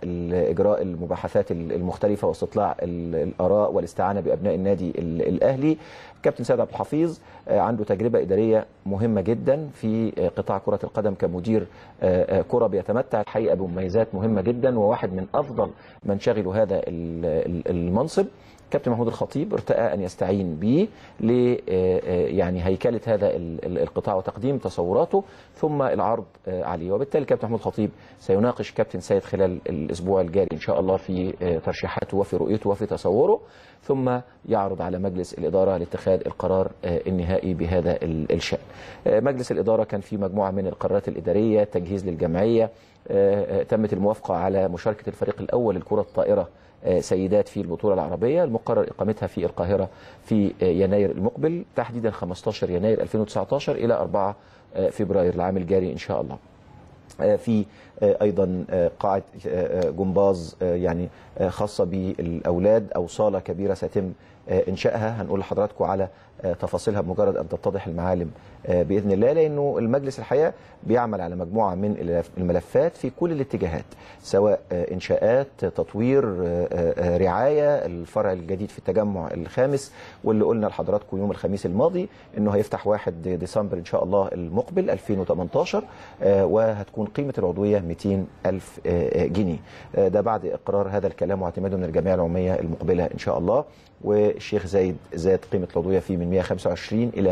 واجراء المباحثات ال- المختلفه واستطلاع ال- الاراء والاستعانه بابناء النادي ال- الاهلي كابتن سيد عبد الحفيظ آه، عنده تجربه اداريه مهمه جدا في آه، قطاع كره القدم كمدير آه، آه، كره بيتمتع الحقيقه بمميزات مهمه جدا وواحد من افضل من شغلوا هذا ال- ال- المنصب كابتن محمود الخطيب ارتأى أن يستعين به ل آه، آه، يعني هيكلة هذا ال- ال- القطاع وتقديم تصوراته ثم العرض آه، عليه وبالتالي كابتن محمود الخطيب سيناقش كابتن سيد خلال الأسبوع الجاري إن شاء الله في آه، ترشيحاته وفي رؤيته وفي تصوره ثم يعرض على مجلس الإدارة لاتخاذ القرار آه، النهائي بهذا ال- الشأن آه، مجلس الإدارة كان في مجموعة من القرارات الإدارية تجهيز للجمعية آه، آه، تمت الموافقة على مشاركة الفريق الأول للكرة الطائرة آه، سيدات في البطولة العربية المقرر إقامتها في القاهرة في آه، يناير المقبل تحديدا 15 يناير 2019 إلى 4 آه، فبراير العام الجاري إن شاء الله آه، في آه، ايضا آه، قاعه آه، آه، جمباز آه، يعني آه، خاصه بالاولاد او صاله كبيره سيتم آه، انشائها هنقول لحضراتكم على آه، تفاصيلها بمجرد ان تتضح المعالم آه، باذن الله لانه المجلس الحقيقه بيعمل على مجموعه من الف- الملفات في كل الاتجاهات سواء آه، انشاءات تطوير آه، آه، رعايه الفرع الجديد في التجمع الخامس واللي قلنا لحضراتكم يوم الخميس الماضي انه هيفتح 1 ديسمبر ان شاء الله المقبل 2018 آه، وهتكون قيمه العضويه 200 الف آه، آه، جنيه آه، ده بعد اقرار هذا الكلام واعتماده من الجمعيه العموميه المقبله ان شاء الله والشيخ زايد زاد قيمه العضويه فيه من 125 الى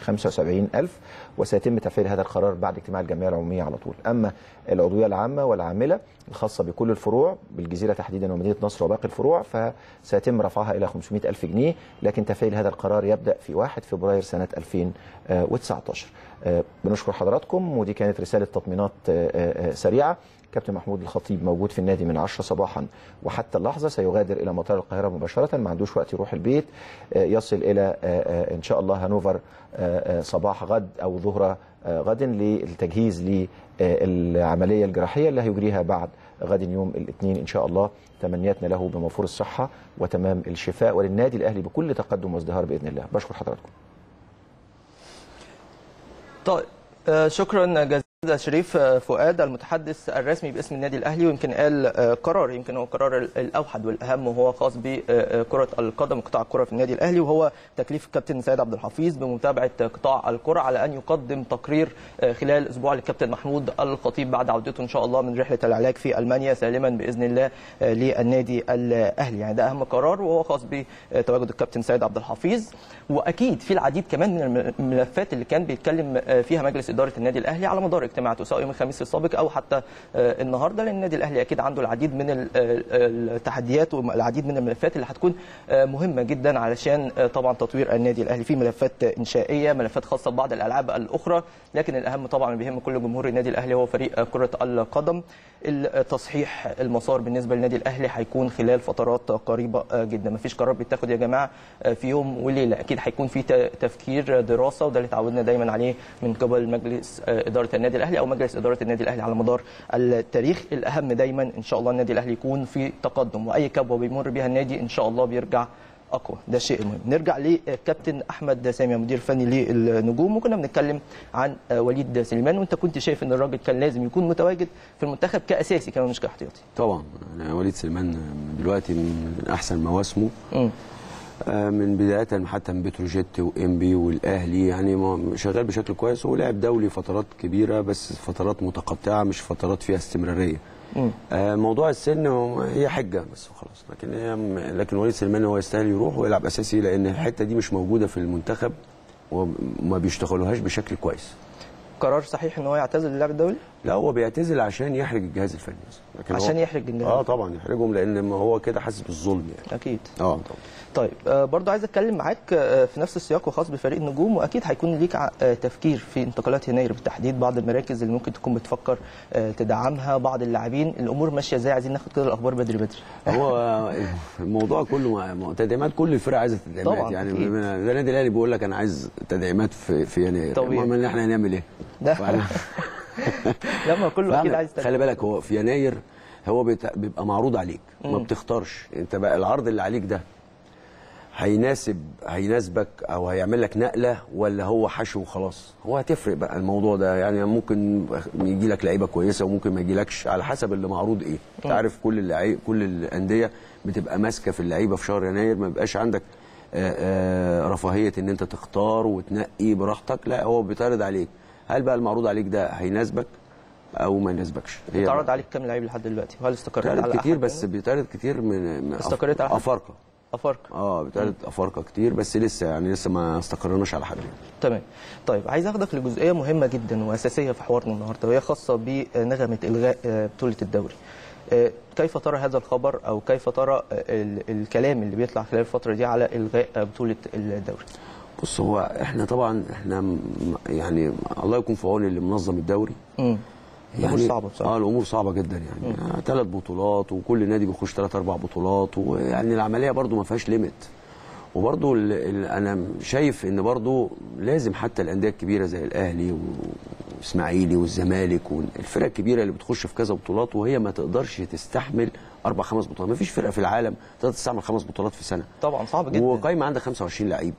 175 الف وسيتم تفعيل هذا القرار بعد اجتماع الجمعيه العموميه على طول اما العضويه العامه والعامله الخاصه بكل الفروع بالجزيره تحديدا ومدينه نصر وباقي الفروع فسيتم رفعها الى 500 الف جنيه لكن تفعيل هذا القرار يبدا في 1 فبراير سنه 2019 آه، بنشكر حضراتكم ودي كانت رساله تطمينات آه، آه، آه، سريعه كابتن محمود الخطيب موجود في النادي من 10 صباحا وحتى اللحظه سيغادر الى مطار القاهره مباشره ما عندوش وقت يروح البيت آه، يصل الى آه، آه، ان شاء الله هانوفر آه، آه، صباح غد او ظهر آه، غد للتجهيز للعمليه الجراحيه اللي هيجريها بعد غد يوم الاثنين ان شاء الله تمنياتنا له بموفور الصحه وتمام الشفاء وللنادي الاهلي بكل تقدم وازدهار باذن الله بشكر حضراتكم طيب آه، شكرا جزيلا شريف آه، فؤاد المتحدث الرسمي باسم النادي الاهلي ويمكن قال آه، قرار يمكن هو القرار ال- الاوحد والاهم وهو خاص بكره القدم قطاع الكره في النادي الاهلي وهو تكليف الكابتن سيد عبد الحفيظ بمتابعه قطاع الكره على ان يقدم تقرير آه، خلال اسبوع للكابتن محمود الخطيب بعد عودته ان شاء الله من رحله العلاج في المانيا سالما باذن الله آه، للنادي الاهلي يعني ده اهم قرار وهو خاص بتواجد الكابتن سيد عبد الحفيظ واكيد في العديد كمان من الملفات اللي كان بيتكلم آه، فيها مجلس اداره النادي الاهلي على مدار اجتماعاته سواء يوم الخميس السابق او حتى آه، النهارده لان النادي الاهلي اكيد عنده العديد من ال- آه، التحديات والعديد من الملفات اللي هتكون آه، مهمه جدا علشان آه، طبعا تطوير النادي الاهلي في ملفات انشائيه ملفات خاصه ببعض الالعاب الاخرى لكن الاهم طبعا اللي بيهم كل جمهور النادي الاهلي هو فريق آه، كره القدم التصحيح المسار بالنسبه للنادي الاهلي هيكون خلال فترات قريبه آه، جدا مفيش قرار بيتاخد يا جماعه آه، في يوم وليله اكيد هيكون في ت- تفكير دراسه وده اللي اتعودنا دايما عليه من قبل مجلس آه، اداره النادي الاهلي او مجلس اداره النادي الاهلي على مدار التاريخ الاهم دايما ان شاء الله النادي الاهلي يكون في تقدم واي كبوه بيمر بيها النادي ان شاء الله بيرجع اقوى ده الشيء المهم نرجع لكابتن احمد سامي المدير الفني للنجوم وكنا بنتكلم عن آه، وليد سليمان وانت كنت شايف ان الراجل كان لازم يكون متواجد في المنتخب كاساسي كمان مش كاحتياطي طبعا أنا وليد سليمان دلوقتي من احسن مواسمه آه، من بدايه حتى من بتروجيت وانبي والاهلي يعني ما- شغال بشكل كويس هو لاعب دولي فترات كبيره بس فترات متقطعه مش فترات فيها استمراريه آه، موضوع السن هو- هي حجه بس وخلاص لكن هي لكن وليد سليمان هو يستاهل يروح ويلعب اساسي لان الحته دي مش موجوده في المنتخب وما بيشتغلوهاش بشكل كويس قرار صحيح ان هو يعتزل اللعب الدولي لا هو بيعتزل عشان يحرج الجهاز الفني بس. لكن عشان هو- يحرج الجهاز. اه طبعا يحرجهم لان ما هو كده حاسس بالظلم يعني اكيد اه طبعا طيب آه، برضو عايز اتكلم معاك آه، في نفس السياق وخاص بفريق النجوم واكيد هيكون ليك ع- آه، تفكير في انتقالات يناير بالتحديد بعض المراكز اللي ممكن تكون بتفكر آه، تدعمها بعض اللاعبين الامور ماشيه ازاي عايزين ناخد كده الاخبار بدري بدري هو الموضوع كله مع- مع تدعيمات كل الفرق عايزه تدعيمات طبعا، يعني أكيد. من- ده النادي الاهلي بيقول لك انا عايز تدعيمات في في يناير طبيعي. امال احنا هنعمل ايه؟ ده لما كله اكيد فاهم؟ عايز خلي بالك هو في يناير هو بيت- بيبقى معروض عليك ما مم. بتختارش انت بقى العرض اللي عليك ده هيناسب هيناسبك او هيعمل لك نقله ولا هو حشو وخلاص هو هتفرق بقى الموضوع ده يعني ممكن يجي لك لعيبه كويسه وممكن ما يجيلكش على حسب اللي معروض ايه انت مم. عارف كل اللعيب كل الانديه بتبقى ماسكه في اللعيبه في شهر يناير ما بيبقاش عندك آه، آه، رفاهيه ان انت تختار وتنقي براحتك لا هو بيتعرض عليك هل بقى المعروض عليك ده هيناسبك او ما يناسبكش هي اتعرض عليك كام لعيب لحد دلوقتي وهل استقريت بيتعرض على كتير أحد بس بيتعرض كتير من من استقريت على حد؟ افارقه افارقه اه بيتعرض افارقه كتير بس لسه يعني لسه ما استقرناش على حد تمام طيب عايز اخدك لجزئيه مهمه جدا واساسيه في حوارنا النهارده وهي خاصه بنغمه الغاء آه، بطوله الدوري آه، كيف ترى هذا الخبر او كيف ترى آه، ال- الكلام اللي بيطلع خلال الفتره دي على الغاء آه، بطوله الدوري بص هو احنا طبعا احنا م- يعني الله يكون في عون اللي منظم الدوري امم يعني الأمور صعبة بصراحة. اه الامور صعبه جدا يعني ثلاث بطولات وكل نادي بيخش ثلاث اربع بطولات ويعني العمليه برضو ما فيهاش ليميت وبرضو ال ال انا شايف ان برضو لازم حتى الانديه الكبيره زي الاهلي واسماعيلي والزمالك والفرق الكبيره اللي بتخش في كذا بطولات وهي ما تقدرش تستحمل اربع خمس بطولات ما فيش فرقه في العالم تقدر تستعمل خمس بطولات في سنه طبعا صعب جدا وقايمه عندك 25 لعيب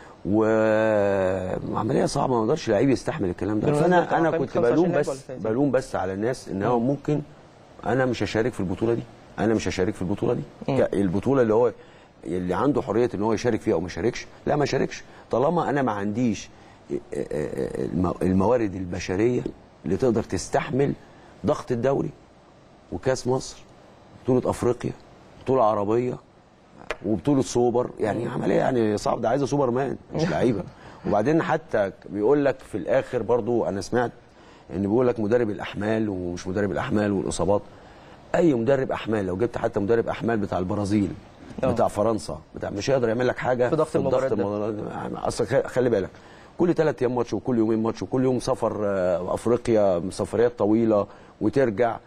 وعمليه صعبه ما يقدرش لعيب يستحمل الكلام ده بالمناسبة فانا انا قائمة كنت 25 بلوم لاعب بس ولا فايز؟ بلوم بس على الناس ان هو ممكن انا مش هشارك في البطوله دي انا مش هشارك في البطوله دي مم. ك- البطوله اللي هو اللي عنده حريه ان هو يشارك فيها او ما يشاركش لا ما يشاركش طالما انا ما عنديش الم- الموارد البشريه اللي تقدر تستحمل ضغط الدوري وكاس مصر بطوله افريقيا بطوله عربيه وبطوله سوبر يعني عمليه يعني صعب ده عايزه سوبر مان مش لعيبه وبعدين حتى بيقول لك في الاخر برضو انا سمعت ان بيقول لك مدرب الاحمال ومش مدرب الاحمال والاصابات اي مدرب احمال لو جبت حتى مدرب احمال بتاع البرازيل أه. بتاع فرنسا بتاع مش هيقدر يعمل لك حاجه في ضغط المباريات ده. المباريات اصل خ- خلي بالك كل ثلاث ايام ماتش وكل يومين ماتش وكل يوم سفر آه، افريقيا سفريات طويله وترجع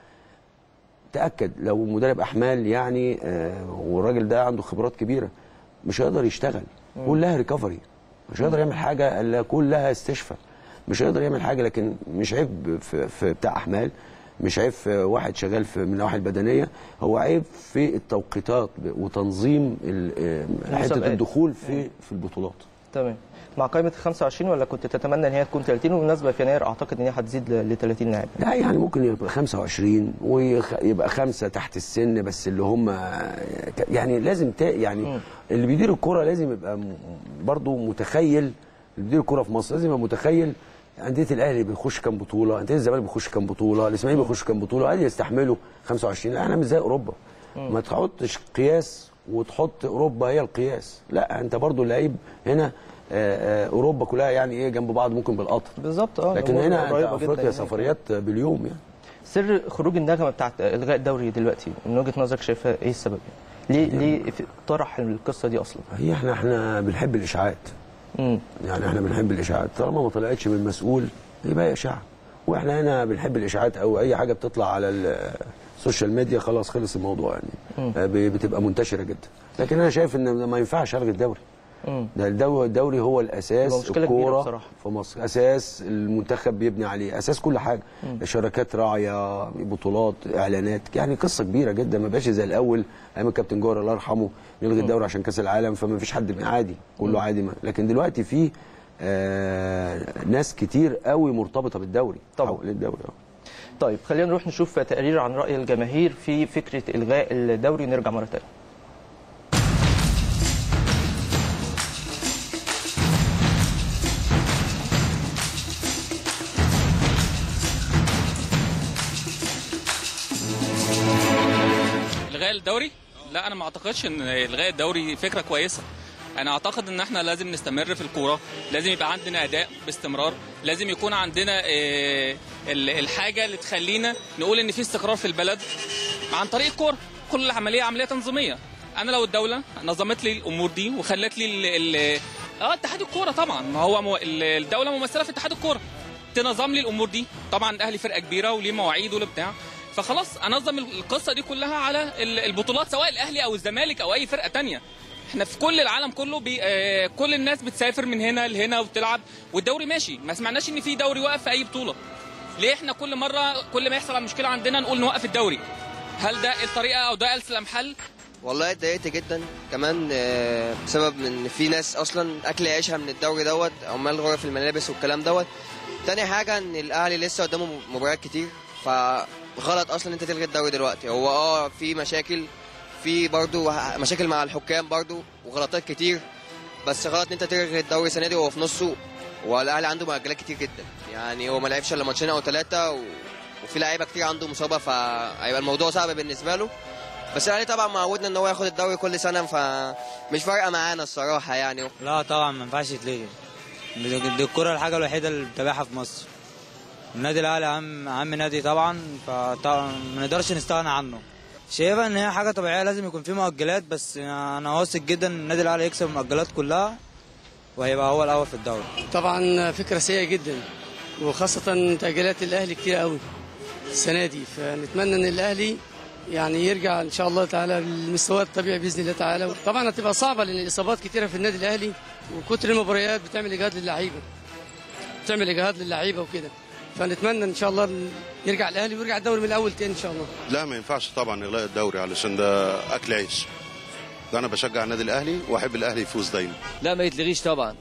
تاكد لو مدرب احمال يعني آه، والراجل ده عنده خبرات كبيره مش هيقدر يشتغل مم. كلها ريكفري مش هيقدر يعمل حاجه الا كلها استشفاء مش هيقدر يعمل حاجه لكن مش عيب في, في بتاع احمال مش عيب في واحد شغال في من النواحي البدنيه هو عيب في التوقيتات وتنظيم ال- آه، حته المسابقات. الدخول في في البطولات تمام مع قائمه 25 ولا كنت تتمنى ان هي تكون 30 وبالمناسبه في يناير اعتقد ان هي هتزيد ل 30 لاعب لا يعني ممكن يبقى 25 ويبقى خمسه تحت السن بس اللي هم يعني لازم تا يعني اللي بيدير الكرة لازم يبقى م- برضه متخيل اللي بيدير الكرة في مصر لازم يبقى متخيل أندية الأهلي بيخش كام بطولة، أندية الزمالك بيخش كام بطولة، الإسماعيلي بيخش كام بطولة، هل يستحملوا 25 لا احنا مش زي أوروبا ما تحطش قياس وتحط أوروبا هي القياس، لا أنت برضه اللعيب هنا آه، آه، أوروبا كلها يعني إيه جنب بعض ممكن بالقطر بالظبط اه لكن الأمور هنا أنت قريبة جداً أفريقيا هناك. سفريات باليوم يعني سر خروج النغمه بتاعت الغاء الدوري دلوقتي من وجهه نظرك شايفها ايه السبب يعني؟ ليه ليه في- طرح القصه دي اصلا؟ هي احنا احنا بنحب الاشاعات امم يعني احنا بنحب الاشاعات طالما ما طلعتش من مسؤول يبقى اشاعه واحنا هنا بنحب الاشاعات او اي حاجه بتطلع على ال- السوشيال ميديا خلاص خلص الموضوع يعني مم. آه، ب- بتبقى منتشره جدا لكن انا شايف ان ما ينفعش الغي الدوري امم ده الدوري الدوري هو يبقى الاساس مشكلة كبيرة الكوره بصراحة. في مصر اساس المنتخب بيبني عليه اساس كل حاجه مم. شركات راعيه بطولات اعلانات يعني قصه كبيره جدا ما بقاش زي الاول ايام الكابتن جوهر الله يرحمه نلغي الدوري عشان كاس العالم فما فيش حد عادي كله عادي ما. لكن دلوقتي في آه ناس كتير قوي مرتبطه بالدوري طبعا. حول الدوري آه. طيب خلينا نروح نشوف تقرير عن راي الجماهير في فكره الغاء الدوري ونرجع مره ثانيه الغاء الدوري لا انا ما اعتقدش ان الغاء الدوري فكره كويسه انا اعتقد ان احنا لازم نستمر في الكوره لازم يبقى عندنا اداء باستمرار لازم يكون عندنا آه، ال- الحاجه اللي تخلينا نقول ان في استقرار في البلد عن طريق الكوره كل العمليه عمليه تنظيميه انا لو الدوله نظمت لي الامور دي وخلت لي ال- ال- اه اتحاد الكوره طبعا ما هو مو... ال- الدوله ممثله في اتحاد الكوره تنظم لي الامور دي طبعا الاهلي فرقه كبيره وليه مواعيد وليه بتاع فخلاص انظم القصه دي كلها على ال- البطولات سواء الاهلي او الزمالك او اي فرقه تانية احنا في كل العالم كله بي... آه كل الناس بتسافر من هنا لهنا وبتلعب والدوري ماشي ما سمعناش ان في دوري واقف في اي بطوله ليه احنا كل مره كل ما يحصل على مشكله عندنا نقول نوقف الدوري هل ده الطريقه او ده اسلم حل والله اتضايقت جدا كمان آه، بسبب ان في ناس اصلا اكل عيشها من الدوري دوت عمال غرف الملابس والكلام دوت تاني حاجه ان الاهلي لسه قدامه مباريات كتير فغلط اصلا انت تلغي الدوري دلوقتي هو اه في مشاكل في برضو مشاكل مع الحكام برضو وغلطات كتير بس غلط ان انت تلغي الدوري السنه دي وهو في نصه والاهلي عنده مؤجلات كتير جدا يعني هو ما لعبش الا ماتشين او ثلاثه و... وفي لعيبه كتير عنده مصابه فهيبقى الموضوع صعب بالنسبه له بس الاهلي طبعا معودنا ان هو ياخد الدوري كل سنه فمش فارقه معانا الصراحه يعني لا طبعا ما ينفعش يتلغي دي دي الكرة الحاجة الوحيدة اللي بتابعها في مصر النادي الأهلي أهم أهم نادي طبعا فطبعا ما نقدرش نستغنى عنه شايفها إن هي حاجة طبيعية لازم يكون في مؤجلات بس أنا واثق جدا إن النادي الأهلي يكسب المؤجلات كلها وهيبقى هو الأول في الدوري طبعا فكرة سيئة جدا وخاصة تأجيلات الأهلي كتير قوي السنة دي فنتمنى إن الأهلي يعني يرجع إن شاء الله تعالى للمستوى الطبيعي بإذن الله تعالى طبعا هتبقى صعبة لأن الإصابات كتيرة في النادي الأهلي وكتر المباريات بتعمل إجهاد للعيبة بتعمل إجهاد للعيبة وكده فنتمنى إن شاء الله إن يرجع الأهلي ويرجع الدوري من الأول تاني إن شاء الله لا ما ينفعش طبعا الغاء الدوري علشان ده اكل عيش ده انا بشجع النادي الاهلي واحب الاهلي يفوز دايما لا ما يتلغيش طبعا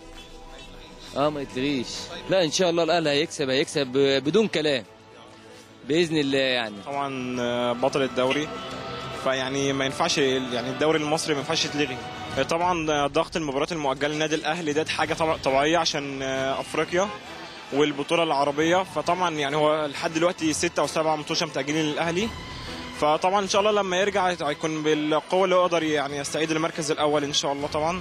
اه ما يتلغيش لا ان شاء الله الاهلي هيكسب هيكسب بدون كلام باذن الله يعني طبعا بطل الدوري فيعني ما ينفعش يعني الدوري المصري ما ينفعش يتلغي طبعا ضغط المباريات المؤجله للنادي الاهلي ده حاجه طبع- طبيعيه عشان افريقيا والبطوله العربيه فطبعا يعني هو لحد دلوقتي ستة او سبعة متوشه متاجلين للاهلي فطبعا ان شاء الله لما يرجع هيكون بالقوه اللي يقدر يعني يستعيد المركز الاول ان شاء الله طبعا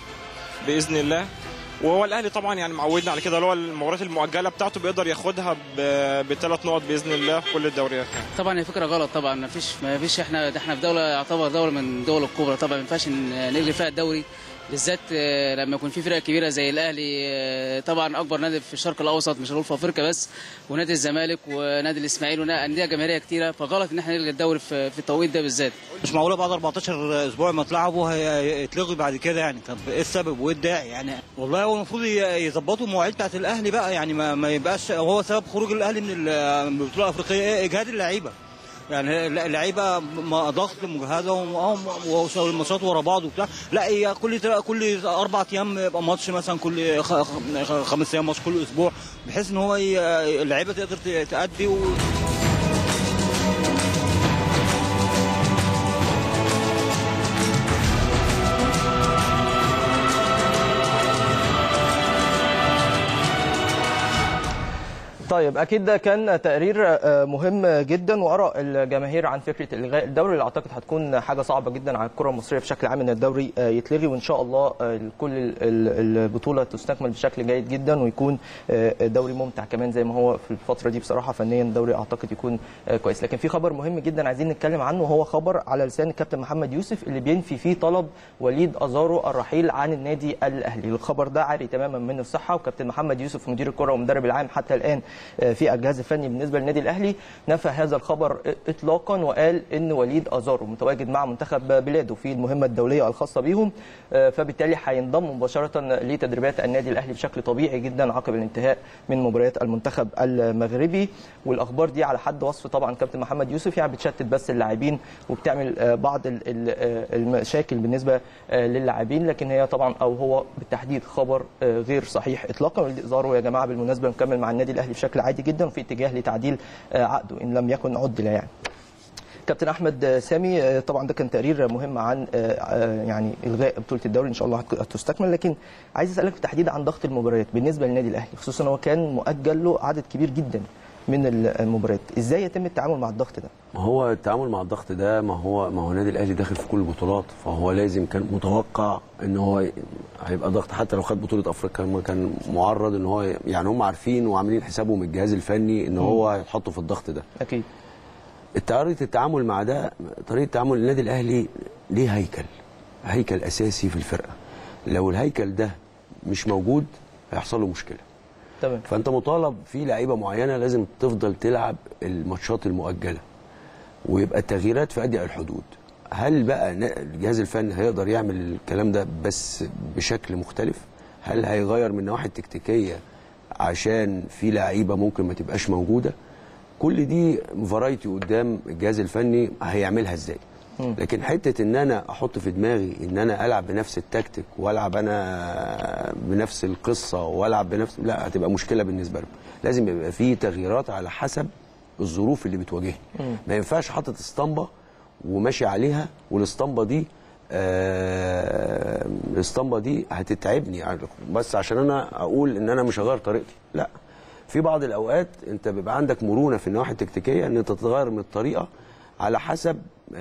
باذن الله وهو الاهلي طبعا يعني معودنا على كده اللي هو المباريات المؤجله بتاعته بيقدر ياخدها بثلاث نقط باذن الله في كل الدوريات يعني. طبعا هي فكره غلط طبعا ما فيش ما فيش احنا ده احنا في دوله يعتبر دوله من الدول الكبرى طبعا ما ينفعش ن- نلغي فيها الدوري بالذات آه، لما يكون في فرق كبيره زي الاهلي آه، طبعا اكبر نادي في الشرق الاوسط مش هنقول في افريقيا بس ونادي الزمالك ونادي الاسماعيلي وانديه جماهيريه كتيره فغلط ان احنا نلغي الدوري في في التوقيت ده بالذات مش معقوله بعد 14 اسبوع ما اتلعبوا هيتلغي بعد كده يعني طب ايه السبب وايه الداعي يعني والله هو المفروض ي- يظبطوا المواعيد بتاعت الاهلي بقى يعني ما, ما يبقاش هو سبب خروج الاهلي من ال- من البطوله الافريقيه ايه اجهاد اللعيبه يعني اللعيبه م- ضغط مجهده والماتشات ورا بعض وبتاع لا هي كل تل- كل اربع ايام يبقى ماتش مثلا كل خ- خ- خمس ايام ماتش كل اسبوع بحيث ان هو ي- اللعيبه تقدر ت- تأدي و... طيب اكيد ده كان تقرير آه، مهم جدا واراء الجماهير عن فكره الغاء الدوري اللي اعتقد هتكون حاجه صعبه جدا على الكره المصريه بشكل عام ان الدوري آه، يتلغي وان شاء الله آه، كل ال- ال- البطوله تستكمل بشكل جيد جدا ويكون آه، دوري ممتع كمان زي ما هو في الفتره دي بصراحه فنيا الدوري اعتقد يكون آه، كويس لكن في خبر مهم جدا عايزين نتكلم عنه وهو خبر على لسان الكابتن محمد يوسف اللي بينفي فيه طلب وليد ازارو الرحيل عن النادي الاهلي الخبر ده عاري تماما من الصحه وكابتن محمد يوسف مدير الكره والمدرب العام حتى الان آه، في الجهاز الفني بالنسبه للنادي الاهلي نفى هذا الخبر اطلاقا وقال ان وليد ازارو متواجد مع منتخب بلاده في المهمه الدوليه الخاصه بيهم آه، فبالتالي هينضم مباشره لتدريبات النادي الاهلي بشكل طبيعي جدا عقب الانتهاء من مباريات المنتخب المغربي والاخبار دي على حد وصف طبعا كابتن محمد يوسف يعني بتشتت بس اللاعبين وبتعمل آه، بعض ال- ال- آه، المشاكل بالنسبه آه، للاعبين لكن هي طبعا او هو بالتحديد خبر آه، غير صحيح اطلاقا وليد ازارو يا جماعه بالمناسبه مكمل مع النادي الاهلي بشكل عادي جدا وفي اتجاه لتعديل آه، عقده ان لم يكن عدل يعني كابتن احمد سامي آه، طبعا ده كان تقرير مهم عن آه، آه، يعني الغاء بطوله الدوري ان شاء الله هت- هتستكمل لكن عايز اسالك بالتحديد عن ضغط المباريات بالنسبه للنادي الاهلي خصوصا هو كان مؤجل له عدد كبير جدا من المباريات ازاي يتم التعامل مع الضغط ده ما هو التعامل مع الضغط ده ما هو ما هو النادي الاهلي داخل في كل البطولات فهو لازم كان متوقع ان هو هيبقى ضغط حتى لو خد بطوله افريقيا ما كان معرض ان هو يعني هم عارفين وعاملين حسابهم من الجهاز الفني ان هو هيتحطوا في الضغط ده اكيد طريقه التعامل مع ده طريقه تعامل النادي الاهلي ليه هيكل هيكل اساسي في الفرقه لو الهيكل ده مش موجود هيحصل له مشكله تمام فانت مطالب في لعيبه معينه لازم تفضل تلعب الماتشات المؤجله ويبقى التغييرات في اضيق الحدود هل بقى ن- الجهاز الفني هيقدر يعمل الكلام ده بس بشكل مختلف هل هيغير من النواحي التكتيكيه عشان في لعيبه ممكن ما تبقاش موجوده كل دي فرايتي قدام الجهاز الفني هيعملها ازاي لكن حته ان انا احط في دماغي ان انا العب بنفس التكتيك والعب انا بنفس القصه والعب بنفس لا هتبقى مشكله بالنسبه لهم لازم يبقى في تغييرات على حسب الظروف اللي بتواجهني ما ينفعش حاطط اسطمبه وماشي عليها والاسطمبه دي آه الاسطمبه دي هتتعبني يعني بس عشان انا اقول ان انا مش هغير طريقتي لا في بعض الاوقات انت بيبقى عندك مرونه في النواحي التكتيكيه ان انت تتغير من الطريقه على حسب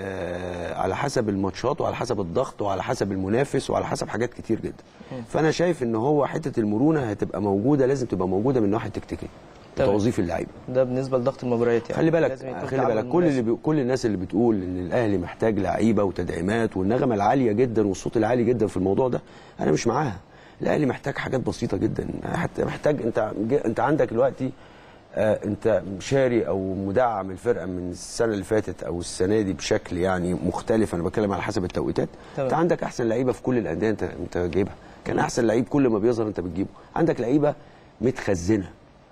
آه على حسب الماتشات وعلى حسب الضغط وعلى حسب المنافس وعلى حسب حاجات كتير جدا فانا شايف ان هو حته المرونه هتبقى موجوده لازم تبقى موجوده من الناحيه التكتيكيه تمام. توظيف اللعيبه ده بالنسبه لضغط المباريات يعني خلي بالك لازم يكون خلي تعامل بالك كل مناسب. اللي بي... كل الناس اللي بتقول ان الاهلي محتاج لعيبه وتدعيمات والنغمه العاليه جدا والصوت العالي جدا في الموضوع ده انا مش معاها الاهلي محتاج حاجات بسيطه جدا حتى محتاج انت انت عندك دلوقتي آه انت شاري او مدعم الفرقه من السنه اللي فاتت او السنه دي بشكل يعني مختلف انا بتكلم على حسب التوقيتات تمام. انت عندك احسن لعيبه في كل الانديه انت انت جايبها كان احسن لعيب كل ما بيظهر انت بتجيبه عندك لعيبه متخزنه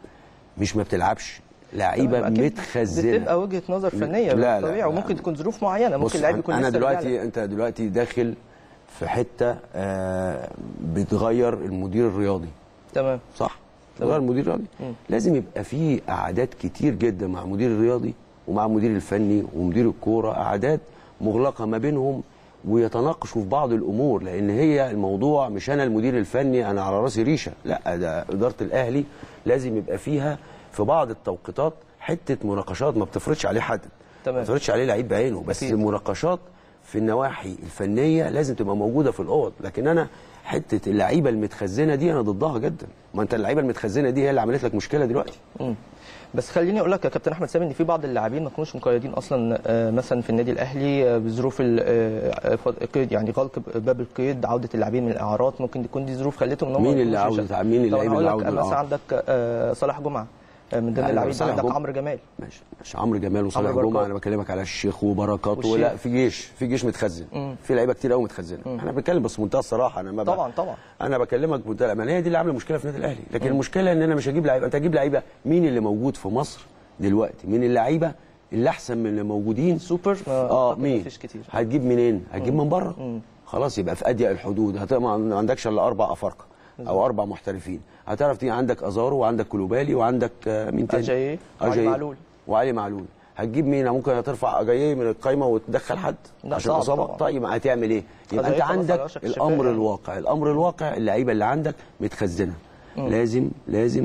مش ما بتلعبش لعيبه تمام، أكيد متخزنه بتبقى وجهه نظر فنيه لا، لا، طبيعي لا. وممكن تكون ظروف معينه بص، ممكن اللعيب يكون انا لسه راجع لك. دلوقتي انت دلوقتي داخل في حته آه بتغير المدير الرياضي تمام صح تغير المدير الرياضي مم. لازم يبقى في قعدات كتير جدا مع المدير الرياضي ومع المدير الفني ومدير الكوره قعدات مغلقه ما بينهم ويتناقشوا في بعض الامور لان هي الموضوع مش انا المدير الفني انا على راسي ريشه لا ده اداره الاهلي لازم يبقى فيها في بعض التوقيتات حته مناقشات ما بتفرضش عليه حد تمام. ما بتفرضش عليه لعيب بعينه بس أكيد. مناقشات في النواحي الفنيه لازم تبقى موجوده في الاوض لكن انا حته اللعيبه المتخزنه دي انا ضدها جدا ما انت اللعيبه المتخزنه دي هي اللي عملت لك مشكله دلوقتي مم. بس خليني اقول لك يا كابتن احمد سامي ان في بعض اللاعبين ما كانوش مقيدين اصلا آه، مثلا في النادي الاهلي آه، بظروف ال- آه، ف- قيد يعني غلق باب القيد عوده اللاعبين من الاعارات ممكن تكون دي ظروف خلتهم ان هم مين ما اللي يكونوش عاوز- يشاركوا. مين طبعاً اللعيب هقول اللي لك عاوز- مثلا آه. عندك آه، صلاح جمعه آه، من ضمن أيوة، اللاعبين صالح عندك جمعة. عمرو جمال ماشي ماشي عمرو جمال وصالح عمرو جمعه بركات. انا بكلمك على الشيخ وبركات والشيخ. ولا في جيش في جيش متخزن مم. في لعيبه كتير قوي متخزنه مم. احنا بنتكلم بس بمنتهى الصراحه انا ما ب- طبعا طبعا انا بكلمك بمنتهى الامانه هي دي اللي عامله مشكله في النادي الاهلي لكن المشكله ان انا مش هجيب لعيبه انت هتجيب لعيبه مين اللي موجود في مصر دلوقتي من اللعيبه اللي احسن من اللي موجودين سوبر اه أعتقد مين مفيش كتير. هتجيب منين هتجيب مم. من بره مم. خلاص يبقى في اضيق الحدود هتبقى ما عندكش الا اربع افارقه او اربع محترفين هتعرف تيجي عندك ازارو وعندك كلوبالي وعندك آه، مين تاني أجاييه وعلي أجاييه معلول. وعلي معلول هتجيب مين ممكن هترفع اجاييه من القايمه وتدخل حد لا، عشان صعب اصابه طبعا. طيب هتعمل ايه يبقى أجاييه انت خلاص على عندك وشك الشفاء الامر يعني. الواقع الامر الواقع اللعيبه اللي عندك متخزنه مم. لازم لازم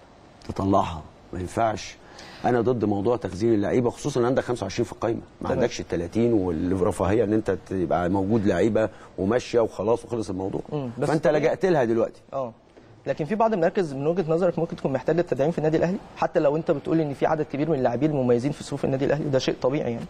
تطلعها ما ينفعش انا ضد موضوع تخزين اللعيبه خصوصا ان عندك 25 في القايمه ما تمام. عندكش ال 30 والرفاهيه ان انت تبقى موجود لعيبه وماشيه وخلاص وخلص الموضوع مم. بس فانت طبيعي. لجأت لها دلوقتي اه لكن في بعض المراكز من وجهه نظرك ممكن تكون محتاجه تدعيم في النادي الاهلي حتى لو انت بتقول ان في عدد كبير من اللاعبين المميزين في صفوف النادي الاهلي ده شيء طبيعي يعني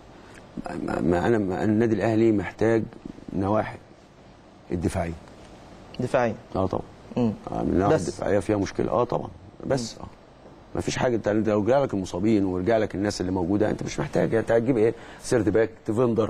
ما ما انا ما النادي الاهلي محتاج نواحي الدفاعيه دفاعيا اه طبعا مم. آه، من الناحيه بس. الدفاعيه فيها مشكله اه طبعا بس اه ما فيش حاجه انت لو رجع لك المصابين ورجع لك الناس اللي موجوده انت مش محتاج انت هتجيب ايه سيرد باك تفندر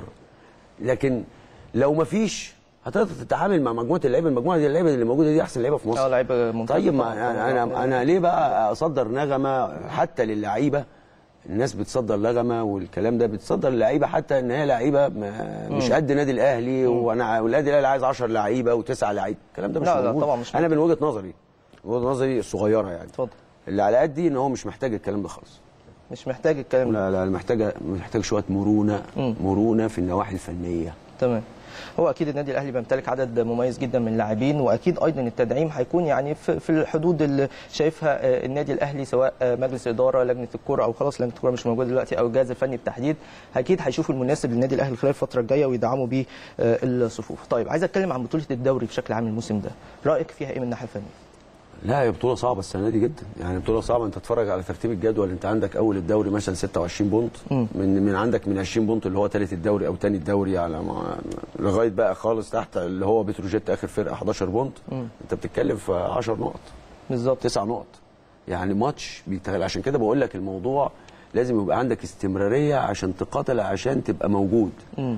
لكن لو ما فيش هتقدر تتعامل مع مجموعه اللعيبه المجموعه دي اللعيبه اللي موجوده دي احسن لعيبه في مصر اه لعيبه ممتازه طيب طبعاً. ما انا انا, أنا ليه بقى اصدر نغمه حتى للعيبه الناس بتصدر نغمه والكلام ده بتصدر اللعيبه حتى ان هي لعيبه ما- مش مم. قد نادي الاهلي وانا والنادي الاهلي عايز 10 لعيبه وتسعه لعيبه الكلام ده مش لا، لا، موجود طبعاً مش انا من وجهه نظري من وجهه نظري الصغيره يعني اتفضل اللي على قدي ان هو مش محتاج الكلام ده خالص مش محتاج الكلام ده لا لا محتاج محتاج شويه مرونه مم. مرونه في النواحي الفنيه تمام هو اكيد النادي الاهلي بيمتلك عدد مميز جدا من اللاعبين واكيد ايضا التدعيم هيكون يعني في في الحدود اللي شايفها آه، النادي الاهلي سواء آه، مجلس اداره لجنه الكره او خلاص لجنه الكره مش موجوده دلوقتي او الجهاز الفني بالتحديد اكيد هيشوفوا المناسب للنادي الاهلي خلال الفتره الجايه ويدعموا بيه آه، الصفوف طيب عايز اتكلم عن بطوله الدوري بشكل عام الموسم ده رايك فيها ايه من الناحيه الفنيه لا هي بطولة صعبة السنة دي جدا، يعني بطولة صعبة انت تتفرج على ترتيب الجدول انت عندك اول الدوري مثلا 26 بونت مم. من من عندك من 20 بونت اللي هو ثالث الدوري او ثاني الدوري على ما لغاية بقى خالص تحت اللي هو بتروجيت اخر فرقة 11 بونت مم. انت بتتكلم في 10 نقط بالظبط 9 نقط يعني ماتش بيتغل عشان كده بقول لك الموضوع لازم يبقى عندك استمرارية عشان تقاتل عشان تبقى موجود مم.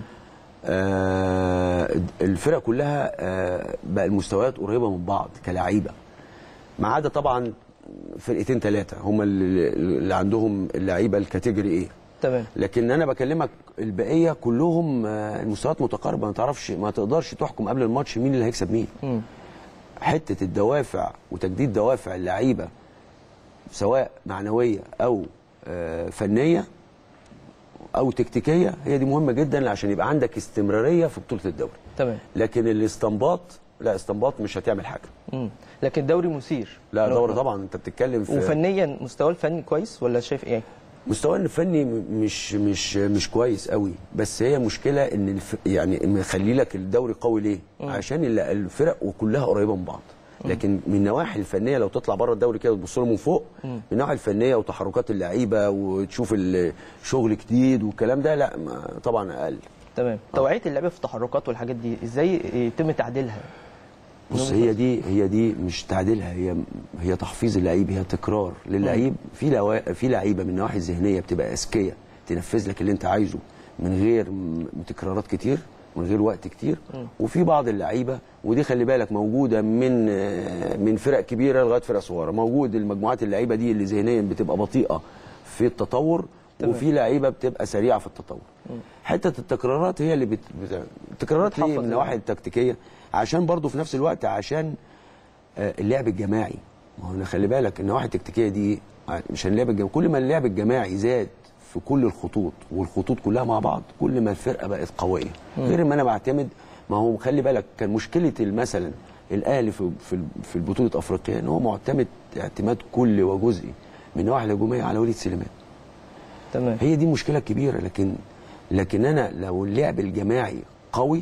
آه الفرق كلها آه بقى المستويات قريبه من بعض كلاعيبه ما عدا طبعا فرقتين ثلاثه هم اللي, اللي عندهم اللعيبه الكاتيجوري ايه تمام لكن انا بكلمك البقيه كلهم آه، المستويات متقاربه ما تعرفش ما تقدرش تحكم قبل الماتش مين اللي هيكسب مين مم. حته الدوافع وتجديد دوافع اللعيبه سواء معنويه او آه، فنيه او تكتيكيه هي دي مهمه جدا عشان يبقى عندك استمراريه في بطوله الدوري تمام لكن الاستنباط لا استنباط مش هتعمل حاجه مم. لكن الدوري مثير لا نقطة. دوري طبعا انت بتتكلم في وفنيا مستواه الفني كويس ولا شايف ايه مستواه الفني م- مش مش مش كويس قوي بس هي مشكله ان الف... يعني مخلي لك الدوري قوي ليه مم. عشان ال- الفرق وكلها قريبه من بعض لكن من النواحي الفنيه لو تطلع بره الدوري كده وتبص له من فوق مم. من الناحيه الفنيه وتحركات اللعيبه وتشوف الشغل جديد والكلام ده لا ما- طبعا اقل تمام توعيه اللعيبه في التحركات والحاجات دي ازاي يتم تعديلها بص هي دي هي دي مش تعديلها هي هي تحفيظ اللعيب هي تكرار للعيب في لوا... في لعيبه من النواحي الذهنيه بتبقى اذكياء تنفذ لك اللي انت عايزه من غير م- تكرارات كتير من غير وقت كتير مم. وفي بعض اللعيبه ودي خلي بالك موجوده من آه، من فرق كبيره لغايه فرق صغيره موجود المجموعات اللعيبه دي اللي ذهنيا بتبقى بطيئه في التطور تمام. وفي لعيبه بتبقى سريعه في التطور مم. حته التكرارات هي اللي بت... بت... التكرارات ليه بتحفظ من النواحي التكتيكيه عشان برضو في نفس الوقت عشان آه، اللعب الجماعي ما هو انا خلي بالك النواحي التكتيكيه دي آه، مش اللعب الجماعي كل ما اللعب الجماعي زاد في كل الخطوط والخطوط كلها مع بعض كل ما الفرقه بقت قويه مم. غير ما انا بعتمد ما هو خلي بالك كان مشكله مثلا الاهلي في في في بطوله افريقيا ان هو معتمد اعتماد كلي وجزئي من النواحي الهجوميه على وليد سليمان تمام هي دي مشكله كبيره لكن لكن انا لو اللعب الجماعي قوي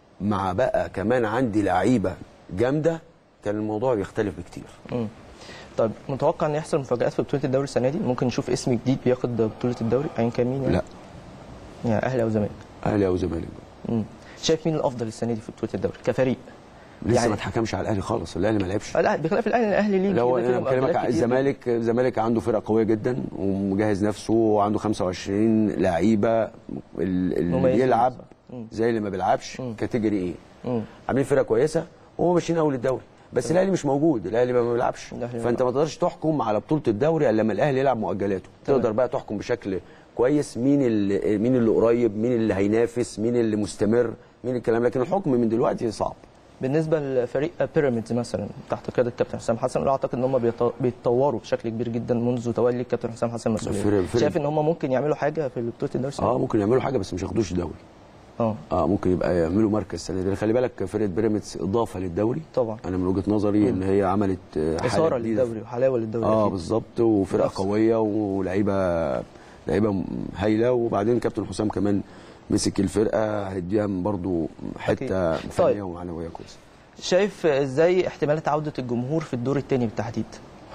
مع بقى كمان عندي لعيبه جامده كان الموضوع بيختلف بكتير مم. طيب متوقع ان يحصل مفاجآت في بطوله الدوري السنه دي ممكن نشوف اسم جديد بياخد بطوله الدوري ايا كان مين يعني؟ لا يعني اهلي او زمالك اهلي او زمالك مم. شايف مين الافضل السنه دي في بطوله الدوري كفريق لسه يعني- ما اتحكمش على الاهلي خالص الاهلي ما لعبش لا بخلاف الاهلي الاهلي ليه لو كده انا كده بكلمك مقابلات على كتير. الزمالك الزمالك عنده فرقه قويه جدا ومجهز نفسه وعنده 25 لعيبه ال- اللي مميزين بيلعب مم. زي اللي ما بيلعبش كاتيجوري ايه مم. عاملين فرقه كويسه وهم ماشيين اول الدوري بس الاهلي مش موجود الاهلي ما بيلعبش الأهلي ما فانت ما تقدرش تحكم على بطوله الدوري الا لما الاهلي يلعب مؤجلاته تمام. تقدر بقى تحكم بشكل كويس مين اللي مين اللي قريب مين اللي هينافس مين اللي مستمر مين الكلام لكن الحكم من دلوقتي صعب بالنسبه لفريق بيراميدز مثلا تحت قياده الكابتن حسام حسن انا اعتقد ان هم بيط- بيتطوروا بشكل كبير جدا منذ تولي الكابتن حسام حسن المسؤوليه فرق- فرق. شايف ان هم ممكن يعملوا حاجه في بطوله الدوري السنة اه دي؟ ممكن يعملوا حاجه بس مش ياخدوش دوري اه اه ممكن يبقى يعملوا مركز السنه دي خلي بالك فرقه بيراميدز اضافه للدوري طبعا انا من وجهه نظري ان هي عملت آه، حالة اثاره جديدة للدوري وحلاوه للدوري اه أكيد. بالظبط وفرقه منافسة. قويه ولعيبه لعيبه هايله وبعدين كابتن حسام كمان مسك الفرقه هيديها برضو حته أكيد. فنيه طيب. ومعنويه كويسه شايف ازاي احتمالات عوده الجمهور في الدور الثاني بالتحديد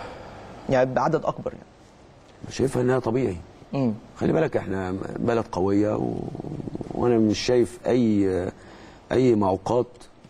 يعني بعدد اكبر يعني شايفها انها طبيعي امم خلي بالك احنا بلد قويه و... وانا مش شايف اي اي معوقات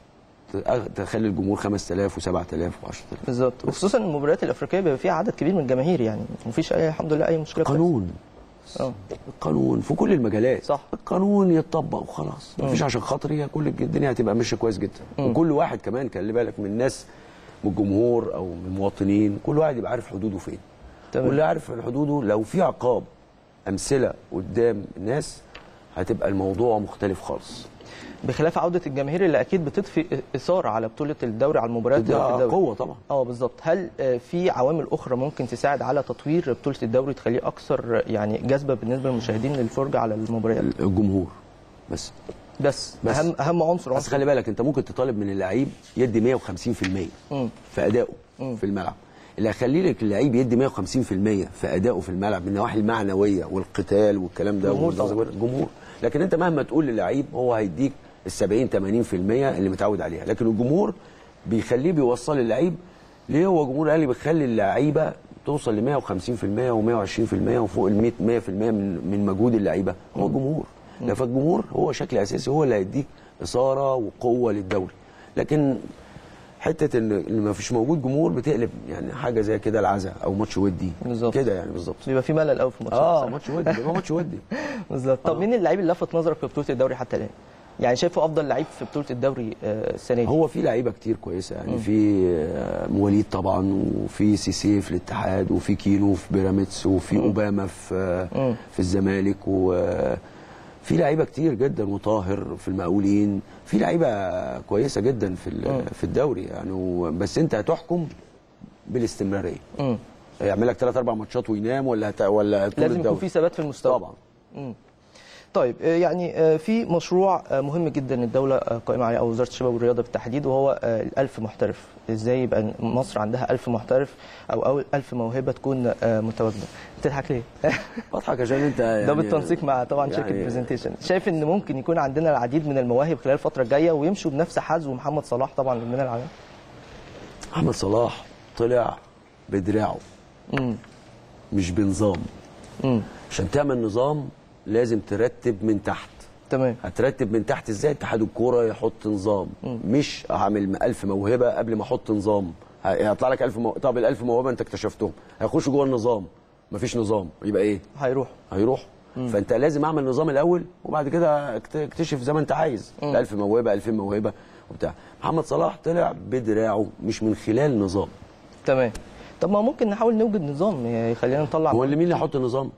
تأ- تخلي الجمهور 5000 و7000 و10000 بالظبط وخصوصا المباريات الافريقيه بيبقى فيها عدد كبير من الجماهير يعني مفيش اي الحمد لله اي مشكله قانون اه القانون في كل المجالات صح القانون يتطبق وخلاص مم. مفيش عشان خاطري هي كل الدنيا هتبقى ماشيه كويس جدا مم. وكل واحد كمان خلي بالك من الناس من الجمهور او من المواطنين كل واحد يبقى عارف حدوده فين تمام. واللي عارف حدوده لو في عقاب امثله قدام الناس هتبقى الموضوع مختلف خالص بخلاف عوده الجماهير اللي اكيد بتضفي اثاره على بطوله الدوري على المباريات ده في الدوري قوة طبعا. اه بالظبط هل آه، في عوامل اخرى ممكن تساعد على تطوير بطوله الدوري تخليه اكثر يعني جذبه بالنسبه للمشاهدين للفرجه على المباريات الجمهور بس بس, بس. اهم اهم عنصر بس عنصر خلي بالك انت ممكن تطالب من اللعيب يدي 150% مم. في ادائه مم. في الملعب اللي هيخلي لك اللعيب يدي 150% في ادائه في الملعب من النواحي المعنويه والقتال والكلام ده جمهور طبعا. الجمهور لكن انت مهما تقول للعيب هو هيديك ال 70 80% اللي متعود عليها لكن الجمهور بيخليه بيوصل اللعيب ليه هو جمهور الاهلي بيخلي اللعيبه توصل ل 150% و120% وفوق ال 100 100% من من مجهود اللعيبه هو الجمهور لا فالجمهور هو شكل اساسي هو اللي هيديك اثاره وقوه للدوري لكن حته ان اللي ما فيش موجود جمهور بتقلب يعني حاجه زي كده العزاء او ماتش ودي بالظبط. كده يعني بالظبط بيبقى في ملل قوي في الماتش اه ماتش ودي بيبقى ماتش ودي بالظبط طب مين اللعيب اللي لفت نظرك في بطوله الدوري حتى الان؟ يعني شايفه افضل لعيب في بطوله الدوري آه، السنه دي هو في لعيبه كتير كويسه يعني مم. في آه، وليد طبعا وفي سيسي في الاتحاد وفي كينو في بيراميدز وفي اوباما في آه، في الزمالك وفي لعيبه كتير جدا وطاهر في المقاولين في لعيبه كويسه جدا في ال- في الدوري يعني و- بس انت هتحكم بالاستمراريه مم. يعمل لك ثلاث اربع ماتشات وينام ولا هت... ولا طول لازم يكون الدوري في ثبات في المستوى طبعا مم. طيب آه، يعني آه، في مشروع آه، مهم جدا الدولة آه، قائمة عليه أو وزارة الشباب والرياضة بالتحديد وهو آه، الألف محترف إزاي يبقى مصر عندها ألف محترف أو أول ألف موهبة تكون آه، متواجدة بتضحك ليه؟ بضحك عشان انت يعني ده بالتنسيق مع طبعا شركة يعني- برزنتيشن شايف إن ممكن يكون عندنا العديد من المواهب خلال الفترة الجاية ويمشوا بنفس حظ ومحمد صلاح طبعا من العالم محمد صلاح طلع بدراعه مم. مش بنظام مم. عشان تعمل نظام لازم ترتب من تحت تمام هترتب من تحت ازاي اتحاد الكوره يحط نظام مش هعمل ألف موهبه قبل ما احط نظام ه- هيطلع لك 1000 مو... طب ال1000 موهبه انت اكتشفتهم هيخشوا جوه النظام مفيش نظام يبقى ايه هيروح هيروح مم. فانت لازم اعمل نظام الاول وبعد كده اكت- اكتشف زي ما انت عايز مم. 1000 موهبه 2000 موهبه وبتاع محمد صلاح طلع بدراعه مش من خلال نظام تمام طب ما ممكن نحاول نوجد نظام يخلينا نطلع هو اللي مين اللي يحط النظام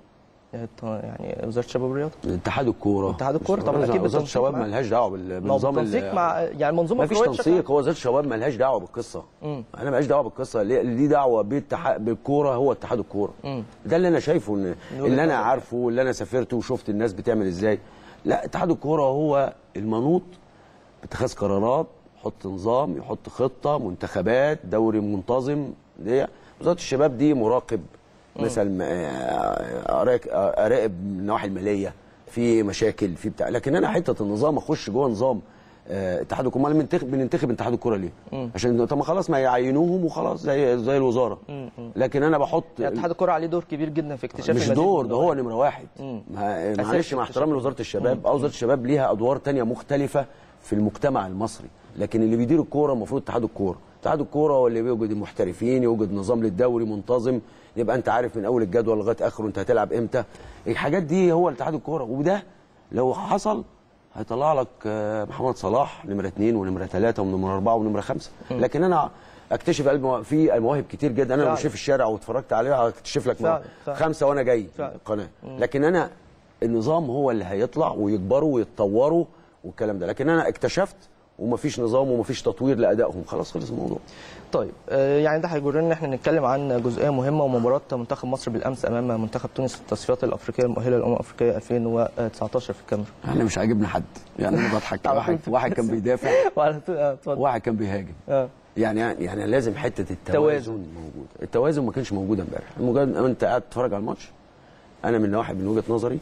يعني وزاره الشباب والرياضه اتحاد الكوره اتحاد الكوره طبعا اكيد وزاره بالتنسيق الشباب مع- مالهاش دعوه بال- ما هو بالنظام ال- بالتنسيق مع يعني منظومه ما فيش كروية بشكل تنسيق هو وزاره الشباب مالهاش دعوه بالقصه مم. انا مالهاش دعوه بالقصه اللي اللي دعوه بالاتحاد بالكوره هو اتحاد الكوره مم. ده اللي انا شايفه ان وجهة اللي انا نظر. عارفه واللي انا سافرت وشفت الناس بتعمل ازاي لا اتحاد الكوره هو المنوط باتخاذ قرارات يحط نظام يحط خطه منتخبات دوري منتظم دي وزاره الشباب دي مراقب مثلا آه، أراك- آه، اراقب النواحي الماليه في مشاكل في بتاع لكن انا حته النظام اخش جوه نظام آه، اتحاد الكوره امال بننتخب بننتخب اتحاد الكوره ليه؟ مم. عشان طب ما خلاص ما يعينوهم وخلاص زي زي الوزاره مم. مم. لكن انا بحط يعني اتحاد الكوره عليه دور كبير جدا في اكتشاف مش المزيد دور من ده هو نمره واحد مم. ما- أساسي معلش مع اكتشاف. احترامي لوزاره الشباب اه وزاره الشباب ليها ادوار تانية مختلفه في المجتمع المصري لكن اللي بيدير الكوره المفروض اتحاد الكوره اتحاد الكوره هو اللي بيوجد المحترفين يوجد نظام للدوري منتظم يبقى انت عارف من اول الجدول لغايه اخره انت هتلعب امتى الحاجات دي هو اتحاد الكوره وده لو حصل هيطلع لك آه، محمد صلاح نمره اثنين ونمره ثلاثه ونمره اربعه ونمره خمسه مم. لكن انا اكتشف الموا- في مواهب كتير جدا انا لو فعلا. مشيت في الشارع واتفرجت عليها اكتشف لك فعلا، مواهب. فعلا. خمسه وانا جاي فعلا. القناه مم. لكن انا النظام هو اللي هيطلع ويكبروا ويتطوروا والكلام ده لكن انا اكتشفت ومفيش نظام ومفيش تطوير لادائهم خلاص خلص الموضوع طيب آه، يعني ده هيجرنا ان احنا نتكلم عن جزئيه مهمه ومباراه منتخب مصر بالامس امام منتخب تونس في التصفيات الافريقيه المؤهله للامم الافريقيه 2019 في الكاميرون احنا مش عاجبنا حد يعني انا بضحك واحد واحد كان بيدافع وعلى طول- آه، اتفضل واحد كان بيهاجم اه يعني يعني لازم حته التوازن توازن. موجود التوازن ما كانش موجود امبارح مجرد ما انت قاعد تتفرج على الماتش انا من واحد من وجهه نظري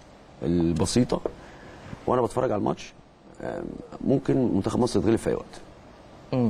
البسيطه وانا بتفرج على الماتش آم، ممكن منتخب مصر يتغلب في اي وقت مم.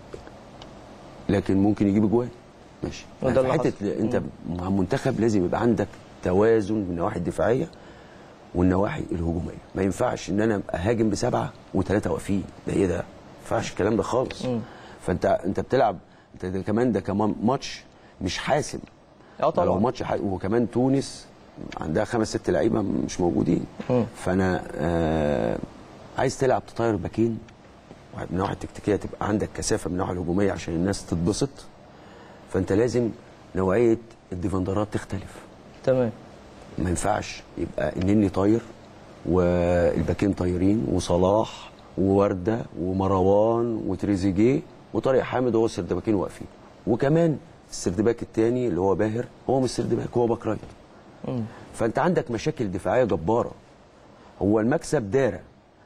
لكن ممكن يجيب اجوان ماشي وده في اللي حته حصل. انت مع المنتخب لازم يبقى عندك توازن من النواحي الدفاعيه والنواحي الهجوميه ما ينفعش ان انا اهاجم بسبعه وثلاثه واقفين ده ايه ده ما ينفعش الكلام ده خالص مم. فانت انت بتلعب انت ده كمان ده كمان ماتش مش حاسم اه طبعا لو ماتش حاسم وكمان تونس عندها خمس ست لعيبه مش موجودين مم. فانا آه عايز تلعب تطير باكين من الناحيه التكتيكيه تبقى عندك كثافه من الناحيه الهجوميه عشان الناس تتبسط فانت لازم نوعيه الديفندرات تختلف تمام ما ينفعش يبقى النني طاير والباكين طايرين وصلاح وورده ومروان وتريزيجيه وطارق حامد هو السردباكين واقفين وكمان السردباك الثاني اللي هو باهر هو مش سردباك هو باك رايت مم. فانت عندك مشاكل دفاعيه جباره هو المكسب دارة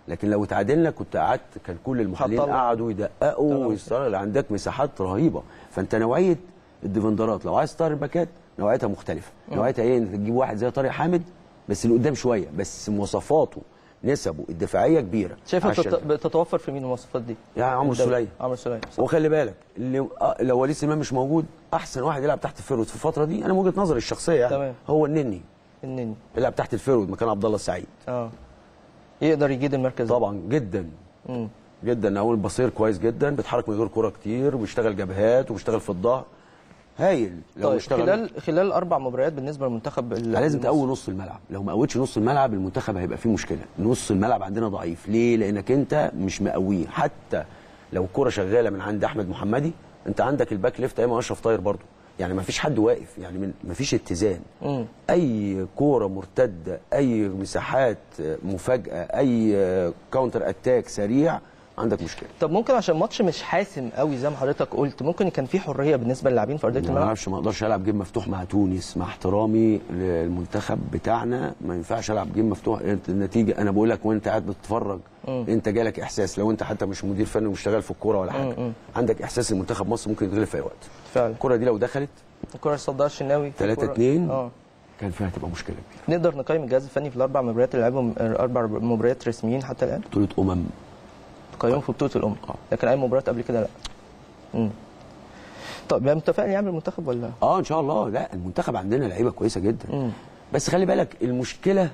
لكن لو اتعادلنا كنت قعدت كان كل المحللين هتطلع. قعدوا يدققوا ويستغل عندك مساحات رهيبه فانت نوعيه الديفندرات لو عايز طارق باكات نوعيتها مختلفه مم. نوعيتها ايه انت تجيب واحد زي طارق حامد بس اللي قدام شويه بس مواصفاته نسبه الدفاعيه كبيره شايفها عشان- بتت- بتتوفر في مين المواصفات دي؟ يعني عمرو الدوري. سليم عمرو سليم وخلي بالك اللي آه، لو وليد سليمان مش موجود احسن واحد يلعب تحت الفيرود في الفتره دي انا من وجهه نظري الشخصيه يعني تمام. هو النني النني يلعب تحت الفيرود مكان عبد الله السعيد اه يقدر يجيد المركز ده. طبعا جدا مم. جدا اول بصير كويس جدا بيتحرك من غير كوره كتير وبيشتغل جبهات وبيشتغل في الظهر هايل لو طيب اشتغل خلال خلال اربع مباريات بالنسبه للمنتخب ال- لازم المصري. تقوي نص الملعب لو ما قويتش نص الملعب المنتخب هيبقى فيه مشكله نص الملعب عندنا ضعيف ليه لانك انت مش مقويه حتى لو الكره شغاله من عند احمد محمدي انت عندك الباك ليفت ايمن اشرف طاير برضه يعني ما فيش حد واقف يعني من ما فيش اتزان مم. اي كوره مرتده اي مساحات مفاجاه اي كاونتر اتاك سريع عندك مشكله طب ممكن عشان الماتش مش حاسم قوي زي ما حضرتك قلت ممكن كان في حريه بالنسبه للاعبين في ارضيه ما الملعب اعرفش ما اقدرش العب جيم مفتوح مع تونس مع احترامي للمنتخب بتاعنا ما ينفعش العب جيم مفتوح انت النتيجه انا بقول لك وانت قاعد بتتفرج مم. انت جالك احساس لو انت حتى مش مدير فني ومش شغال في الكوره ولا حاجه مم. عندك احساس ان منتخب مصر ممكن يتغلب في اي وقت فعلا الكوره دي لو دخلت الكره صدها الشناوي 3 الكرة- 2 اه كان فيها هتبقى مشكله كبيره نقدر نقيم الجهاز الفني في الاربع مباريات اللي لعبهم اربع مباريات رسميين حتى الان بطوله امم تقيمهم في بطوله الامم لكن اي مباريات قبل كده لا امم طب يعني متفائل يعمل المنتخب ولا اه ان شاء الله لا المنتخب عندنا لعيبه كويسه جدا مم. بس خلي بالك المشكله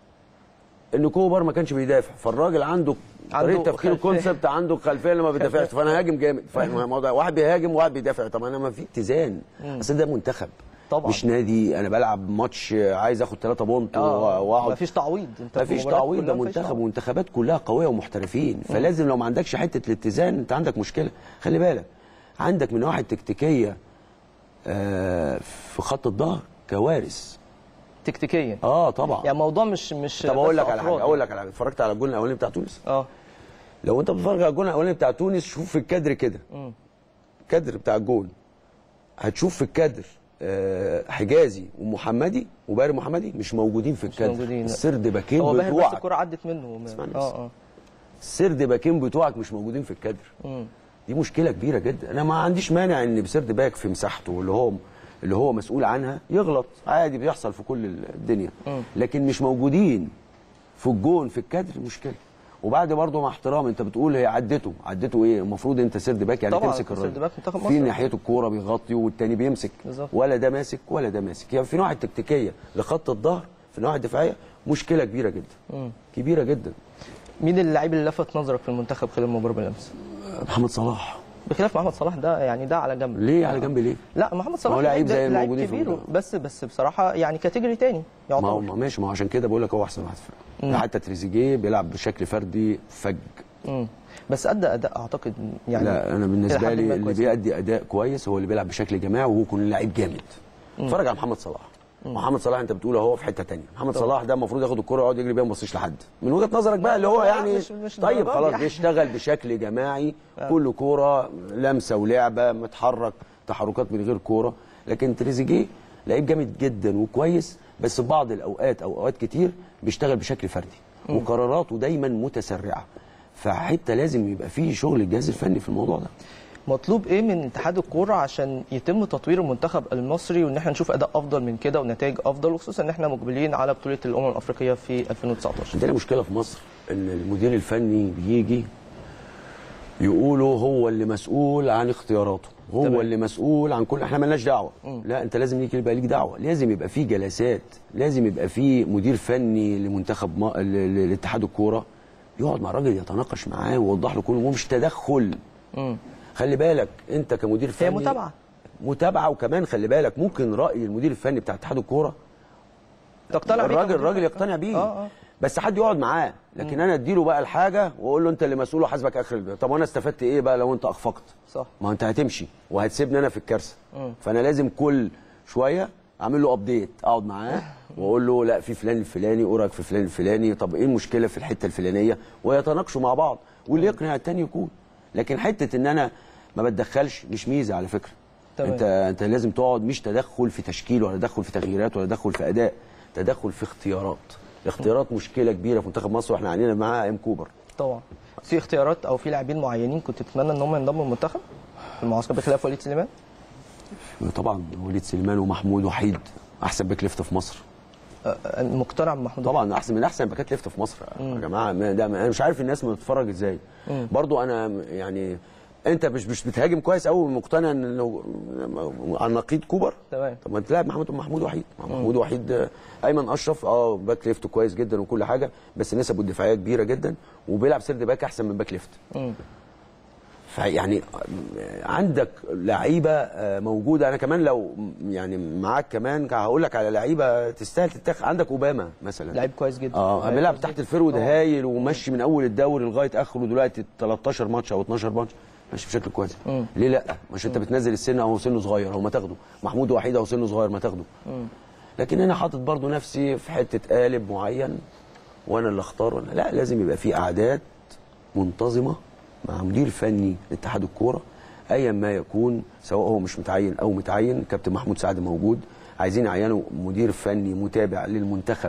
ان كوبر ما كانش بيدافع فالراجل عنده عنده طريقه تفكير خلفية. الكونسبت عنده خلفيه اللي ما بيدافعش خلفية. فانا هاجم جامد فالموضوع واحد بيهاجم وواحد بيدافع طب انا ما في اتزان مم. اصل ده منتخب طبعا. مش نادي انا بلعب ماتش عايز اخد 3 بونت اه واقعد مفيش تعويض انت ما فيش المباريات تعويض كلها ده مفيش منتخب تعويض. ومنتخبات كلها قويه ومحترفين فلازم لو ما عندكش حته الاتزان انت عندك مشكله خلي بالك عندك من نواحي التكتيكيه آه في خط الظهر كوارث تكتيكيا اه طبعا يعني الموضوع مش مش طب اقول بس لك على أفراد حاجه اقول لك على حاجه اتفرجت على الجون الاولاني بتاع تونس اه لو انت بتتفرج على الجون الاولاني بتاع تونس شوف في الكادر كده مم. الكادر بتاع الجون هتشوف في الكادر آه، حجازي ومحمدي وباري محمدي مش موجودين في الكادر موجودين، لا. السرد باكين هو باهر بس بتوعك الكره عدت منه اسمعني بس. اه اه السرد باكين بتوعك مش موجودين في الكادر مم. دي مشكله كبيره جدا انا ما عنديش مانع ان بسرد باك في مساحته اللي هو اللي هو مسؤول عنها يغلط عادي بيحصل في كل الدنيا مم. لكن مش موجودين في الجون في الكادر مشكله وبعد برضه مع احترام انت بتقول هي عدته عدته ايه المفروض انت سرد باك يعني طبعاً، تمسك سرد الراجل باك منتخب في مصر. ناحيته الكوره بيغطي والتاني بيمسك بالظبط. ولا ده ماسك ولا ده ماسك يعني في نوع التكتيكيه لخط الظهر في النواحي الدفاعيه مشكله كبيره جدا مم. كبيره جدا مين اللاعب اللي لفت نظرك في المنتخب خلال المباراه بالامس؟ محمد صلاح بخلاف محمد صلاح ده يعني ده على جنب ليه على جنب ليه لا محمد صلاح ما هو لعيب زي لعيب الموجودين في كبير المنتخب. بس بس بصراحه يعني كاتيجوري تاني ما هو يعتبر ما ماشي ما هو عشان كده بقول لك هو احسن واحد في مم. الفرقه حتى تريزيجيه بيلعب بشكل فردي فج مم. بس ادى اداء اعتقد يعني لا انا إلى بالنسبه حد لي ما اللي كويس. بيأدي اداء كويس هو اللي بيلعب بشكل جماعي وهو يكون لعيب جامد مم. اتفرج على محمد صلاح محمد صلاح انت بتقول اهو في حته تانية محمد طبعا. صلاح ده المفروض ياخد الكره ويقعد يجري بيها ما يبصيش لحد من وجهه نظرك بقى اللي هو لا، يعني مش- مش طيب الدرجات خلاص يعني. بيشتغل بشكل جماعي كل كوره لمسه ولعبه متحرك تحركات من غير كوره لكن تريزيجيه لعيب جامد جدا وكويس بس في بعض الاوقات او اوقات كتير بيشتغل بشكل فردي مم. وقراراته دايما متسرعه فحته لازم يبقى فيه شغل الجهاز الفني في الموضوع ده مطلوب ايه من اتحاد الكوره عشان يتم تطوير المنتخب المصري وان احنا نشوف اداء افضل من كده ونتائج افضل وخصوصا ان احنا مقبلين على بطوله الامم الافريقيه في 2019 عندنا مشكله في مصر ان المدير الفني بيجي يقولوا هو اللي مسؤول عن اختياراته هو تمام. اللي مسؤول عن كل احنا مالناش دعوه مم. لا انت لازم يجي يبقى ليك دعوه لازم يبقى في جلسات لازم يبقى في مدير فني لمنتخب ما... ل- ل- لاتحاد الكوره يقعد مع الراجل يتناقش معاه ويوضح له كل ومش تدخل مم. خلي بالك انت كمدير فني هي متابعه متابعه وكمان خلي بالك ممكن راي المدير الفني بتاع اتحاد الكوره تقتنع بيه الراجل كمدير الراجل فني. يقتنع بيه اه اه بس حد يقعد معاه لكن انا اديله بقى الحاجه واقول له انت اللي مسؤول وحاسبك اخر البيت طب وانا استفدت ايه بقى لو انت اخفقت صح ما هو انت هتمشي وهتسيبني انا في الكارثه مم. فانا لازم كل شويه اعمل له ابديت اقعد معاه واقول له لا في فلان الفلاني ايه رايك في فلان الفلاني طب ايه المشكله في الحته الفلانيه ويتناقشوا مع بعض واللي يقنع التاني يكون لكن حته ان انا ما بتدخلش مش ميزه على فكره تمام. انت انت لازم تقعد مش تدخل في تشكيل ولا تدخل في تغييرات ولا تدخل في اداء تدخل في اختيارات الاختيارات مشكله كبيره في منتخب مصر واحنا عانينا معاها ام كوبر طبعا في اختيارات او في لاعبين معينين كنت تتمنى ان هم ينضموا للمنتخب في المعسكر بخلاف وليد سليمان طبعا وليد سليمان ومحمود وحيد احسن باك ليفت في مصر آه، مقتنع بمحمود طبعا احسن من احسن باكات ليفت في مصر يا جماعه ما- ده انا مش عارف الناس بتتفرج ازاي مم. برضو انا يعني انت مش مش بتهاجم كويس قوي مقتنع ان لو على نقيض كوبر تمام طب ما انت لاعب محمود محمود وحيد محمود وحيد آه، ايمن اشرف اه باك ليفت كويس جدا وكل حاجه بس نسبه الدفاعيه كبيره جدا وبيلعب سيرد باك احسن من باك ليفت مم. فيعني عندك لعيبه آه، موجوده انا كمان لو يعني معاك كمان هقول لك على لعيبه تستاهل تتاخد عندك اوباما مثلا لعيب كويس جدا اه لعيب بيلعب كويس تحت جدا. الفرود طبعاً. هايل ومشي من اول الدوري لغايه اخره دلوقتي 13 ماتش او 12 ماتش ماشي بشكل كويس مم. ليه لا مش انت بتنزل السن اهو سنه صغير هو ما تاخده محمود وحيد اهو سنه صغير ما تاخده مم. لكن انا حاطط برضو نفسي في حته قالب معين وانا اللي اختار ولا لا لازم يبقى في قعدات منتظمه مع مدير فني لاتحاد الكوره ايا ما يكون سواء هو مش متعين او متعين كابتن محمود سعد موجود عايزين يعينوا مدير فني متابع للمنتخب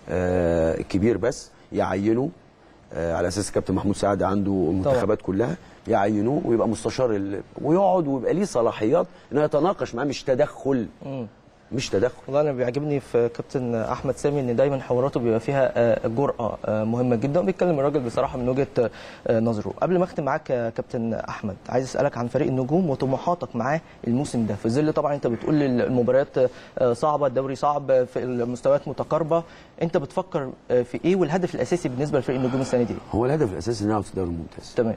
آه كبير بس يعينه آه على اساس كابتن محمود سعد عنده المنتخبات كلها يعينوه ويبقى مستشار ال... ويقعد ويبقى ليه صلاحيات انه يتناقش معاه مش تدخل مم. مش تدخل والله انا بيعجبني في كابتن احمد سامي ان دايما حواراته بيبقى فيها آه، جرأه آه، مهمه جدا وبيتكلم الراجل بصراحه من وجهه آه، نظره قبل ما اختم معاك يا كابتن احمد عايز اسالك عن فريق النجوم وطموحاتك معاه الموسم ده في ظل طبعا انت بتقول المباريات آه، صعبه الدوري صعب في المستويات متقاربه انت بتفكر آه، في ايه والهدف الاساسي بالنسبه لفريق النجوم السنه دي هو الهدف الاساسي انه يقعد في الدوري الممتاز تمام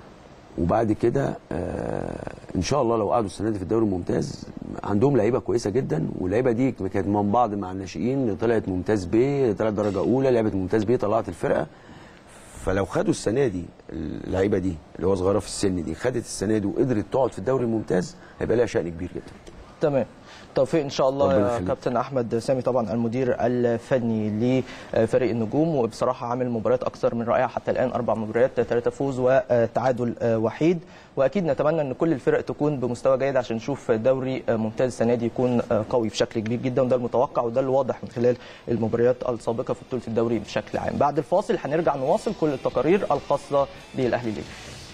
وبعد كده آه ان شاء الله لو قعدوا السنه دي في الدوري الممتاز عندهم لعيبه كويسه جدا واللعيبه دي كانت من بعض مع الناشئين طلعت ممتاز ب طلعت درجه اولى لعبت ممتاز ب طلعت الفرقه فلو خدوا السنه دي اللعيبه دي اللي هو صغيره في السن دي خدت السنه دي وقدرت تقعد في الدوري الممتاز هيبقى لها شأن كبير جدا تمام توفيق ان شاء الله ربنا يا يخليك. كابتن احمد سامي طبعا المدير الفني لفريق النجوم وبصراحه عامل مباريات اكثر من رائعه حتى الان اربع مباريات ثلاثه فوز وتعادل وحيد واكيد نتمنى ان كل الفرق تكون بمستوى جيد عشان نشوف دوري ممتاز السنه دي يكون قوي بشكل كبير جدا وده المتوقع وده اللي واضح من خلال المباريات السابقه في بطوله الدوري بشكل عام بعد الفاصل هنرجع نواصل كل التقارير الخاصه بالاهلي ليه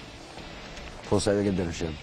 فرصه سعيده جدا يا هشام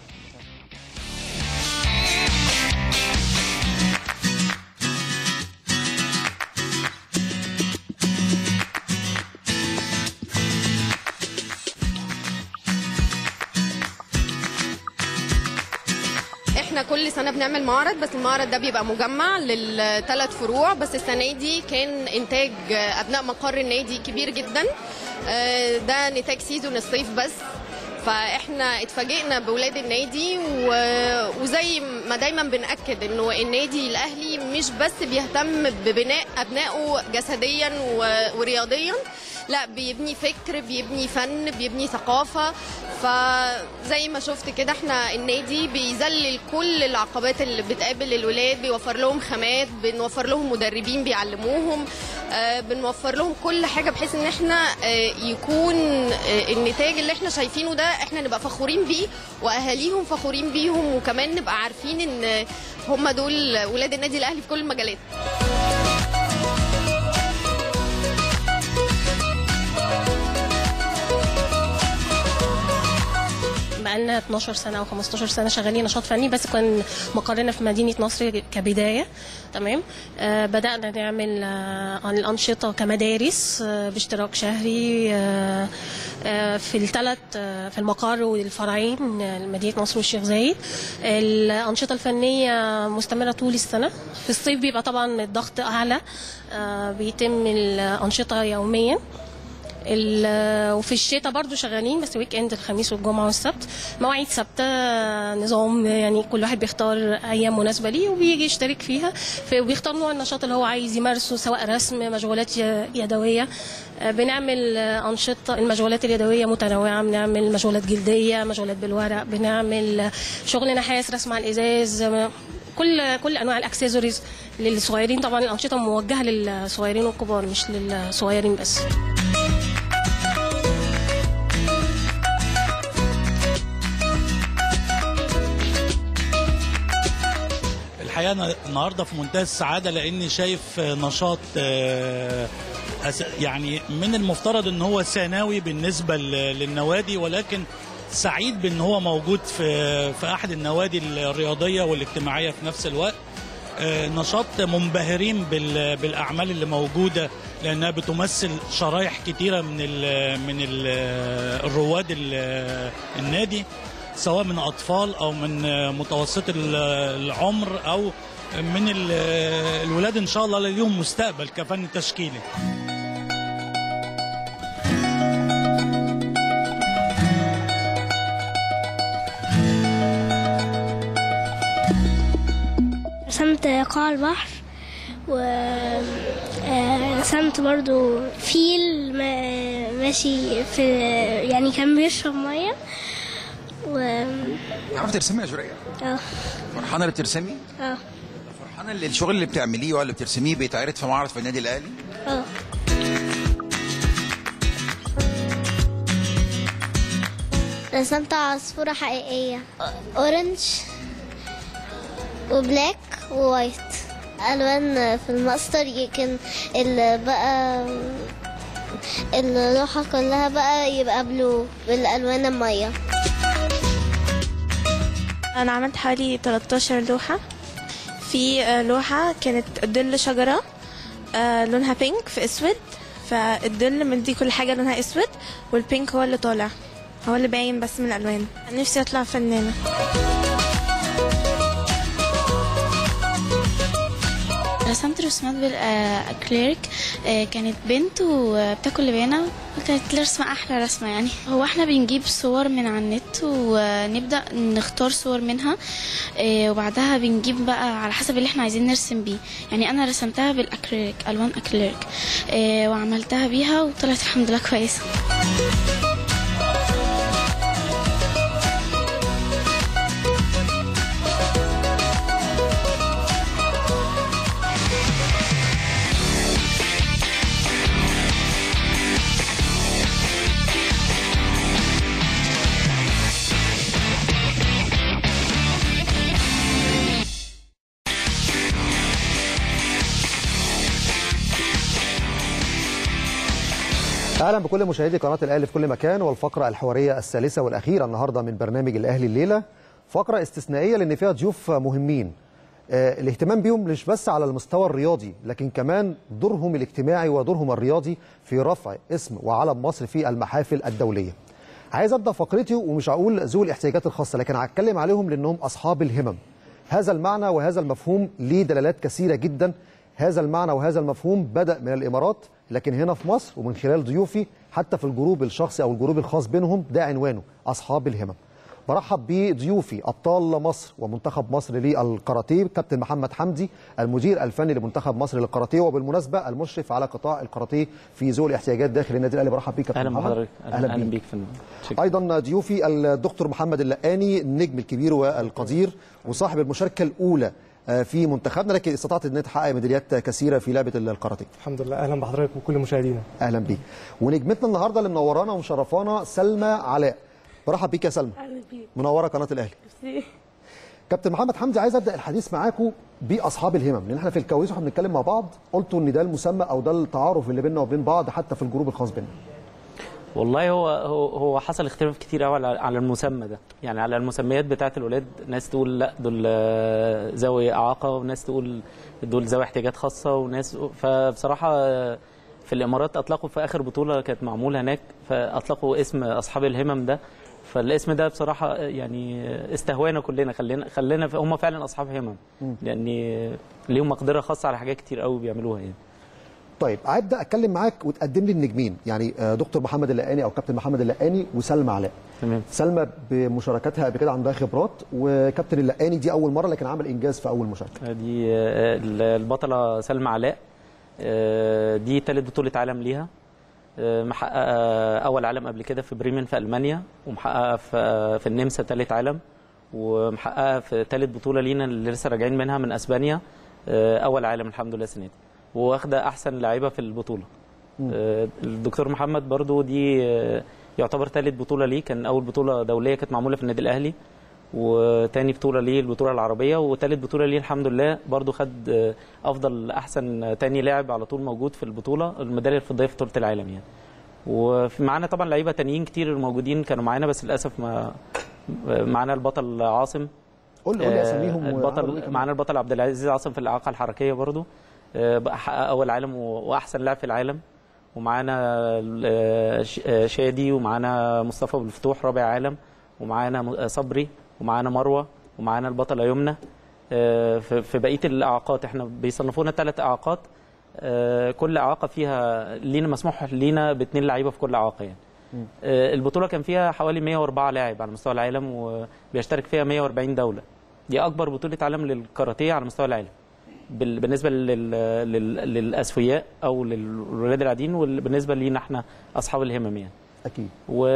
احنا كل سنه بنعمل معرض بس المعرض ده بيبقى مجمع للثلاث فروع بس السنه دي كان انتاج ابناء مقر النادي كبير جدا آه، ده نتاج سيزون الصيف بس فاحنا اتفاجئنا باولاد النادي و... وزي ما دايما بناكد انه النادي الاهلي مش بس بيهتم ببناء ابنائه جسديا و... ورياضيا لا بيبني فكر بيبني فن بيبني ثقافه فزي ما شفت كده احنا النادي بيذلل كل العقبات اللي بتقابل الولاد بيوفر لهم خامات بنوفر لهم مدربين بيعلموهم آه، بنوفر لهم كل حاجه بحيث ان احنا آه، يكون آه، النتاج اللي احنا شايفينه ده احنا نبقى فخورين بيه واهاليهم فخورين بيهم وكمان نبقى عارفين ان هم دول ولاد النادي الاهلي في كل المجالات بقالنا 12 سنه او 15 سنه شغالين نشاط فني بس كان مقرنا في مدينه نصر كبدايه تمام آه بدانا نعمل آه الانشطه كمدارس آه باشتراك شهري آه آه في الثلاث آه في المقر والفرعين آه، مدينه نصر والشيخ زايد الانشطه الفنيه مستمره طول السنه في الصيف بيبقى طبعا الضغط اعلى آه بيتم الانشطه يوميا ال- وفي الشتاء برضو شغالين بس ويك اند الخميس والجمعه والسبت مواعيد ثابته نظام يعني كل واحد بيختار ايام مناسبه ليه وبيجي يشترك فيها في- وبيختار نوع النشاط اللي هو عايز يمارسه سواء رسم مشغولات ي- يدويه آه، بنعمل آه، انشطه المشغولات اليدويه متنوعه بنعمل مشغولات جلديه مشغولات بالورق بنعمل آه، شغل نحاس رسم على الازاز آه، كل كل انواع الاكسسوارز للصغيرين طبعا الانشطه موجهه للصغيرين والكبار مش للصغيرين بس الحقيقه انا النهارده في منتهى السعاده لاني شايف نشاط آه، أس- يعني من المفترض ان هو ثانوي بالنسبه ل- للنوادي ولكن سعيد بان هو موجود في في احد النوادي الرياضيه والاجتماعيه في نفس الوقت آه، نشاط منبهرين بال- بالاعمال اللي موجوده لانها بتمثل شرايح كتيره من ال من ال الرواد ال- النادي سواء من اطفال او من متوسط ال- العمر او من ال- الولاد ان شاء الله اللي ليهم مستقبل كفن تشكيلي رسمت قاع البحر و آه، رسمت برضو فيل ما- ماشي في يعني كان بيشرب ميه و عرفت ترسمي يا جرية اه فرحانة اللي بترسمي اه فرحانة اللي الشغل اللي بتعمليه ولا بترسميه بيتعرض في معرض في النادي الأهلي اه رسمت عصفورة حقيقية اورنج وبلاك ووايت الوان في الماستر يمكن اللي بقى اللوحة كلها بقى يبقى بلو بالالوان المية أنا عملت حوالي 13 لوحة في آه، لوحة كانت ظل شجرة آه، لونها بينك في أسود فالظل مدي كل حاجة لونها أسود والبينك هو اللي طالع هو اللي باين بس من الألوان نفسي أطلع فنانة رسمت رسومات بالاكليريك كانت بنت وبتاكل لبانه كانت رسمه احلى رسمه يعني هو احنا بنجيب صور من على النت ونبدا نختار صور منها آه، وبعدها بنجيب بقى على حسب اللي احنا عايزين نرسم بيه يعني انا رسمتها بالاكليريك الوان اكليريك آه، وعملتها بيها وطلعت الحمد لله كويسه اهلا بكل مشاهدي قناه الاهلي في كل مكان والفقره الحواريه الثالثه والاخيره النهارده من برنامج الاهلي الليله فقره استثنائيه لان فيها ضيوف مهمين آه، الاهتمام بيهم مش بس على المستوى الرياضي لكن كمان دورهم الاجتماعي ودورهم الرياضي في رفع اسم وعلم مصر في المحافل الدوليه عايز ابدا فقرتي ومش هقول ذوي الاحتياجات الخاصه لكن هتكلم عليهم لانهم اصحاب الهمم هذا المعنى وهذا المفهوم ليه دلالات كثيره جدا هذا المعنى وهذا المفهوم بدا من الامارات لكن هنا في مصر ومن خلال ضيوفي حتى في الجروب الشخصي او الجروب الخاص بينهم ده عنوانه اصحاب الهمم برحب بضيوفي ابطال مصر ومنتخب مصر للكاراتيه كابتن محمد حمدي المدير الفني لمنتخب مصر للكاراتيه وبالمناسبه المشرف على قطاع الكاراتيه في ذوي الاحتياجات داخل النادي الاهلي برحب بيك كابتن اهلا محمد. بحضرتك اهلا, أهلا بيك فندم ايضا ضيوفي الدكتور محمد اللقاني النجم الكبير والقدير وصاحب المشاركه الاولى آه، في منتخبنا لكن استطعت ان تحقق ميداليات كثيره في لعبه الكاراتيه الحمد لله اهلا بحضرتك وكل مشاهدينا اهلا بيك ونجمتنا النهارده اللي منورانا ومشرفانا سلمى علاء برحب بيك يا سلمى أهلا بيك منوره قناه الاهلي كابتن محمد حمدي عايز ابدا الحديث معاكم باصحاب الهمم لان احنا في الكواليس واحنا بنتكلم مع بعض قلتوا ان ده المسمى او ده التعارف اللي بيننا وبين بعض حتى في الجروب الخاص بينا والله هو هو هو حصل اختلاف كتير قوي على على المسمى ده يعني على المسميات بتاعه الولاد ناس تقول لا دول آه، ذوي اعاقه وناس تقول دول ذوي احتياجات خاصه وناس فبصراحه آه، في الامارات اطلقوا في اخر بطوله كانت معموله هناك فاطلقوا اسم اصحاب الهمم ده فالاسم ده بصراحه يعني استهوانا كلنا خلينا خلينا هم فعلا اصحاب همم لان ليهم مقدره خاصه على حاجات كتير قوي بيعملوها يعني طيب هبدا اتكلم معاك وتقدم لي النجمين يعني آه، دكتور محمد اللقاني او كابتن محمد اللقاني وسلمى علاء تمام سلمى بمشاركاتها قبل كده عندها خبرات وكابتن اللقاني دي اول مره لكن عمل انجاز في اول مشاركه دي آه، البطلة سلمى علاء آه، دي تالت بطولة عالم ليها آه، محققة أول عالم قبل كده في بريمن في ألمانيا ومحققة في في النمسا تالت عالم ومحققة في تالت بطولة لينا اللي لسه راجعين منها من أسبانيا آه، أول عالم الحمد لله السنة دي واخدة أحسن لاعيبة في البطولة آه، الدكتور محمد برضو دي آه، يعتبر تالت بطولة ليه كان أول بطولة دولية كانت معمولة في النادي الأهلي وتاني بطوله ليه البطوله العربيه وتالت بطوله ليه الحمد لله برضو خد آه، افضل احسن تاني لاعب على طول موجود في البطوله الميداليه الفضيه في بطوله العالم يعني ومعانا طبعا لعيبه تانيين كتير موجودين كانوا معانا بس للاسف ما معانا البطل عاصم قول لي قول لي آه، اساميهم وعملوا إيه البطل كمان. معانا البطل عبد العزيز عاصم في الاعاقه الحركيه برضو آه، بقى حقق اول عالم و- واحسن لاعب في العالم ومعانا آه، ش- آه، شادي ومعانا مصطفى ابو الفتوح رابع عالم ومعانا م- آه، صبري ومعانا مروه ومعانا البطله يمنى آه، في في بقيه الاعاقات احنا بيصنفونا ثلاث اعاقات آه، كل اعاقه فيها لينا مسموح لينا باثنين لعيبه في كل اعاقه يعني آه، البطوله كان فيها حوالي 104 لاعب على مستوى العالم وبيشترك فيها 140 دوله دي اكبر بطوله عالم للكاراتيه على مستوى العالم بال- بالنسبه لل... لل... للاسوياء او للولاد العاديين وبالنسبه لينا احنا اصحاب الهمم يعني اكيد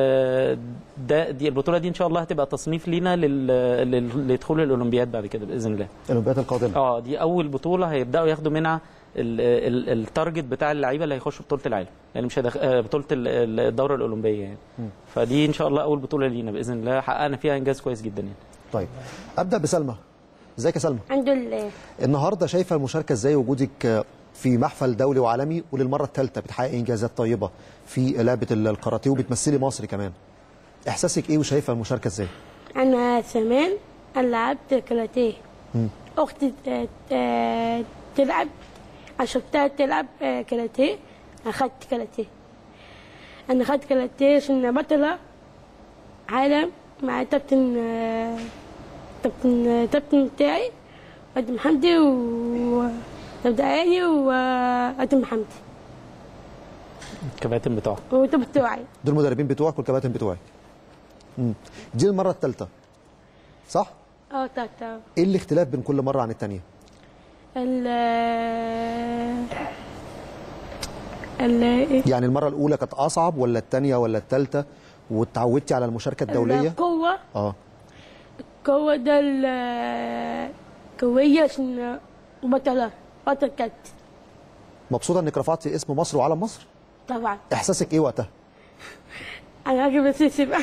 وده دي البطوله دي ان شاء الله هتبقى تصنيف لينا لل... لل... لدخول الاولمبياد بعد كده باذن الله الاولمبياد القادمه اه دي اول بطوله هيبداوا ياخدوا منها ال... ال... التارجت بتاع اللعيبه اللي هيخشوا بطوله العالم يعني مش هدخ... آه، بطوله ال- ال- الدوره الاولمبيه يعني مم. فدي ان شاء الله اول بطوله لينا باذن الله حققنا فيها انجاز كويس جدا يعني طيب ابدا بسلمى ازيك يا سلمى الحمد لله النهارده شايفه المشاركه ازاي وجودك في محفل دولي وعالمي وللمره الثالثه بتحققي انجازات طيبه في لعبه الكاراتيه وبتمثلي مصر كمان احساسك ايه وشايفه المشاركه ازاي انا زمان أنا لعبت كاراتيه مم. اختي ت- ت- تلعب أنا شفتها تلعب آه، كاراتيه اخدت كاراتيه انا اخدت كاراتيه عشان بطلة عالم مع كابتن آه، كابتن كابتن بتاعي ادم حمدي و تبدأني وادم حمدي الكباتن بتوعها وانتوا بتوعي دول المدربين بتوعك والكباتن بتوعك مم. دي المره الثالثه صح اه تاتا ايه الاختلاف بين كل مره عن الثانيه ال ال يعني المره الاولى كانت اصعب ولا الثانيه ولا الثالثه واتعودتي على المشاركه الدوليه القوة اه القوة ده ال- قوية عشان بطلة بطل كات مبسوطه انك رفعتي اسم مصر وعلم مصر طبعا احساسك ايه وقتها أنا هجيب سيسي بقى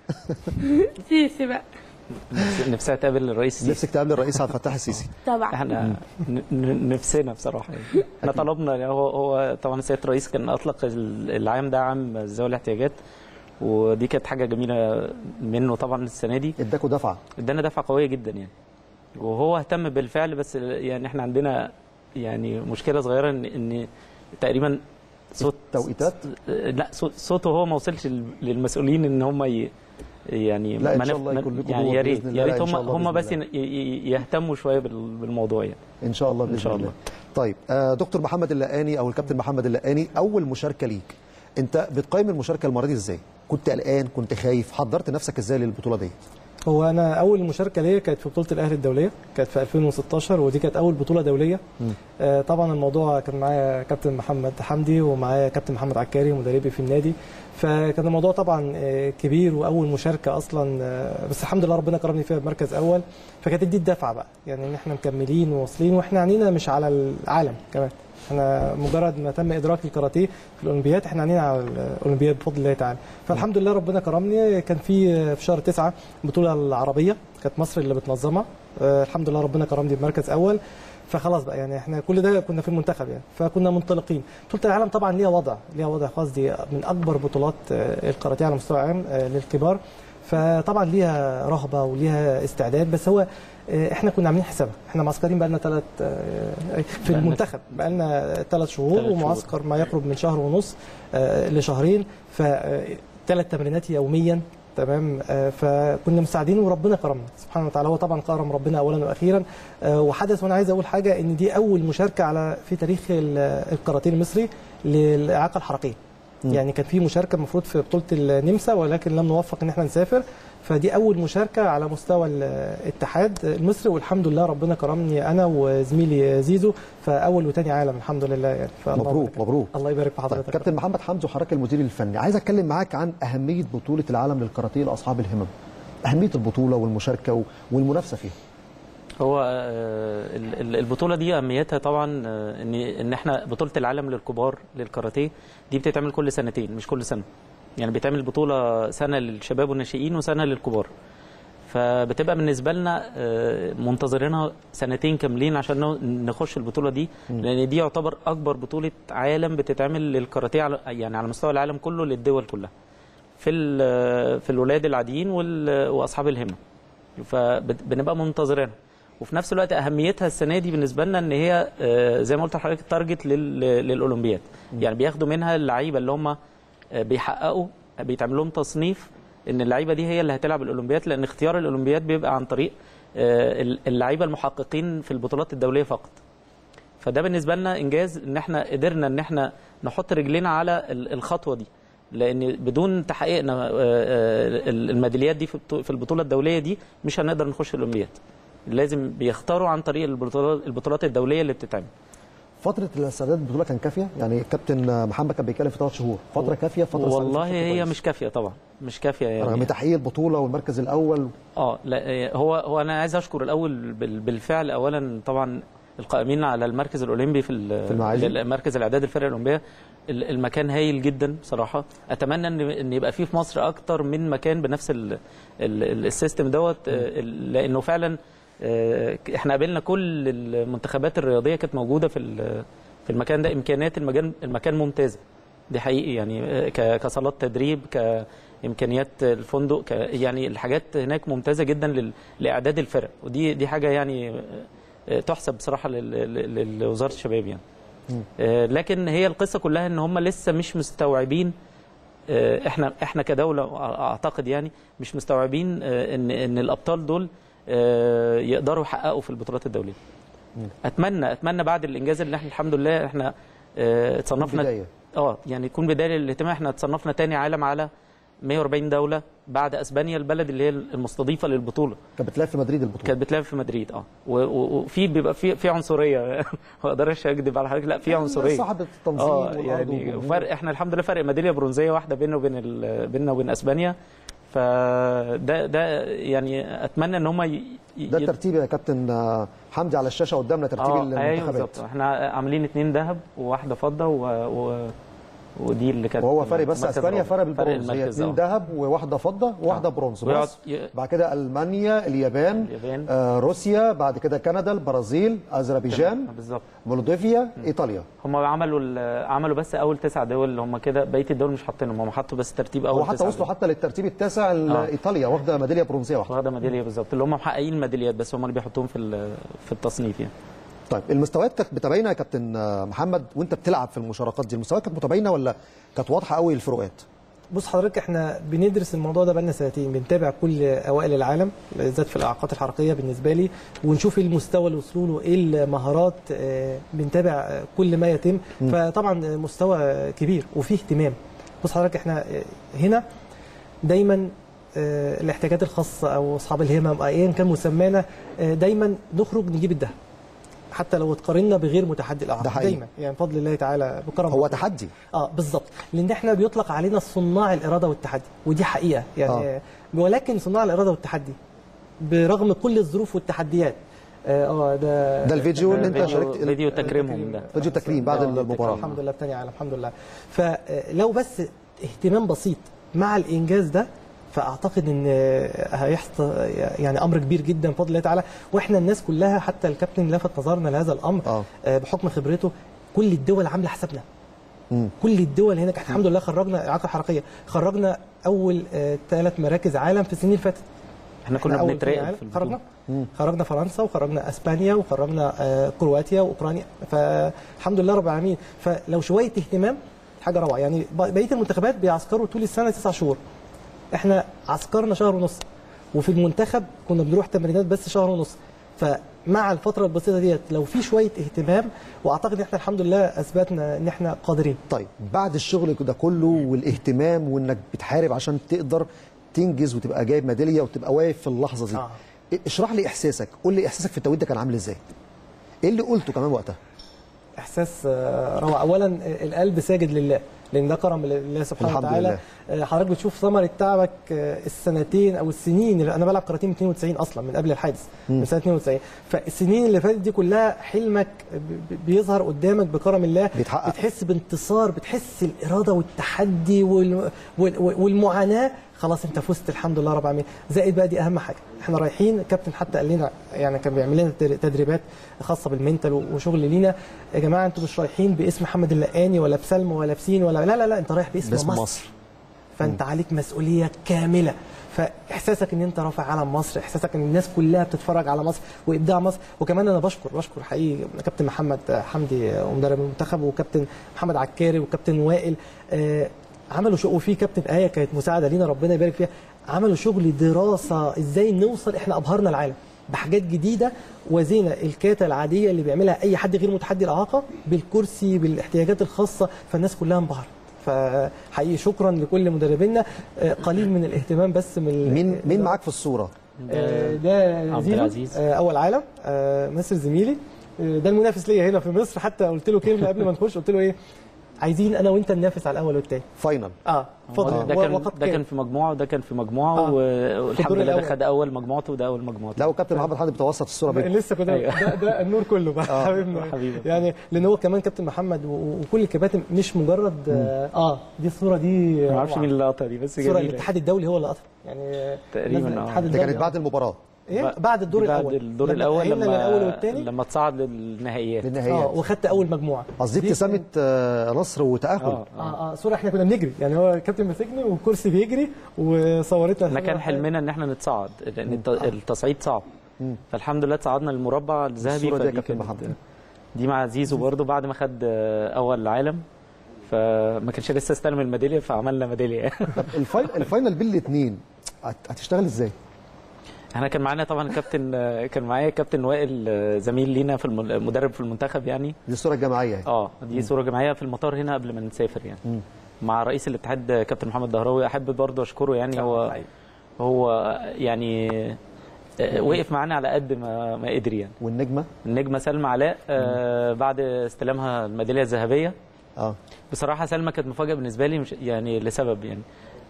سيسي بقى نفس- نفسها تقابل الرئيس السيسي نفسك تقابل الرئيس عبد الفتاح السيسي طبعا احنا ن- ن- نفسنا بصراحه يعني احنا طلبنا يعني هو هو طبعا السيد الرئيس كان اطلق ال- العام ده عام ذوي الاحتياجات ودي كانت حاجه جميله منه طبعا السنه دي اداكوا دفعه ادانا دفعه قويه جدا يعني وهو اهتم بالفعل بس يعني احنا عندنا يعني مشكله صغيره ان ان تقريبا صوت توقيتات لا صوت- صوته هو ما وصلش لل- للمسؤولين ان هم ي يعني لا، إن ما شاء نف- الله ما- يكون لكم يعني دور يا ريت بإذن الله. يا لا، ريت إن هم شاء الله هم بإذن بس الله. ي- ي- يهتموا شويه بال- بالموضوع يعني ان شاء الله باذن إن شاء الله الله. طيب آه، دكتور محمد اللقاني او الكابتن محمد اللقاني اول مشاركه ليك انت بتقيم المشاركه المره دي ازاي كنت قلقان كنت خايف حضرت نفسك ازاي للبطوله دي هو انا اول مشاركه ليا كانت في بطوله الاهلي الدوليه كانت في 2016 ودي كانت اول بطوله دوليه آه، طبعا الموضوع كان معايا كابتن محمد حمدي ومعايا كابتن محمد عكاري مدربي في النادي فكان الموضوع طبعا آه، كبير واول مشاركه اصلا آه، بس الحمد لله ربنا كرمني فيها بمركز اول فكانت دي الدفعه بقى يعني ان احنا مكملين وواصلين واحنا عنينا مش على العالم كمان احنا مجرد ما تم ادراك الكاراتيه في الاولمبياد احنا عنينا على الاولمبياد بفضل الله تعالى فالحمد لله ربنا كرمني كان في آه، في شهر تسعة بطوله العربيه كانت مصر اللي بتنظمها آه، الحمد لله ربنا كرمني بمركز اول فخلاص بقى يعني احنا كل ده كنا في المنتخب يعني فكنا منطلقين بطوله العالم طبعا ليها وضع ليها وضع خاص دي من اكبر بطولات آه، الكاراتيه على مستوى عام آه، للكبار فطبعا ليها رهبه وليها استعداد بس هو آه، احنا كنا عاملين حسابها احنا معسكرين بقى لنا ثلاث في المنتخب بقى لنا ثلاث شهور تلات شهور. ومعسكر ما يقرب من شهر ونص آه، لشهرين فثلاث تمرينات يوميا تمام آه، فكنا مساعدين وربنا كرمنا سبحانه وتعالى هو طبعا كرم ربنا اولا واخيرا آه، وحدث وانا عايز اقول حاجه ان دي اول مشاركه على في تاريخ ال- الكاراتيه المصري للاعاقه الحركيه مم. يعني كان في مشاركه المفروض في بطوله النمسا ولكن لم نوفق ان احنا نسافر فدي اول مشاركه على مستوى الاتحاد المصري والحمد لله ربنا كرمني انا وزميلي زيزو فاول وثاني عالم الحمد لله يعني فالله مبروك يبارك. مبروك الله يبارك في طيب حضرتك كابتن محمد حمزه وحضرتك المدير الفني عايز اتكلم معاك عن اهميه بطوله العالم للكاراتيه لاصحاب الهمم اهميه البطوله والمشاركه و- والمنافسه فيها هو آه، ال- ال- البطوله دي اهميتها طبعا آه، ان ان احنا بطوله العالم للكبار للكاراتيه دي بتتعمل كل سنتين مش كل سنه يعني بيتعمل بطوله سنه للشباب والناشئين وسنه للكبار فبتبقى بالنسبه لنا آه، منتظرينها سنتين كاملين عشان نو- نخش البطوله دي لان دي يعتبر اكبر بطوله عالم بتتعمل للكاراتيه على يعني على مستوى العالم كله للدول كلها في ال- في الولاد العاديين وال- واصحاب الهمه فبنبقى منتظرينها وفي نفس الوقت اهميتها السنه دي بالنسبه لنا ان هي آه، زي ما قلت لحضرتك تارجت لل- للاولمبياد يعني بياخدوا منها اللعيبه اللي هم آه، بيحققوا بيتعمل لهم تصنيف ان اللعيبه دي هي اللي هتلعب الاولمبياد لان اختيار الاولمبياد بيبقى عن طريق آه، اللعيبه المحققين في البطولات الدوليه فقط فده بالنسبه لنا انجاز ان احنا قدرنا ان احنا نحط رجلينا على ال- الخطوه دي لان بدون تحقيقنا آه، آه، الميداليات دي في بطو- في البطوله الدوليه دي مش هنقدر نخش الاولمبياد لازم بيختاروا عن طريق البطولات البطولات الدوليه اللي بتتعمل فتره الاستعداد للبطوله كان كافيه يعني الكابتن محمد كان بيتكلم في ثلاث شهور فتره كافيه فتره والله استعداد هي كويس. مش كافيه طبعا مش كافيه يعني رغم تحقيق البطوله والمركز الاول اه لا آه، هو هو انا عايز اشكر الاول بال- بالفعل اولا طبعا القائمين على المركز الاولمبي في ال- في المعادي. ال- مركز الاعداد الفرق الاولمبيه ال- المكان هايل جدا بصراحه اتمنى ان ان يبقى فيه في مصر اكتر من مكان بنفس ال- ال- السيستم دوت آه، لانه فعلا آه، احنا قابلنا كل المنتخبات الرياضيه كانت موجوده في ال- في المكان ده امكانيات المكان المكان ممتازه دي حقيقي يعني آه، ك- كصالات تدريب كامكانيات الفندق ك يعني الحاجات هناك ممتازه جدا لل- لاعداد الفرق ودي دي حاجه يعني آه، تحسب بصراحه لل- لل- لوزاره الشباب يعني آه، لكن هي القصه كلها ان هم لسه مش مستوعبين آه، احنا احنا كدوله اعتقد يعني مش مستوعبين آه، ان ان الابطال دول آه، يقدروا يحققوا في البطولات الدوليه اتمنى اتمنى بعد الانجاز اللي احنا الحمد لله احنا آه، اتصنفنا بداية. اه يعني يكون بدايه للاهتمام احنا اتصنفنا تاني عالم على 140 دوله بعد اسبانيا البلد اللي هي المستضيفه للبطوله كانت بتلعب في مدريد البطوله كانت بتلعب في مدريد اه و- و- وفي بيبقى في في عنصريه ما اقدرش اكذب على حضرتك لا في عنصريه صاحبة التنظيم اه والأرض يعني والجمهور. فرق احنا الحمد لله فرق ميداليه برونزيه واحده بيننا وبين ال- بيننا وبين اسبانيا فده ده يعني اتمنى ان هم ي... ي- ده الترتيب يا كابتن آه، حمدي على الشاشه قدامنا ترتيب اه ايوه المنتخبات بالظبط احنا عاملين اتنين ذهب وواحده فضه و... و... ودي اللي كانت وهو فرق بس المركز اسبانيا الرابع. فرق بالبرونز هي المركز اثنين اه. ذهب وواحده فضه وواحده برونز ويقعد بس ي- بعد كده المانيا اليابان, اليابان. آه روسيا بعد كده كندا البرازيل اذربيجان بالظبط مولدوفيا ايطاليا هم عملوا ال- عملوا بس اول تسع دول اللي هم كده بقيه الدول مش حاطينهم هم حطوا بس ترتيب اول هو حتى تسع وصلوا دول. حتى للترتيب التاسع ال- آه. ايطاليا واخده ميداليه برونزيه واحده واخده ميداليه بالظبط اللي هم محققين الميداليات بس هم اللي بيحطوهم في ال- في التصنيف يعني طيب المستويات كانت متباينه يا كابتن آه، محمد وانت بتلعب في المشاركات دي المستويات كانت متباينه ولا كانت واضحه قوي الفروقات بص حضرتك احنا بندرس الموضوع ده بقالنا سنتين بنتابع كل اوائل العالم بالذات في الاعاقات الحركيه بالنسبه لي ونشوف ايه المستوى اللي وصلوا له ايه المهارات آه، بنتابع آه، كل ما يتم م. فطبعا آه، مستوى آه، كبير وفيه اهتمام بص حضرتك احنا آه، هنا دايما آه، الاحتياجات الخاصه او اصحاب الهمم أو ايا كان مسمانا آه، دايما نخرج نجيب الذهب حتى لو اتقارنا بغير متحدي الاعاقه ده حقيقي. دايما يعني بفضل الله تعالى بكرم هو تحدي اه بالظبط لان احنا بيطلق علينا صناع الاراده والتحدي ودي حقيقه يعني آه. آه. ولكن صناع الاراده والتحدي برغم كل الظروف والتحديات اه آه، ده ده الفيديو اللي انت فيديو- شاركت فيديو تكريمهم ده فيديو تكريم بعد آه، المباراه الحمد لله بتاني عالم الحمد لله فلو بس اهتمام بسيط مع الانجاز ده فاعتقد ان هيحصل يعني امر كبير جدا بفضل الله تعالى واحنا الناس كلها حتى الكابتن لفت نظرنا لهذا الامر آه. آه، بحكم خبرته كل الدول عامله حسابنا مم. كل الدول هناك احنا الحمد لله خرجنا اعاقه حركيه خرجنا اول ثلاث مراكز عالم في السنين اللي فاتت احنا كنا أول بنتراقب اتنين عالم في البطولة. خرجنا خرجنا فرنسا وخرجنا اسبانيا وخرجنا آه، كرواتيا واوكرانيا فالحمد لله رب العالمين فلو شويه اهتمام حاجه روعه يعني ب- بقيه المنتخبات بيعسكروا طول السنه تسع شهور احنا عسكرنا شهر ونص وفي المنتخب كنا بنروح تمرينات بس شهر ونص فمع الفتره البسيطه ديت لو في شويه اهتمام واعتقد ان احنا الحمد لله اثبتنا ان احنا قادرين طيب بعد الشغل ده كله والاهتمام وانك بتحارب عشان تقدر تنجز وتبقى جايب ميداليه وتبقى واقف في اللحظه دي آه. اشرح لي احساسك قول لي احساسك في التوقيت ده كان عامل ازاي ايه اللي قلته كمان وقتها احساس آه، روعه اولا آه، القلب ساجد لله لان ده كرم لله سبحانه الحمد وتعالى آه، حضرتك بتشوف ثمره تعبك آه، السنتين او السنين اللي انا بلعب كاراتيه من 92 اصلا من قبل الحادث مم. من سنه 92 فالسنين اللي فاتت دي كلها حلمك ب- ب- بيظهر قدامك بكرم الله بيتحقق. بتحس بانتصار بتحس الاراده والتحدي وال... وال... والمعاناه خلاص انت فزت الحمد لله رب العالمين زائد بقى دي اهم حاجه احنا رايحين الكابتن حتى قال لنا يعني كان بيعمل لنا تدر- تدريبات خاصه بالمنتال وشغل لينا يا جماعه انتوا مش رايحين باسم محمد اللقاني ولا بسلمى ولا بسين ولا لا لا لا انت رايح باسم, باسم مصر, مصر. فانت عليك مسؤوليه كامله فاحساسك ان انت رافع علم مصر احساسك ان الناس كلها بتتفرج على مصر وابداع مصر وكمان انا بشكر بشكر حقيقي كابتن محمد حمدي ومدرب المنتخب وكابتن محمد عكاري وكابتن وائل آه، عملوا شغل وفي كابتن ايه كانت مساعده لينا ربنا يبارك فيها عملوا شغل دراسه ازاي نوصل احنا ابهرنا العالم بحاجات جديده وزينا الكاتا العاديه اللي بيعملها اي حد غير متحدي الاعاقه بالكرسي بالاحتياجات الخاصه فالناس كلها انبهرت فحقيقي شكرا لكل مدربينا آه، قليل من الاهتمام بس من مين مين معاك في الصوره آه، ده عبد زيزو العزيز. آه، اول عالم آه، مصر زميلي آه، ده المنافس ليا هنا في مصر حتى قلت له كلمه قبل ما نخش قلت له ايه عايزين انا وانت ننافس على الاول والثاني فاينل اه فضل ده كان وقد ده كان في مجموعه وده كان في مجموعه آه. و- والحمد لله ده الأول. خد اول مجموعته وده اول مجموعته لا وكابتن محمد حمدي بتوسط الصوره بينكم لسه كده أيوة. ده, ده النور كله بقى آه، حبيبنا حبيبي. يعني لان هو كمان كابتن محمد و- وكل الكباتن مش مجرد اه, آه دي الصوره دي ما اعرفش مين اللي قطع دي بس الصوره جميله الاتحاد الدولي هو اللي قطع يعني تقريباً، لازم آه. الاتحاد دي الدولي كانت بعد المباراه ايه بعد الدور بعد الاول الدور لما الاول تأهلنا لما للاول والثاني لما تصعد للنهائيات اه للنهائيات وخدت اول مجموعه قصدي دي ابتسامه آه، نصر وتاهل اه اه اه صوره احنا كنا بنجري يعني هو الكابتن ماسكني والكرسي بيجري وصورتنا احنا كان حلمنا ان احنا نتصعد لان الت- التصعيد صعب فالحمد لله تصعدنا للمربع الذهبي الصورة دي يا فدي كابتن كانت- محمد. دي مع زيزو برضو بعد ما خد آه، اول عالم فما كانش لسه استلم الميداليه فعملنا ميداليه طب الفاينل الفاينل بين الاثنين هتشتغل ازاي؟ احنا كان معانا طبعا الكابتن آه، كان معايا كابتن وائل آه، زميل لينا في الم- المدرب في المنتخب يعني دي الصوره الجماعيه اهي اه دي صوره جماعيه في المطار هنا قبل ما نسافر يعني مع رئيس الاتحاد آه، كابتن محمد دهراوي احب برضه اشكره يعني هو هو يعني آه، وقف معانا على قد ما ما قدر يعني والنجمه النجمه سلمى علاء آه بعد استلامها الميداليه الذهبيه اه بصراحه سلمى كانت مفاجاه بالنسبه لي مش يعني لسبب يعني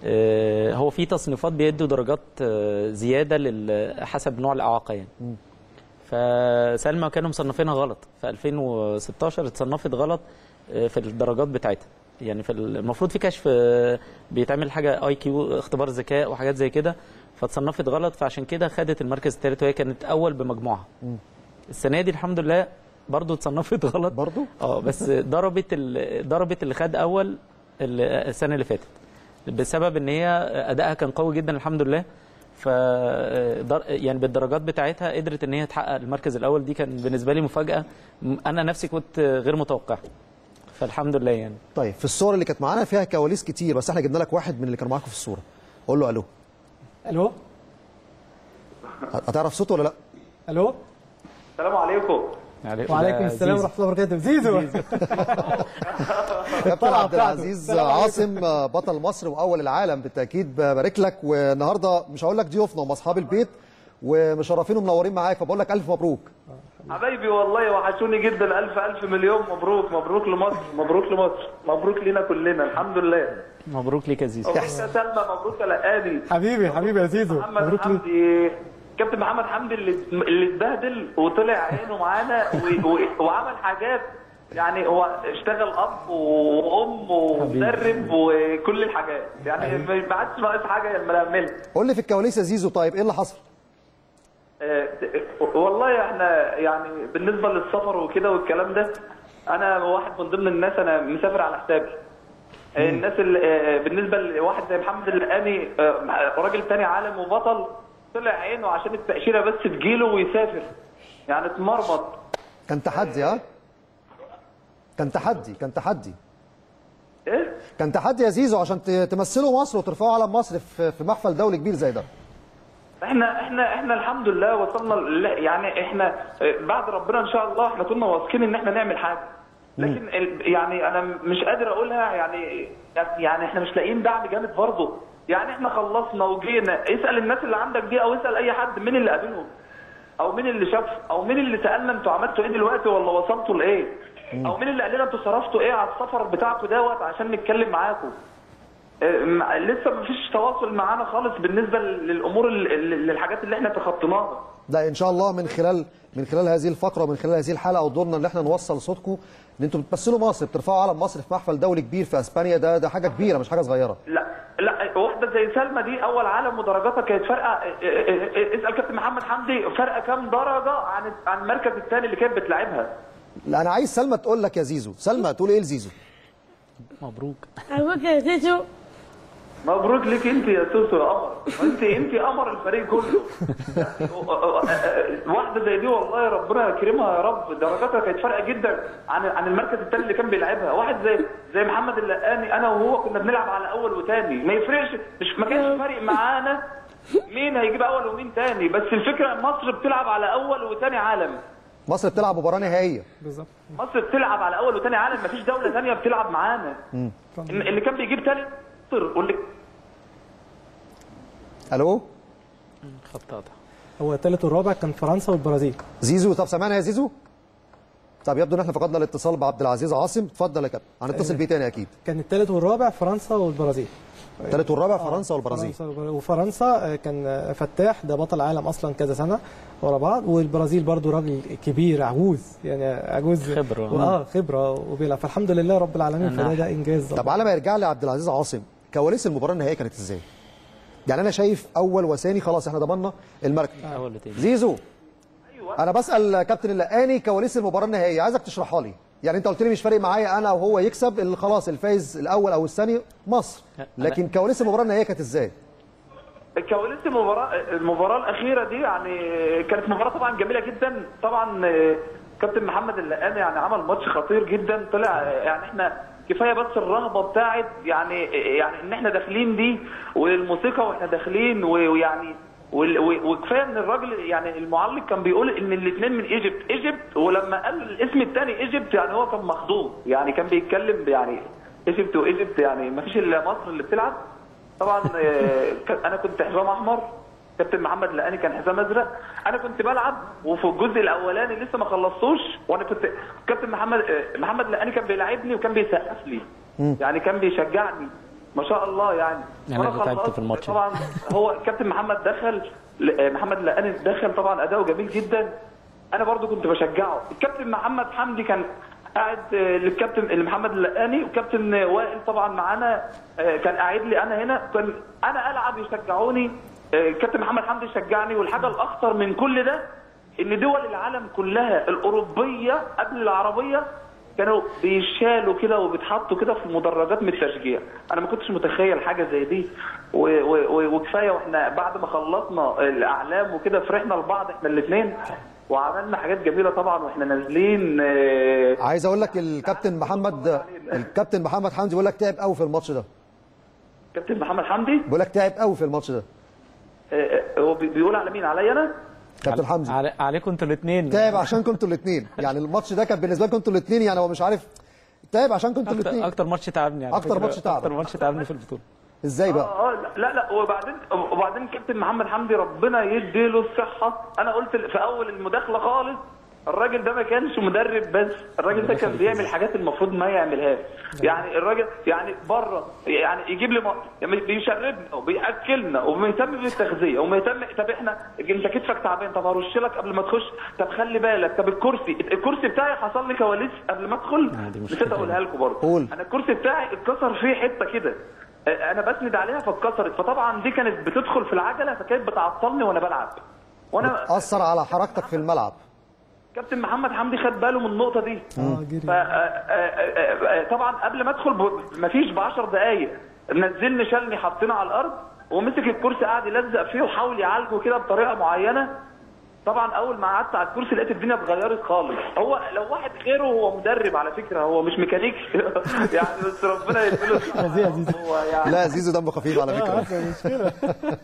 آه هو في تصنيفات بيدوا درجات آه زياده لل- حسب نوع الاعاقه يعني مم. فسلمى كانوا مصنفينها غلط في 2016 اتصنفت غلط آه، في الدرجات بتاعتها يعني في ال- المفروض في كشف آه، بيتعمل حاجه اي كيو اختبار ذكاء وحاجات زي كده فاتصنفت غلط فعشان كده خدت المركز الثالث وهي كانت اول بمجموعها مم. السنه دي الحمد لله برضه اتصنفت غلط برضه اه بس ضربت ال- ضربت اللي خد اول ال- السنه اللي فاتت بسبب ان هي ادائها كان قوي جدا الحمد لله ف در- يعني بالدرجات بتاعتها قدرت ان هي تحقق المركز الاول دي كان بالنسبه لي مفاجاه م- انا نفسي كنت غير متوقع فالحمد لله يعني طيب في الصور اللي كانت معانا فيها كواليس كتير بس احنا جبنا لك واحد من اللي كانوا معاكم في الصوره قول له الو الو هتعرف صوته ولا لا؟ الو السلام عليكم وعليكم السلام ورحمه الله وبركاته زيزو كابتن الطلعة عبد بتاعته. العزيز السلام عليكم. عاصم بطل مصر واول العالم بالتاكيد ببارك لك والنهارده مش هقول لك ضيوفنا هم اصحاب البيت ومشرفين ومنورين معاك فبقول لك الف مبروك حبايبي والله وحشوني جدا الف الف مليون مبروك مبروك لمصر مبروك لمصر مبروك لينا كلنا الحمد لله مبروك ليك يا زيزو مبروك يا سلمى مبروك يا لقاني حبيبي حبيبي يا زيزو محمد مبروك ليك حمدي كابتن محمد حمدي اللي اللي اتبهدل وطلع عينه معانا و- و- وعمل حاجات يعني هو اشتغل اب وام ومدرب وكل الحاجات يعني ما عادش ناقص حاجه لما نعملها قول لي في الكواليس يا زيزو طيب ايه اللي حصل؟ آه، والله احنا يعني بالنسبه للسفر وكده والكلام ده انا واحد من ضمن الناس انا مسافر على حسابي آه، الناس اللي آه، بالنسبه لواحد زي محمد اللقاني آه، راجل تاني عالم وبطل طلع عينه عشان التاشيره بس تجيله ويسافر يعني اتمرمط كان تحدي ها؟ كان تحدي كان تحدي ايه كان تحدي يا زيزو عشان ت- تمثلوا مصر وترفعوا علم مصر في في محفل دولي كبير زي ده احنا احنا احنا الحمد لله وصلنا ل- يعني احنا آه، بعد ربنا ان شاء الله احنا كنا واثقين ان احنا نعمل حاجه لكن ال- يعني انا مش قادر اقولها يعني يعني احنا مش لاقيين دعم جامد برضه يعني احنا خلصنا وجينا اسال الناس اللي عندك دي او اسال اي حد مين اللي قابلهم او مين اللي شاف او مين اللي سالنا انتوا عملتوا ايه دلوقتي ولا وصلتوا لايه او مين اللي قال لنا انتوا صرفتوا ايه على السفر بتاعكم دوت عشان نتكلم معاكم آه، مع- لسه مفيش تواصل معانا خالص بالنسبه للامور ال- ال- للحاجات اللي احنا تخطيناها ده ان شاء الله من خلال من خلال هذه الفقره ومن خلال هذه الحلقه ودورنا ان احنا نوصل صوتكم ان انتوا بتمثلوا مصر بترفعوا علم مصر في محفل دولي كبير في اسبانيا ده ده حاجه كبيره مش حاجه صغيره لا لا واحده زي سلمى دي اول عالم ودرجاتها كانت فارقه اه، اه، اه، اسال كابتن محمد حمدي فارقه كام درجه عن عن المركز الثاني اللي كانت بتلعبها لا انا عايز سلمى تقول لك يا زيزو سلمى تقول ايه لزيزو مبروك مبروك يا زيزو مبروك ليك انت يا سوسو يا قمر انت انت قمر الفريق كله واحده زي دي والله ربنا يكرمها يا رب درجاتها كانت فارقه جدا عن عن المركز الثاني اللي كان بيلعبها واحد زي زي محمد اللقاني انا وهو كنا بنلعب على اول وثاني ما يفرقش مش ما كانش فارق معانا مين هيجيب اول ومين ثاني بس الفكره مصر بتلعب على اول وثاني عالم مصر بتلعب مباراه نهائيه بالظبط مصر بتلعب على اول وثاني عالم مفيش دوله ثانيه بتلعب معانا مم. اللي كان بيجيب ثالث مصر واللي الو خط قطع هو الثالث والرابع كان فرنسا والبرازيل زيزو طب سامعنا يا زيزو طب يبدو ان احنا فقدنا الاتصال بعبد العزيز عاصم اتفضل يا كابتن هنتصل بيه تاني اكيد كان الثالث والرابع فرنسا والبرازيل الثالث والرابع فرنسا والبرازيل فرنسا والبرازيل. وفرنسا آه، كان آه، فتاح ده بطل عالم اصلا كذا سنه ورا بعض والبرازيل برضو راجل كبير عجوز يعني عجوز خبرة. اه خبره وبيلعب فالحمد لله رب العالمين أنا فده ده انجاز طب على ما يرجع لي عبد العزيز عاصم كواليس المباراه النهائيه كانت ازاي؟ يعني انا شايف اول وثاني خلاص احنا ضمننا المركز اول وتاني زيزو انا بسال كابتن اللقاني كواليس المباراه النهائيه عايزك تشرحها لي يعني انت قلت لي مش فارق معايا انا وهو يكسب اللي خلاص الفايز الاول او الثاني مصر لكن كواليس المباراه النهائيه كانت ازاي؟ كواليس المباراه المباراه الاخيره دي يعني كانت مباراه طبعا جميله جدا طبعا آه، كابتن محمد اللقاني يعني عمل ماتش خطير جدا طلع آه، يعني احنا كفايه بس الرهبه بتاعت يعني يعني ان احنا داخلين دي والموسيقى واحنا داخلين و- ويعني وال- و- وكفايه ان الراجل يعني المعلق كان بيقول ان الاثنين من ايجيبت ايجيبت ولما قال الاسم الثاني ايجيبت يعني هو كان مخضوض يعني كان بيتكلم يعني ايجيبت وايجيبت يعني ما فيش الا مصر اللي بتلعب طبعا آه، كان- انا كنت حزام احمر كابتن محمد لقاني كان حزام ازرق انا كنت بلعب وفي الجزء الاولاني لسه ما خلصتوش وانا كنت كابتن محمد آه، محمد لقاني كان بيلاعبني وكان بيسقف لي يعني كان بيشجعني ما شاء الله يعني أنا وأنا اللي تعبت خلصت. في الماتش ده. طبعا هو كابتن محمد دخل ل- آه، محمد لقاني دخل طبعا اداؤه جميل جدا انا برضو كنت بشجعه الكابتن محمد حمدي كان قاعد آه، للكابتن اللي محمد اللقاني وكابتن وائل طبعا معانا آه، كان قاعد لي انا هنا كان انا العب يشجعوني آه، الكابتن محمد حمدي يشجعني والحاجه الاخطر من كل ده ان دول العالم كلها الاوروبيه قبل العربيه كانوا بيشالوا كده وبيتحطوا كده في مدرجات من التشجيع انا ما كنتش متخيل حاجه زي دي و- و- و- وكفايه واحنا بعد ما خلصنا الاعلام وكده فرحنا لبعض احنا الاثنين وعملنا حاجات جميله طبعا واحنا نازلين آه، عايز اقول لك الكابتن محمد الكابتن محمد حمدي بيقول لك تعب قوي في الماتش ده كابتن محمد حمدي بيقول لك تعب قوي في الماتش ده آه، آه، هو بي- بيقول على مين عليا انا كابتن حمدي علي- عليكم انتوا الاثنين تعب عشان كنتوا الاثنين يعني الماتش ده كان بالنسبه لكم انتوا الاثنين يعني هو مش عارف تعب عشان كنتوا اكتر, الاثنين أكتر ماتش تعبني على أكتر فكرة. ماتش تعب. اكتر ماتش تعبني في البطوله ازاي بقى؟ اه اه لا لا وبعدين وبعدين كابتن محمد حمدي ربنا يديله الصحه انا قلت في اول المداخله خالص الراجل ده ما كانش مدرب بس الراجل ده كان بيعمل حاجات المفروض ما يعملهاش يعني الراجل يعني بره يعني يجيب لي م- يعني بيشربنا وبياكلنا وبيهتم بالتغذيه وبيهتم طب احنا انت كتفك تعبان طب هرش لك قبل ما تخش طب خلي بالك طب الكرسي الكرسي بتاعي حصل لي كواليس قبل ما ادخل نسيت اقولها لكم برضه قول. انا الكرسي بتاعي اتكسر فيه حته كده آه، انا بسند عليها فاتكسرت فطبعا دي كانت بتدخل في العجله فكانت بتعطلني وانا بلعب وانا اثر على حركتك في الملعب كابتن محمد حمدي خد باله من النقطه دي اه جري ف- آه، آه، آه، طبعا قبل ما ادخل ب- مفيش ب 10 دقائق نزلني شالني حطينا على الارض ومسك الكرسي قعد يلزق فيه وحاول يعالجه كده بطريقه معينه طبعا اول ما قعدت على الكرسي لقيت الدنيا اتغيرت خالص هو لو واحد غيره هو مدرب على فكره هو مش ميكانيك يعني بس ربنا يديله الصحة. هو يعني لا زيزو دمه خفيف على فكره مشكله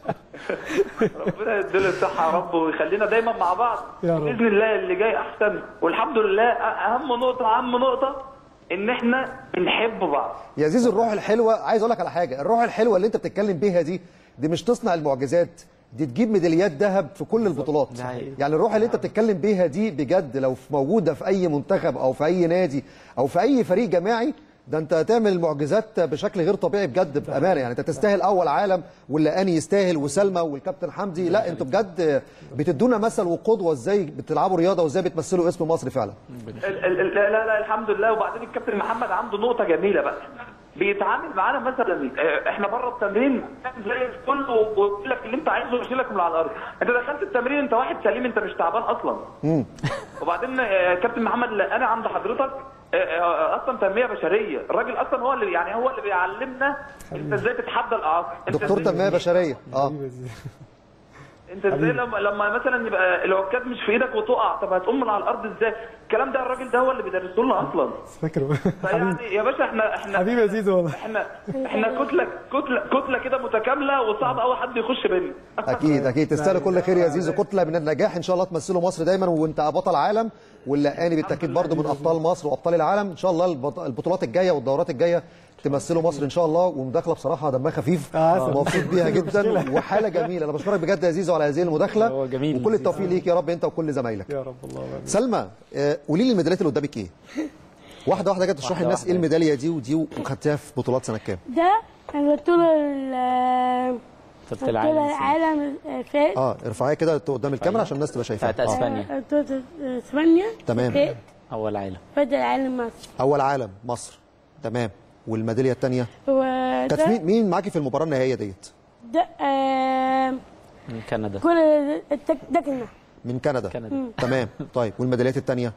ربنا يديله الصحه يا رب ويخلينا دايما مع بعض يا رب. باذن الله اللي جاي احسن والحمد لله اهم نقطه اهم نقطه ان احنا بنحب بعض يا زيزو الروح الحلوه عايز اقول لك على حاجه الروح الحلوه اللي انت بتتكلم بيها دي دي مش تصنع المعجزات دي تجيب ميداليات ذهب في كل البطولات يعني الروح اللي انت بتتكلم بيها دي بجد لو في- موجوده في اي منتخب او في اي نادي او في اي فريق جماعي ده انت هتعمل المعجزات بشكل غير طبيعي بجد بامانه يعني انت تستاهل اول عالم واللقاني يستاهل وسلمى والكابتن حمدي لا انتوا بجد بتدونا مثل وقدوه ازاي بتلعبوا رياضه وازاي بتمثلوا اسم مصر فعلا ال- ال- ال- لا لا لا الحمد لله وبعدين الكابتن محمد عنده نقطه جميله بقى بيتعامل معانا مثلا آه، احنا بره التمرين زي الفل ويقول لك اللي انت عايزه ويشيلك من على الارض انت دخلت التمرين انت واحد سليم انت مش تعبان اصلا مم. وبعدين آه، كابتن محمد لا، انا عند حضرتك آه، آه، اصلا تنميه بشريه الراجل اصلا هو اللي يعني هو اللي بيعلمنا انت ازاي تتحدى الاعاقه انت دكتور إزاي- تنميه بشريه اه انت ازاي لما لما مثلا يبقى العكاز مش في ايدك وتقع طب هتقوم من على الارض ازاي الكلام ده الراجل ده هو اللي بيدرسه لنا اصلا فاكره فيعني يا باشا احنا احنا حبيبي يا زيزو والله احنا احنا كتله كتله كتله كده متكامله وصعب قوي حد يخش بينا اكيد اكيد تستاهلوا كل خير يا زيزو كتله من النجاح ان شاء الله تمثلوا مصر دايما وانت بطل عالم واللقاني بالتاكيد برضو من ابطال مصر وابطال العالم ان شاء الله البط- البطولات الجايه والدورات الجايه تمثلوا مصر ان شاء الله ومداخله بصراحه دمها خفيف آه، مبسوط بيها جدا وحاله جميله انا بشكرك بجد يا زيزو على هذه المداخله هو جميل وكل التوفيق ليك يا رب انت وكل زمايلك يا رب الله أكبر. سلمى آه، قولي لي الميداليات اللي قدامك ايه واحده واحده كده تشرحي واحدة الناس واحدة. ايه الميداليه دي ودي وخدتها في بطولات سنه كام ده البطولة ال- بطولة بطولة العالم العالم فات اه ارفعيها كده قدام الكاميرا عشان الناس تبقى شايفاها بتاعت آه. اسبانيا بطولة اسبانيا تمام. فات اول عالم فات العالم مصر اول عالم مصر تمام والميداليه الثانيه كانت وده مين مين معاكي في المباراه النهائيه ديت ده آه، من كندا كل التك- ده كنا من كندا كندا تمام طيب والميداليات الثانيه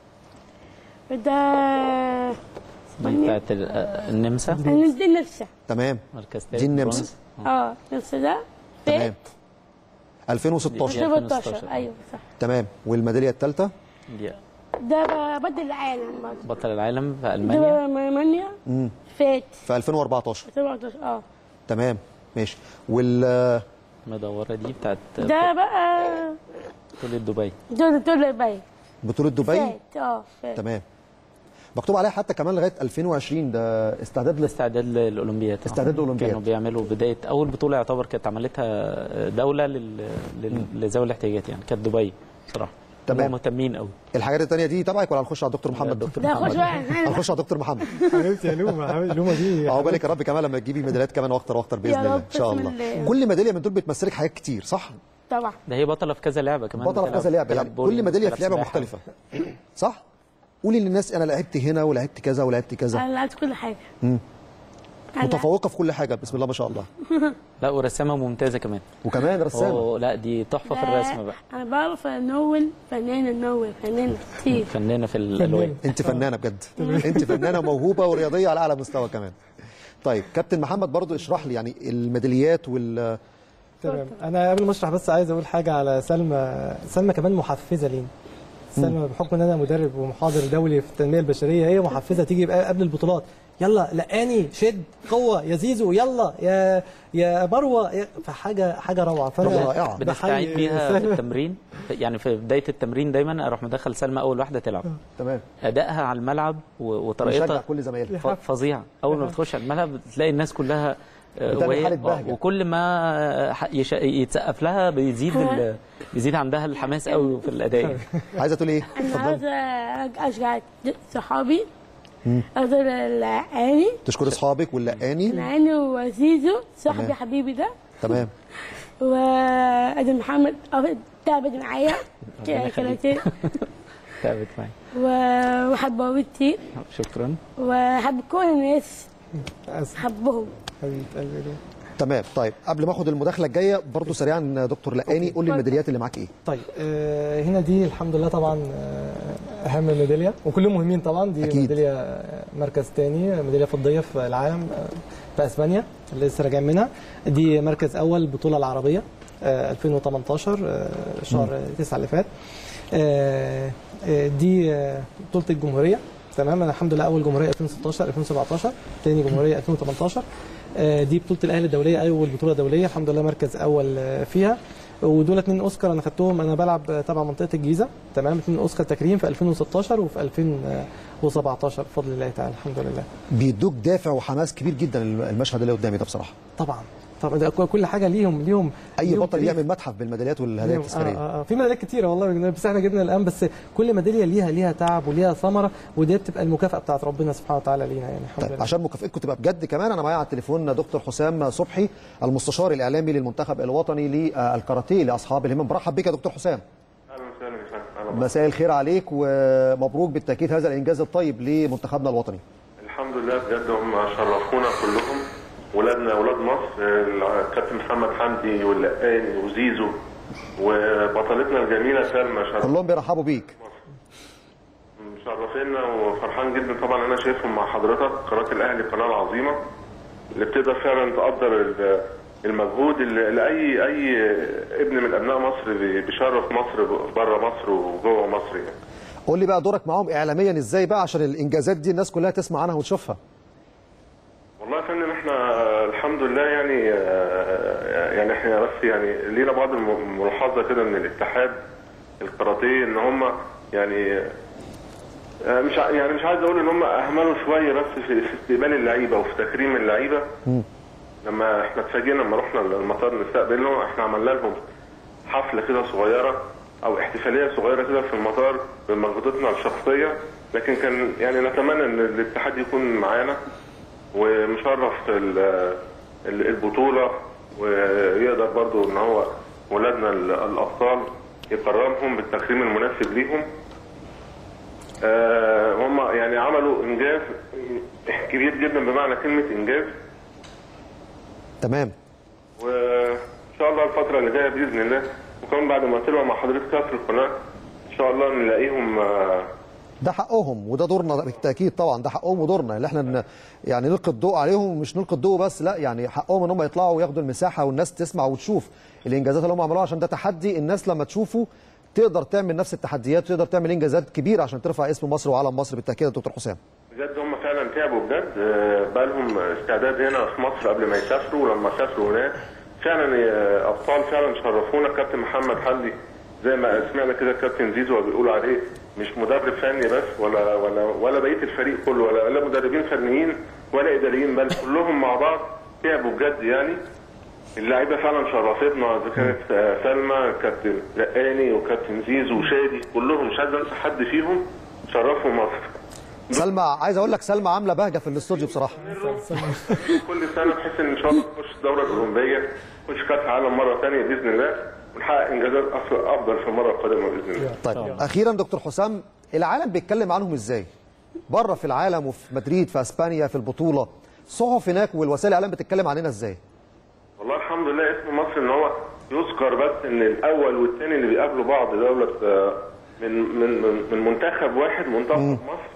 ده دي بتاعت ال- آه، النمسا دي نفسها تمام مركز دي تالت النمسا برونز. اه نفس ده تمام فات 2016 2016 ايوه صح تمام والميداليه الثالثه دي ده بقى بدل العالم برضه بطل العالم في ده المانيا بقى المانيا امم فات في 2014 2014 اه تمام ماشي وال المدوره دي بتاعت ده بقى بطوله دبي دول دول الباقي بطوله دبي فات اه فات تمام مكتوب عليها حتى كمان لغايه 2020 ده استعداد لس... استعداد للاولمبياد استعداد للأولمبياد. كانوا بيعملوا بدايه اول بطوله يعتبر كانت عملتها دوله لل... لل... لذوي الاحتياجات يعني كانت دبي بصراحه تمام. هم مهتمين قوي الحاجات الثانيه دي تبعك ولا هنخش على الدكتور محمد دكتور ده خش بقى هنخش على دكتور محمد حبيبتي يا لومه حبيبتي لومه دي اهو بالك يا رب كمان لما تجيبي ميداليات كمان واكتر واكتر باذن يا الله رب، ان شاء بسم الله الله. كل ميداليه من دول بتمثلك حاجات كتير صح طبعا ده هي بطله في كذا لعبه كمان بطله في بتلعب- كذا لعبه بتلعب يعني بولينج، كل ميداليه بتلعب في لعبه سباحة. مختلفه صح قولي للناس انا لعبت هنا ولعبت كذا ولعبت كذا انا لعبت كل حاجه مم. أنا- متفوقه في كل حاجه بسم الله ما شاء الله لا ورسامه ممتازه كمان وكمان رسامه أوه لا دي تحفه في الرسم بقى انا بعرف انول فنانه انول فنانه كتير فنانه في الالوان انت فنانه بجد انت فنانه موهوبه ورياضيه على اعلى مستوى كمان طيب كابتن محمد برضو اشرح لي يعني الميداليات وال تمام انا قبل ما اشرح بس عايز اقول حاجه على سلمى سلمى كمان محفزه لينا سلمى بحكم ان انا مدرب ومحاضر دولي في التنميه البشريه هي محفزه تيجي بقى قبل البطولات يلا لقاني شد قوه يا زيزو يلا يا يا مروه يا فحاجه حاجه روعه فانا رائعه بنستعين بحيي بيها في سلمى. التمرين يعني في بدايه التمرين دايما اروح مدخل سلمى اول واحده تلعب تمام ادائها على الملعب و- يشجع وطريقتها كل زمايلها ف- فظيعه اول ما بتخش على الملعب تلاقي الناس كلها آه، بتعمل وهي- حالة بهجة. وكل ما ح- يش- يتسقف لها بيزيد ال- بيزيد عندها الحماس قوي في الاداء عايزه تقول ايه انا اتفضلي عايزه اشجع صحابي مم. افضل العاني تشكري اصحابك واللقاني العاني وزيزو صاحبي تمام. حبيبي ده تمام وادم محمد تعبت معايا ربنا يخليك. كلاتين تعبت معي و- وحبه كتير شكرا وحب كل الناس أسف. حبهم حبيبه قلبي لومة. تمام طيب قبل ما اخد المداخله الجايه برضو سريعا دكتور لقاني قول لي الميداليات اللي معاك ايه طيب آه، هنا دي الحمد لله طبعا آه، اهم ميداليه وكلهم مهمين طبعا دي أكيد. ميداليه آه، مركز تاني ميداليه فضيه في العالم آه، في اسبانيا اللي لسه راجعين منها دي مركز اول البطوله العربيه آه، 2018 آه، شهر 9 اللي فات آه، آه، دي آه، بطوله الجمهوريه تمام انا الحمد لله اول جمهوريه 2016 2017 تاني جمهوريه 2018 آه، دي بطوله الاهلي الدوليه اول بطوله دوليه الحمد لله مركز اول آه، فيها ودول اتنين اوسكار انا خدتهم انا بلعب آه، تبع منطقه الجيزه تمام اتنين اوسكار تكريم في 2016 وفي 2017 بفضل الله تعالى الحمد لله بيدوك دافع وحماس كبير جدا المشهد اللي قدامي ده بصراحه طبعا طبعا ده كل حاجه ليهم ليهم اي ليهم بطل تاريخ. يعمل متحف بالميداليات والهدايا ليهم- التذكاريه آه آه آه. في ميداليات كتيره والله بس احنا جبنا الان بس كل ميداليه ليها ليها تعب وليها ثمره ودي بتبقى المكافاه بتاعت ربنا سبحانه وتعالى لينا يعني الحمد طيب لله عشان مكافئتكم تبقى بجد كمان انا معايا على التليفون دكتور حسام صبحي المستشار الاعلامي للمنتخب الوطني للكاراتيه لاصحاب الهمم برحب بك يا دكتور حسام اهلا وسهلا يا فندم أهلا مساء الخير عليك ومبروك بالتاكيد هذا الانجاز الطيب لمنتخبنا الوطني الحمد لله بجد هم شرفونا كلهم ولادنا اولاد مصر الكابتن محمد حمدي واللقاني وزيزو وبطلتنا الجميله سلمى شرف كلهم بيرحبوا بيك مشرفينا وفرحان جدا طبعا انا شايفهم مع حضرتك قناه الاهلي قناه عظيمه اللي بتقدر فعلا تقدر ال- المجهود اللي لاي اي ابن من ابناء مصر بي- بيشرف مصر بره مصر وجوه مصر يعني قول لي بقى دورك معاهم اعلاميا ازاي بقى عشان الانجازات دي الناس كلها تسمع عنها وتشوفها والله يا فندم احنا الحمد لله يعني آه، يعني احنا بس يعني لينا بعض الم- الملاحظه كده من الاتحاد الكاراتيه ان هم يعني آه، مش ع- يعني مش عايز اقول ان هم اهملوا شويه بس في في استقبال اللعيبه وفي تكريم اللعيبه لما احنا اتفاجئنا لما رحنا المطار نستقبلهم احنا عملنا لهم حفله كده صغيره او احتفاليه صغيره كده في المطار بمجهوداتنا الشخصيه لكن كان يعني نتمنى ان الاتحاد يكون معانا ومشرف ال- ال- البطوله ويقدر برضو ان هو ولادنا ال- الابطال يكرمهم بالتكريم المناسب ليهم آه، هم يعني عملوا انجاز كبير جدا بمعنى كلمه انجاز تمام وان شاء الله الفتره اللي جايه باذن الله وكمان بعد ما طلعوا مع حضرتك كده في القناه ان شاء الله نلاقيهم آه، ده حقهم وده دورنا بالتاكيد طبعا ده حقهم ودورنا اللي احنا ن- يعني نلقي الضوء عليهم مش نلقي الضوء بس لا يعني حقهم ان هم يطلعوا وياخدوا المساحه والناس تسمع وتشوف الانجازات اللي هم عملوها عشان ده تحدي الناس لما تشوفه تقدر تعمل نفس التحديات وتقدر تعمل انجازات كبيره عشان ترفع اسم مصر وعلم مصر بالتاكيد يا دكتور حسام بجد هم فعلا تعبوا بجد آه، بقى لهم استعداد هنا في مصر قبل ما يسافروا ولما سافروا هناك فعلا آه، ابطال فعلا شرفونا الكابتن محمد حمدي زي ما سمعنا كده الكابتن زيزو بيقولوا عليه مش مدرب فني بس ولا ولا ولا بقيه الفريق كله ولا ولا مدربين فنيين ولا اداريين بل كلهم مع بعض تعبوا بجد يعني اللعيبه فعلا شرفتنا اذا كانت آه، سلمى كابتن لقاني وكابتن زيزو وشادي كلهم مش عايز انسى حد فيهم شرفوا مصر سلمى عايز اقول لك سلمى عامله بهجه في الاستوديو بصراحه كل سنه بحيث ان شاء الله نخش الدوره الاولمبيه نخش كاس عالم مره ثانيه باذن الله ونحقق انجازات أف- افضل في المره القادمه باذن الله. طيب اخيرا دكتور حسام العالم بيتكلم عنهم ازاي بره في العالم وفي مدريد في اسبانيا في البطوله الصحف هناك والوسائل الاعلام بتتكلم عننا ازاي والله الحمد لله اسم مصر ان هو يذكر بس ان الاول والثاني اللي بيقابلوا بعض دوله آه، من من من- من منتخب واحد منتخب مصر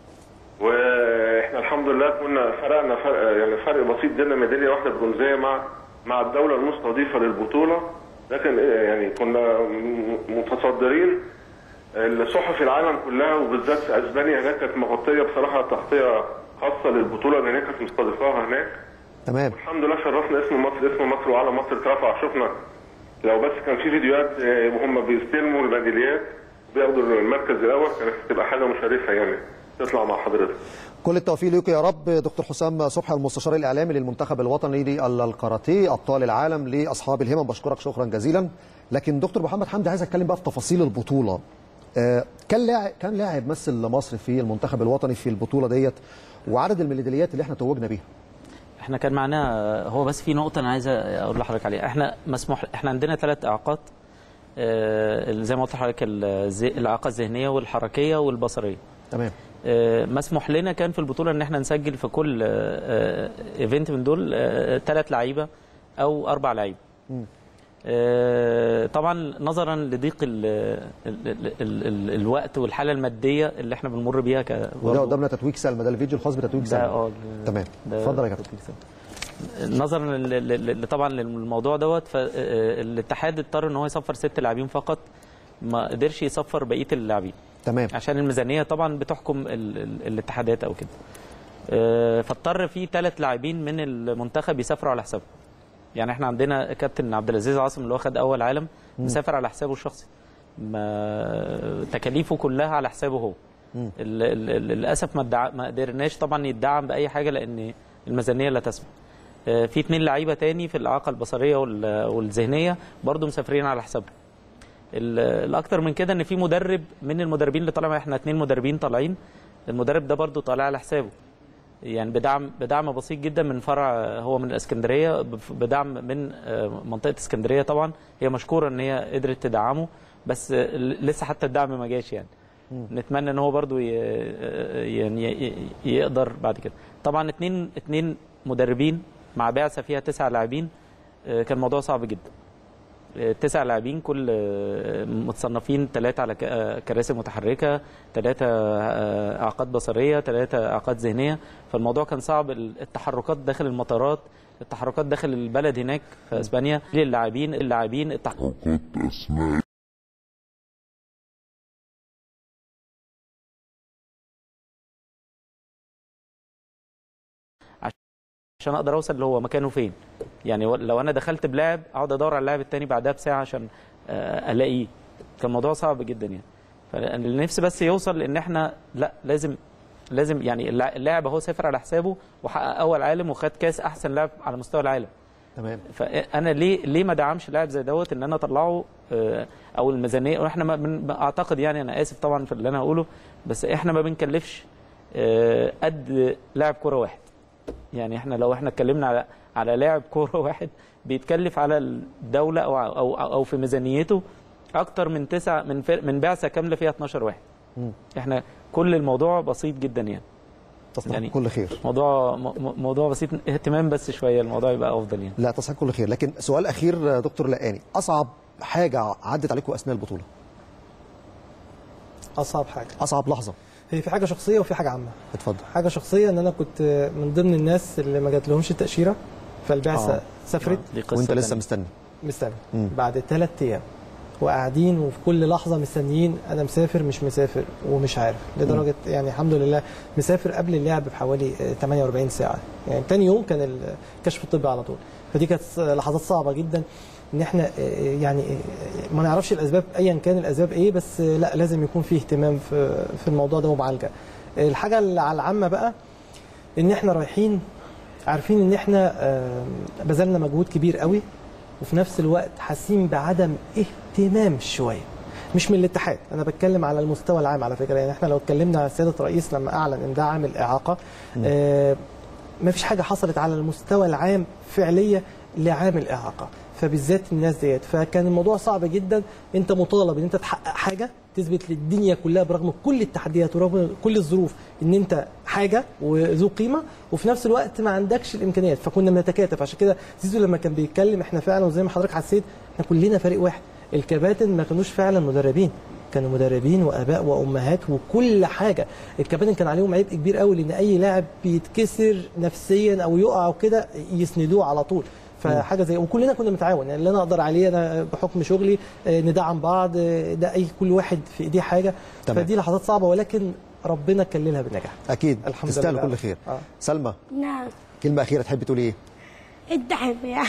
واحنا الحمد لله كنا فرقنا فرق يعني فرق بسيط جدا ميداليه واحده برونزيه مع مع الدوله المستضيفه للبطوله لكن آه، يعني كنا م- متصدرين الصحف العالم كلها وبالذات اسبانيا هناك كانت مغطيه بصراحه تغطيه خاصه للبطوله لان هي كانت مستضيفاها هناك تمام الحمد لله شرفنا اسم مصر اسم مصر وعلى مصر اترفع شفنا لو بس كان في فيديوهات آه، وهم بيستلموا الميداليات بياخدوا المركز الاول كانت تبقى حاجه مشرفه يعني تطلع مع حضرتك كل التوفيق ليكم يا رب دكتور حسام صبحي المستشار الاعلامي للمنتخب الوطني للكاراتيه ابطال العالم لاصحاب الهمم بشكرك شكرا جزيلا لكن دكتور محمد حمدي عايز اتكلم بقى في تفاصيل البطوله آه، كان لاعب كان لاعب مثل مصر في المنتخب الوطني في البطوله ديت وعدد الميداليات اللي احنا توجنا بيها احنا كان معانا هو بس في نقطه انا عايز اقول لحضرتك عليها احنا مسموح احنا عندنا ثلاث اعاقات آه، زي ما قلت لحضرتك الز- الاعاقه الذهنيه والحركيه والبصريه تمام آه، مسموح لنا كان في البطوله ان احنا نسجل في كل ايفنت من دول ثلاث لعيبه او اربع لعيبه آه، طبعا نظرا لضيق ال ال ال ال ال الوقت والحاله الماديه اللي احنا بنمر بيها ك وده برضو- قدامنا تتويج سلمى ده الفيديو الخاص بتتويج ده سلمى اه تمام ده اتفضل يا كابتن نظرا لل- لل- طبعا للموضوع دوت فالاتحاد اضطر ان هو يصفر ست لاعبين فقط ما قدرش يصفر بقيه اللاعبين تمام عشان الميزانيه طبعا بتحكم ال ال الاتحادات او كده آه، فاضطر في ثلاث لاعبين من المنتخب يسافروا على حسابه يعني احنا عندنا كابتن عبد العزيز عاصم اللي واخد اول عالم مم. مسافر على حسابه الشخصي ما تكاليفه كلها على حسابه هو مم. ال- ال- ال- للاسف ما ادعى ما قدرناش طبعا يدعم باي حاجه لان الميزانيه لا تسمح آه، في اثنين لعيبه تاني في الاعاقه البصريه وال- والذهنيه برضو مسافرين على حسابهم ال- الاكتر من كده ان في مدرب من المدربين اللي طالع احنا اثنين مدربين طالعين المدرب ده برضو طالع على حسابه يعني بدعم بدعم بسيط جدا من فرع آه، هو من الاسكندريه بف- بدعم من آه، منطقه اسكندريه طبعا هي مشكوره ان هي قدرت تدعمه بس آه، ل- لسه حتى الدعم ما جاش يعني نتمنى ان هو برضو ي... يعني ي- يقدر بعد كده طبعا اتنين اتنين مدربين مع بعثه فيها تسع لاعبين آه، كان الموضوع صعب جدا آه، تسع لاعبين كل آه، متصنفين ثلاثة على ك- آه، كراسي متحركة ثلاثة آه، أعقاد بصرية ثلاثة أعقاد ذهنية فالموضوع كان صعب ال- التحركات داخل المطارات التحركات داخل البلد هناك في اسبانيا للاعبين اللاعبين التحركات عشان اقدر اوصل اللي هو مكانه فين يعني و- لو انا دخلت بلاعب اقعد ادور على اللاعب التاني بعدها بساعه عشان آه، الاقيه كان الموضوع صعب جدا يعني فاللي نفسي بس يوصل ان احنا لا لازم لازم يعني اللاع- اللاعب اهو سافر على حسابه وحقق اول عالم وخد كاس احسن لاعب على مستوى العالم تمام فانا ليه ليه ما دعمش لاعب زي دوت ان انا اطلعه آه، او الميزانيه واحنا ما بن- ما اعتقد يعني انا اسف طبعا في اللي انا هقوله بس احنا ما بنكلفش آه، قد لاعب كوره واحد يعني احنا لو احنا اتكلمنا على على لاعب كوره واحد بيتكلف على الدوله او او او في ميزانيته اكتر من تسعه من فرق من بعثه كامله فيها 12 واحد مم. احنا كل الموضوع بسيط جدا يعني تصنع كل خير موضوع م- م- موضوع بسيط اهتمام بس شويه الموضوع يبقى افضل يعني لا تصحيح كل خير لكن سؤال اخير آه، دكتور لقاني اصعب حاجه عدت عليكم اثناء البطوله اصعب حاجه اصعب لحظه هي في حاجه شخصيه وفي حاجه عامه اتفضل حاجه شخصيه ان انا كنت من ضمن الناس اللي ما جاتلهمش التاشيره فالبعثه آه. سافرت دي قصة وانت لسه تانية. مستني مستني مم. بعد ثلاث ايام وقاعدين وفي كل لحظه مستنيين انا مسافر مش مسافر ومش عارف لدرجه يعني الحمد لله مسافر قبل اللعب بحوالي آه، 48 ساعه يعني تاني يوم كان الكشف الطبي على طول فدي كانت لحظات صعبه جدا ان احنا آه، يعني آه، ما نعرفش الاسباب ايا كان الاسباب ايه بس آه، لا لازم يكون فيه اهتمام في في الموضوع ده ومعالجه الحاجه اللي على العامه بقى ان احنا رايحين عارفين ان احنا آه، بذلنا مجهود كبير قوي وفي نفس الوقت حاسين بعدم اهتمام شويه مش من الاتحاد انا بتكلم على المستوى العام على فكره يعني احنا لو اتكلمنا على سياده الرئيس لما اعلن ان ده عامل اعاقه آه ما فيش حاجه حصلت على المستوى العام فعليه لعامل اعاقه فبالذات الناس ديت فكان الموضوع صعب جدا انت مطالب ان انت تحقق حاجه تثبت للدنيا كلها برغم كل التحديات ورغم كل الظروف ان انت حاجه وذو قيمه وفي نفس الوقت ما عندكش الامكانيات فكنا بنتكاتف عشان كده زيزو لما كان بيتكلم احنا فعلا وزي ما حضرتك حسيت احنا كلنا فريق واحد الكباتن ما كانوش فعلا مدربين كانوا مدربين واباء وامهات وكل حاجه الكباتن كان عليهم عبء كبير قوي لان اي لاعب بيتكسر نفسيا او يقع وكده يسندوه على طول فحاجه زي وكلنا كنا متعاون يعني اللي انا اقدر عليه انا بحكم شغلي آه، ندعم بعض آه، ده اي كل واحد في ايديه حاجه تمام. فدي لحظات صعبه ولكن ربنا كللها بالنجاح اكيد الحمد تستاهلوا لله. كل خير آه. سلمى نعم كلمه اخيره تحبي تقولي ايه انت حب يعني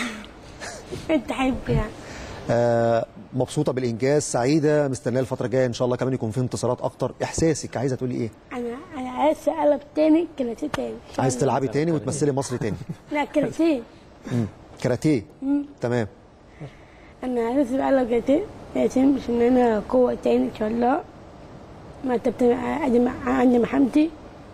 انت حب يعني آه مبسوطه بالانجاز سعيده مستنيه الفتره الجايه ان شاء الله كمان يكون في انتصارات اكتر احساسك عايزه تقولي ايه انا انا عايز اقلب تاني كاراتيه تاني إن شاء عايز الله. تلعبي تاني وتمثلي مصر تاني لا كاراتيه مم. كاراتيه مم. تمام انا عايز اقلب كاراتيه كاراتيه مش ان انا قوه تاني ان شاء الله ما تبدا عندي محمتي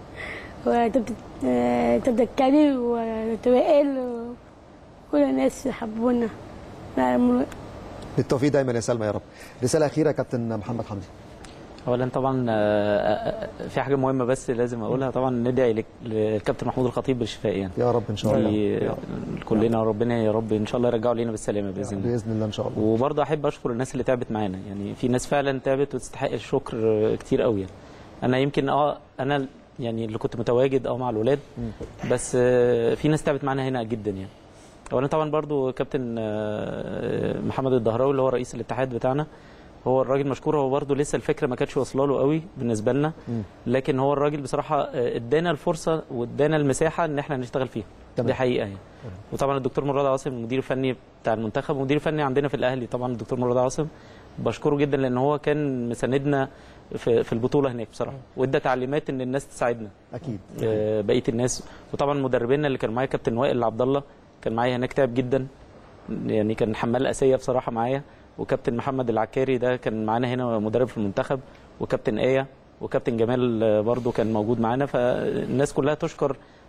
وتبدا آه، تبدا كالي وتوائل وكل الناس يحبونا لا م- بالتوفيق دايما يا سلمى يا رب رساله اخيره يا كابتن محمد حمدي اولا طبعا آه، آه، في حاجه مهمه بس لازم اقولها طبعا ندعي لك- للكابتن محمود الخطيب بالشفاء يعني يا رب ان شاء الله دي كلنا ربنا يا رب ان شاء الله يرجعوا لينا بالسلامه باذن الله باذن الله ان شاء الله وبرضه احب اشكر الناس اللي تعبت معانا يعني في ناس فعلا تعبت وتستحق الشكر آه، كتير قوي يعني. انا يمكن اه انا يعني اللي كنت متواجد اه مع الولاد بس آه، في ناس تعبت معانا هنا جدا يعني اولا طبعا برضو كابتن آه، محمد الدهراوي اللي هو رئيس الاتحاد بتاعنا هو الراجل مشكور هو برضو لسه الفكره ما كانتش واصله له قوي بالنسبه لنا لكن هو الراجل بصراحه آه، ادانا الفرصه وادانا المساحه ان احنا نشتغل فيها تمام. دي حقيقه يعني وطبعا الدكتور مراد عاصم المدير الفني بتاع المنتخب ومدير الفني عندنا في الاهلي طبعا الدكتور مراد عاصم بشكره جدا لان هو كان مساندنا في في البطوله هناك بصراحه وادى تعليمات ان الناس تساعدنا اكيد آه، بقيه الناس وطبعا مدربينا اللي كان معايا كابتن وائل عبد الله كان معايا هناك تعب جدا يعني كان حمال اسيه بصراحه معايا وكابتن محمد العكاري ده كان معانا هنا مدرب في المنتخب وكابتن ايه وكابتن جمال آه، برضو كان موجود معانا فالناس كلها تشكر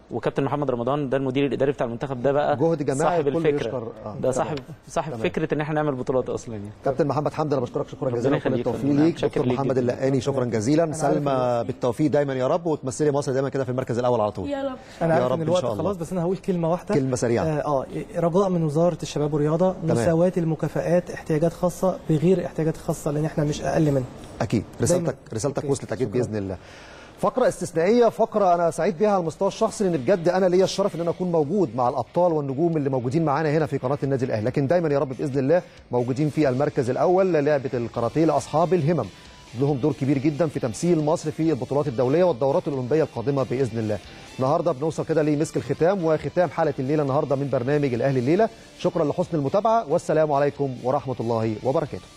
وكابتن محمد رمضان ده المدير الاداري بتاع المنتخب ده بقى جهد جماعي صاحب الكل الفكره يشكر. آه، ده تمام. صاحب صاحب تمام. فكره ان احنا نعمل بطولات اصلا يعني كابتن محمد حمدي انا بشكرك شكرا ربنا جزيلا كل يخليك. التوفيق أنا ليك شاكر دكتور ليك محمد جداً. اللقاني شكرا جزيلا سلمى بالتوفيق دايما يا رب وتمثلي مصر دايما كده في المركز الاول على طول يا رب انا يا عارف رب ان إن الوقت شاء الله. خلاص بس انا هقول كلمه واحده كلمة سريعة. اه, آه رجاء من وزاره الشباب والرياضه تمام. مساواه المكافآت احتياجات خاصه بغير احتياجات خاصه لان احنا مش اقل منه اكيد دايماً. رسالتك رسالتك وصلت اكيد باذن الله فقرة استثنائية فقرة أنا سعيد بيها على المستوى الشخصي لأن بجد أنا ليا الشرف إن أنا أكون موجود مع الأبطال والنجوم اللي موجودين معانا هنا في قناة النادي الأهلي، لكن دايما يا رب بإذن الله موجودين في المركز الأول للعبة الكاراتيه لأصحاب الهمم. لهم دور كبير جدا في تمثيل مصر في البطولات الدولية والدورات الأولمبية القادمة بإذن الله. النهارده بنوصل كده لمسك الختام وختام حلقة الليلة النهارده من برنامج الأهلي الليلة، شكرا لحسن المتابعة والسلام عليكم ورحمة الله وبركاته.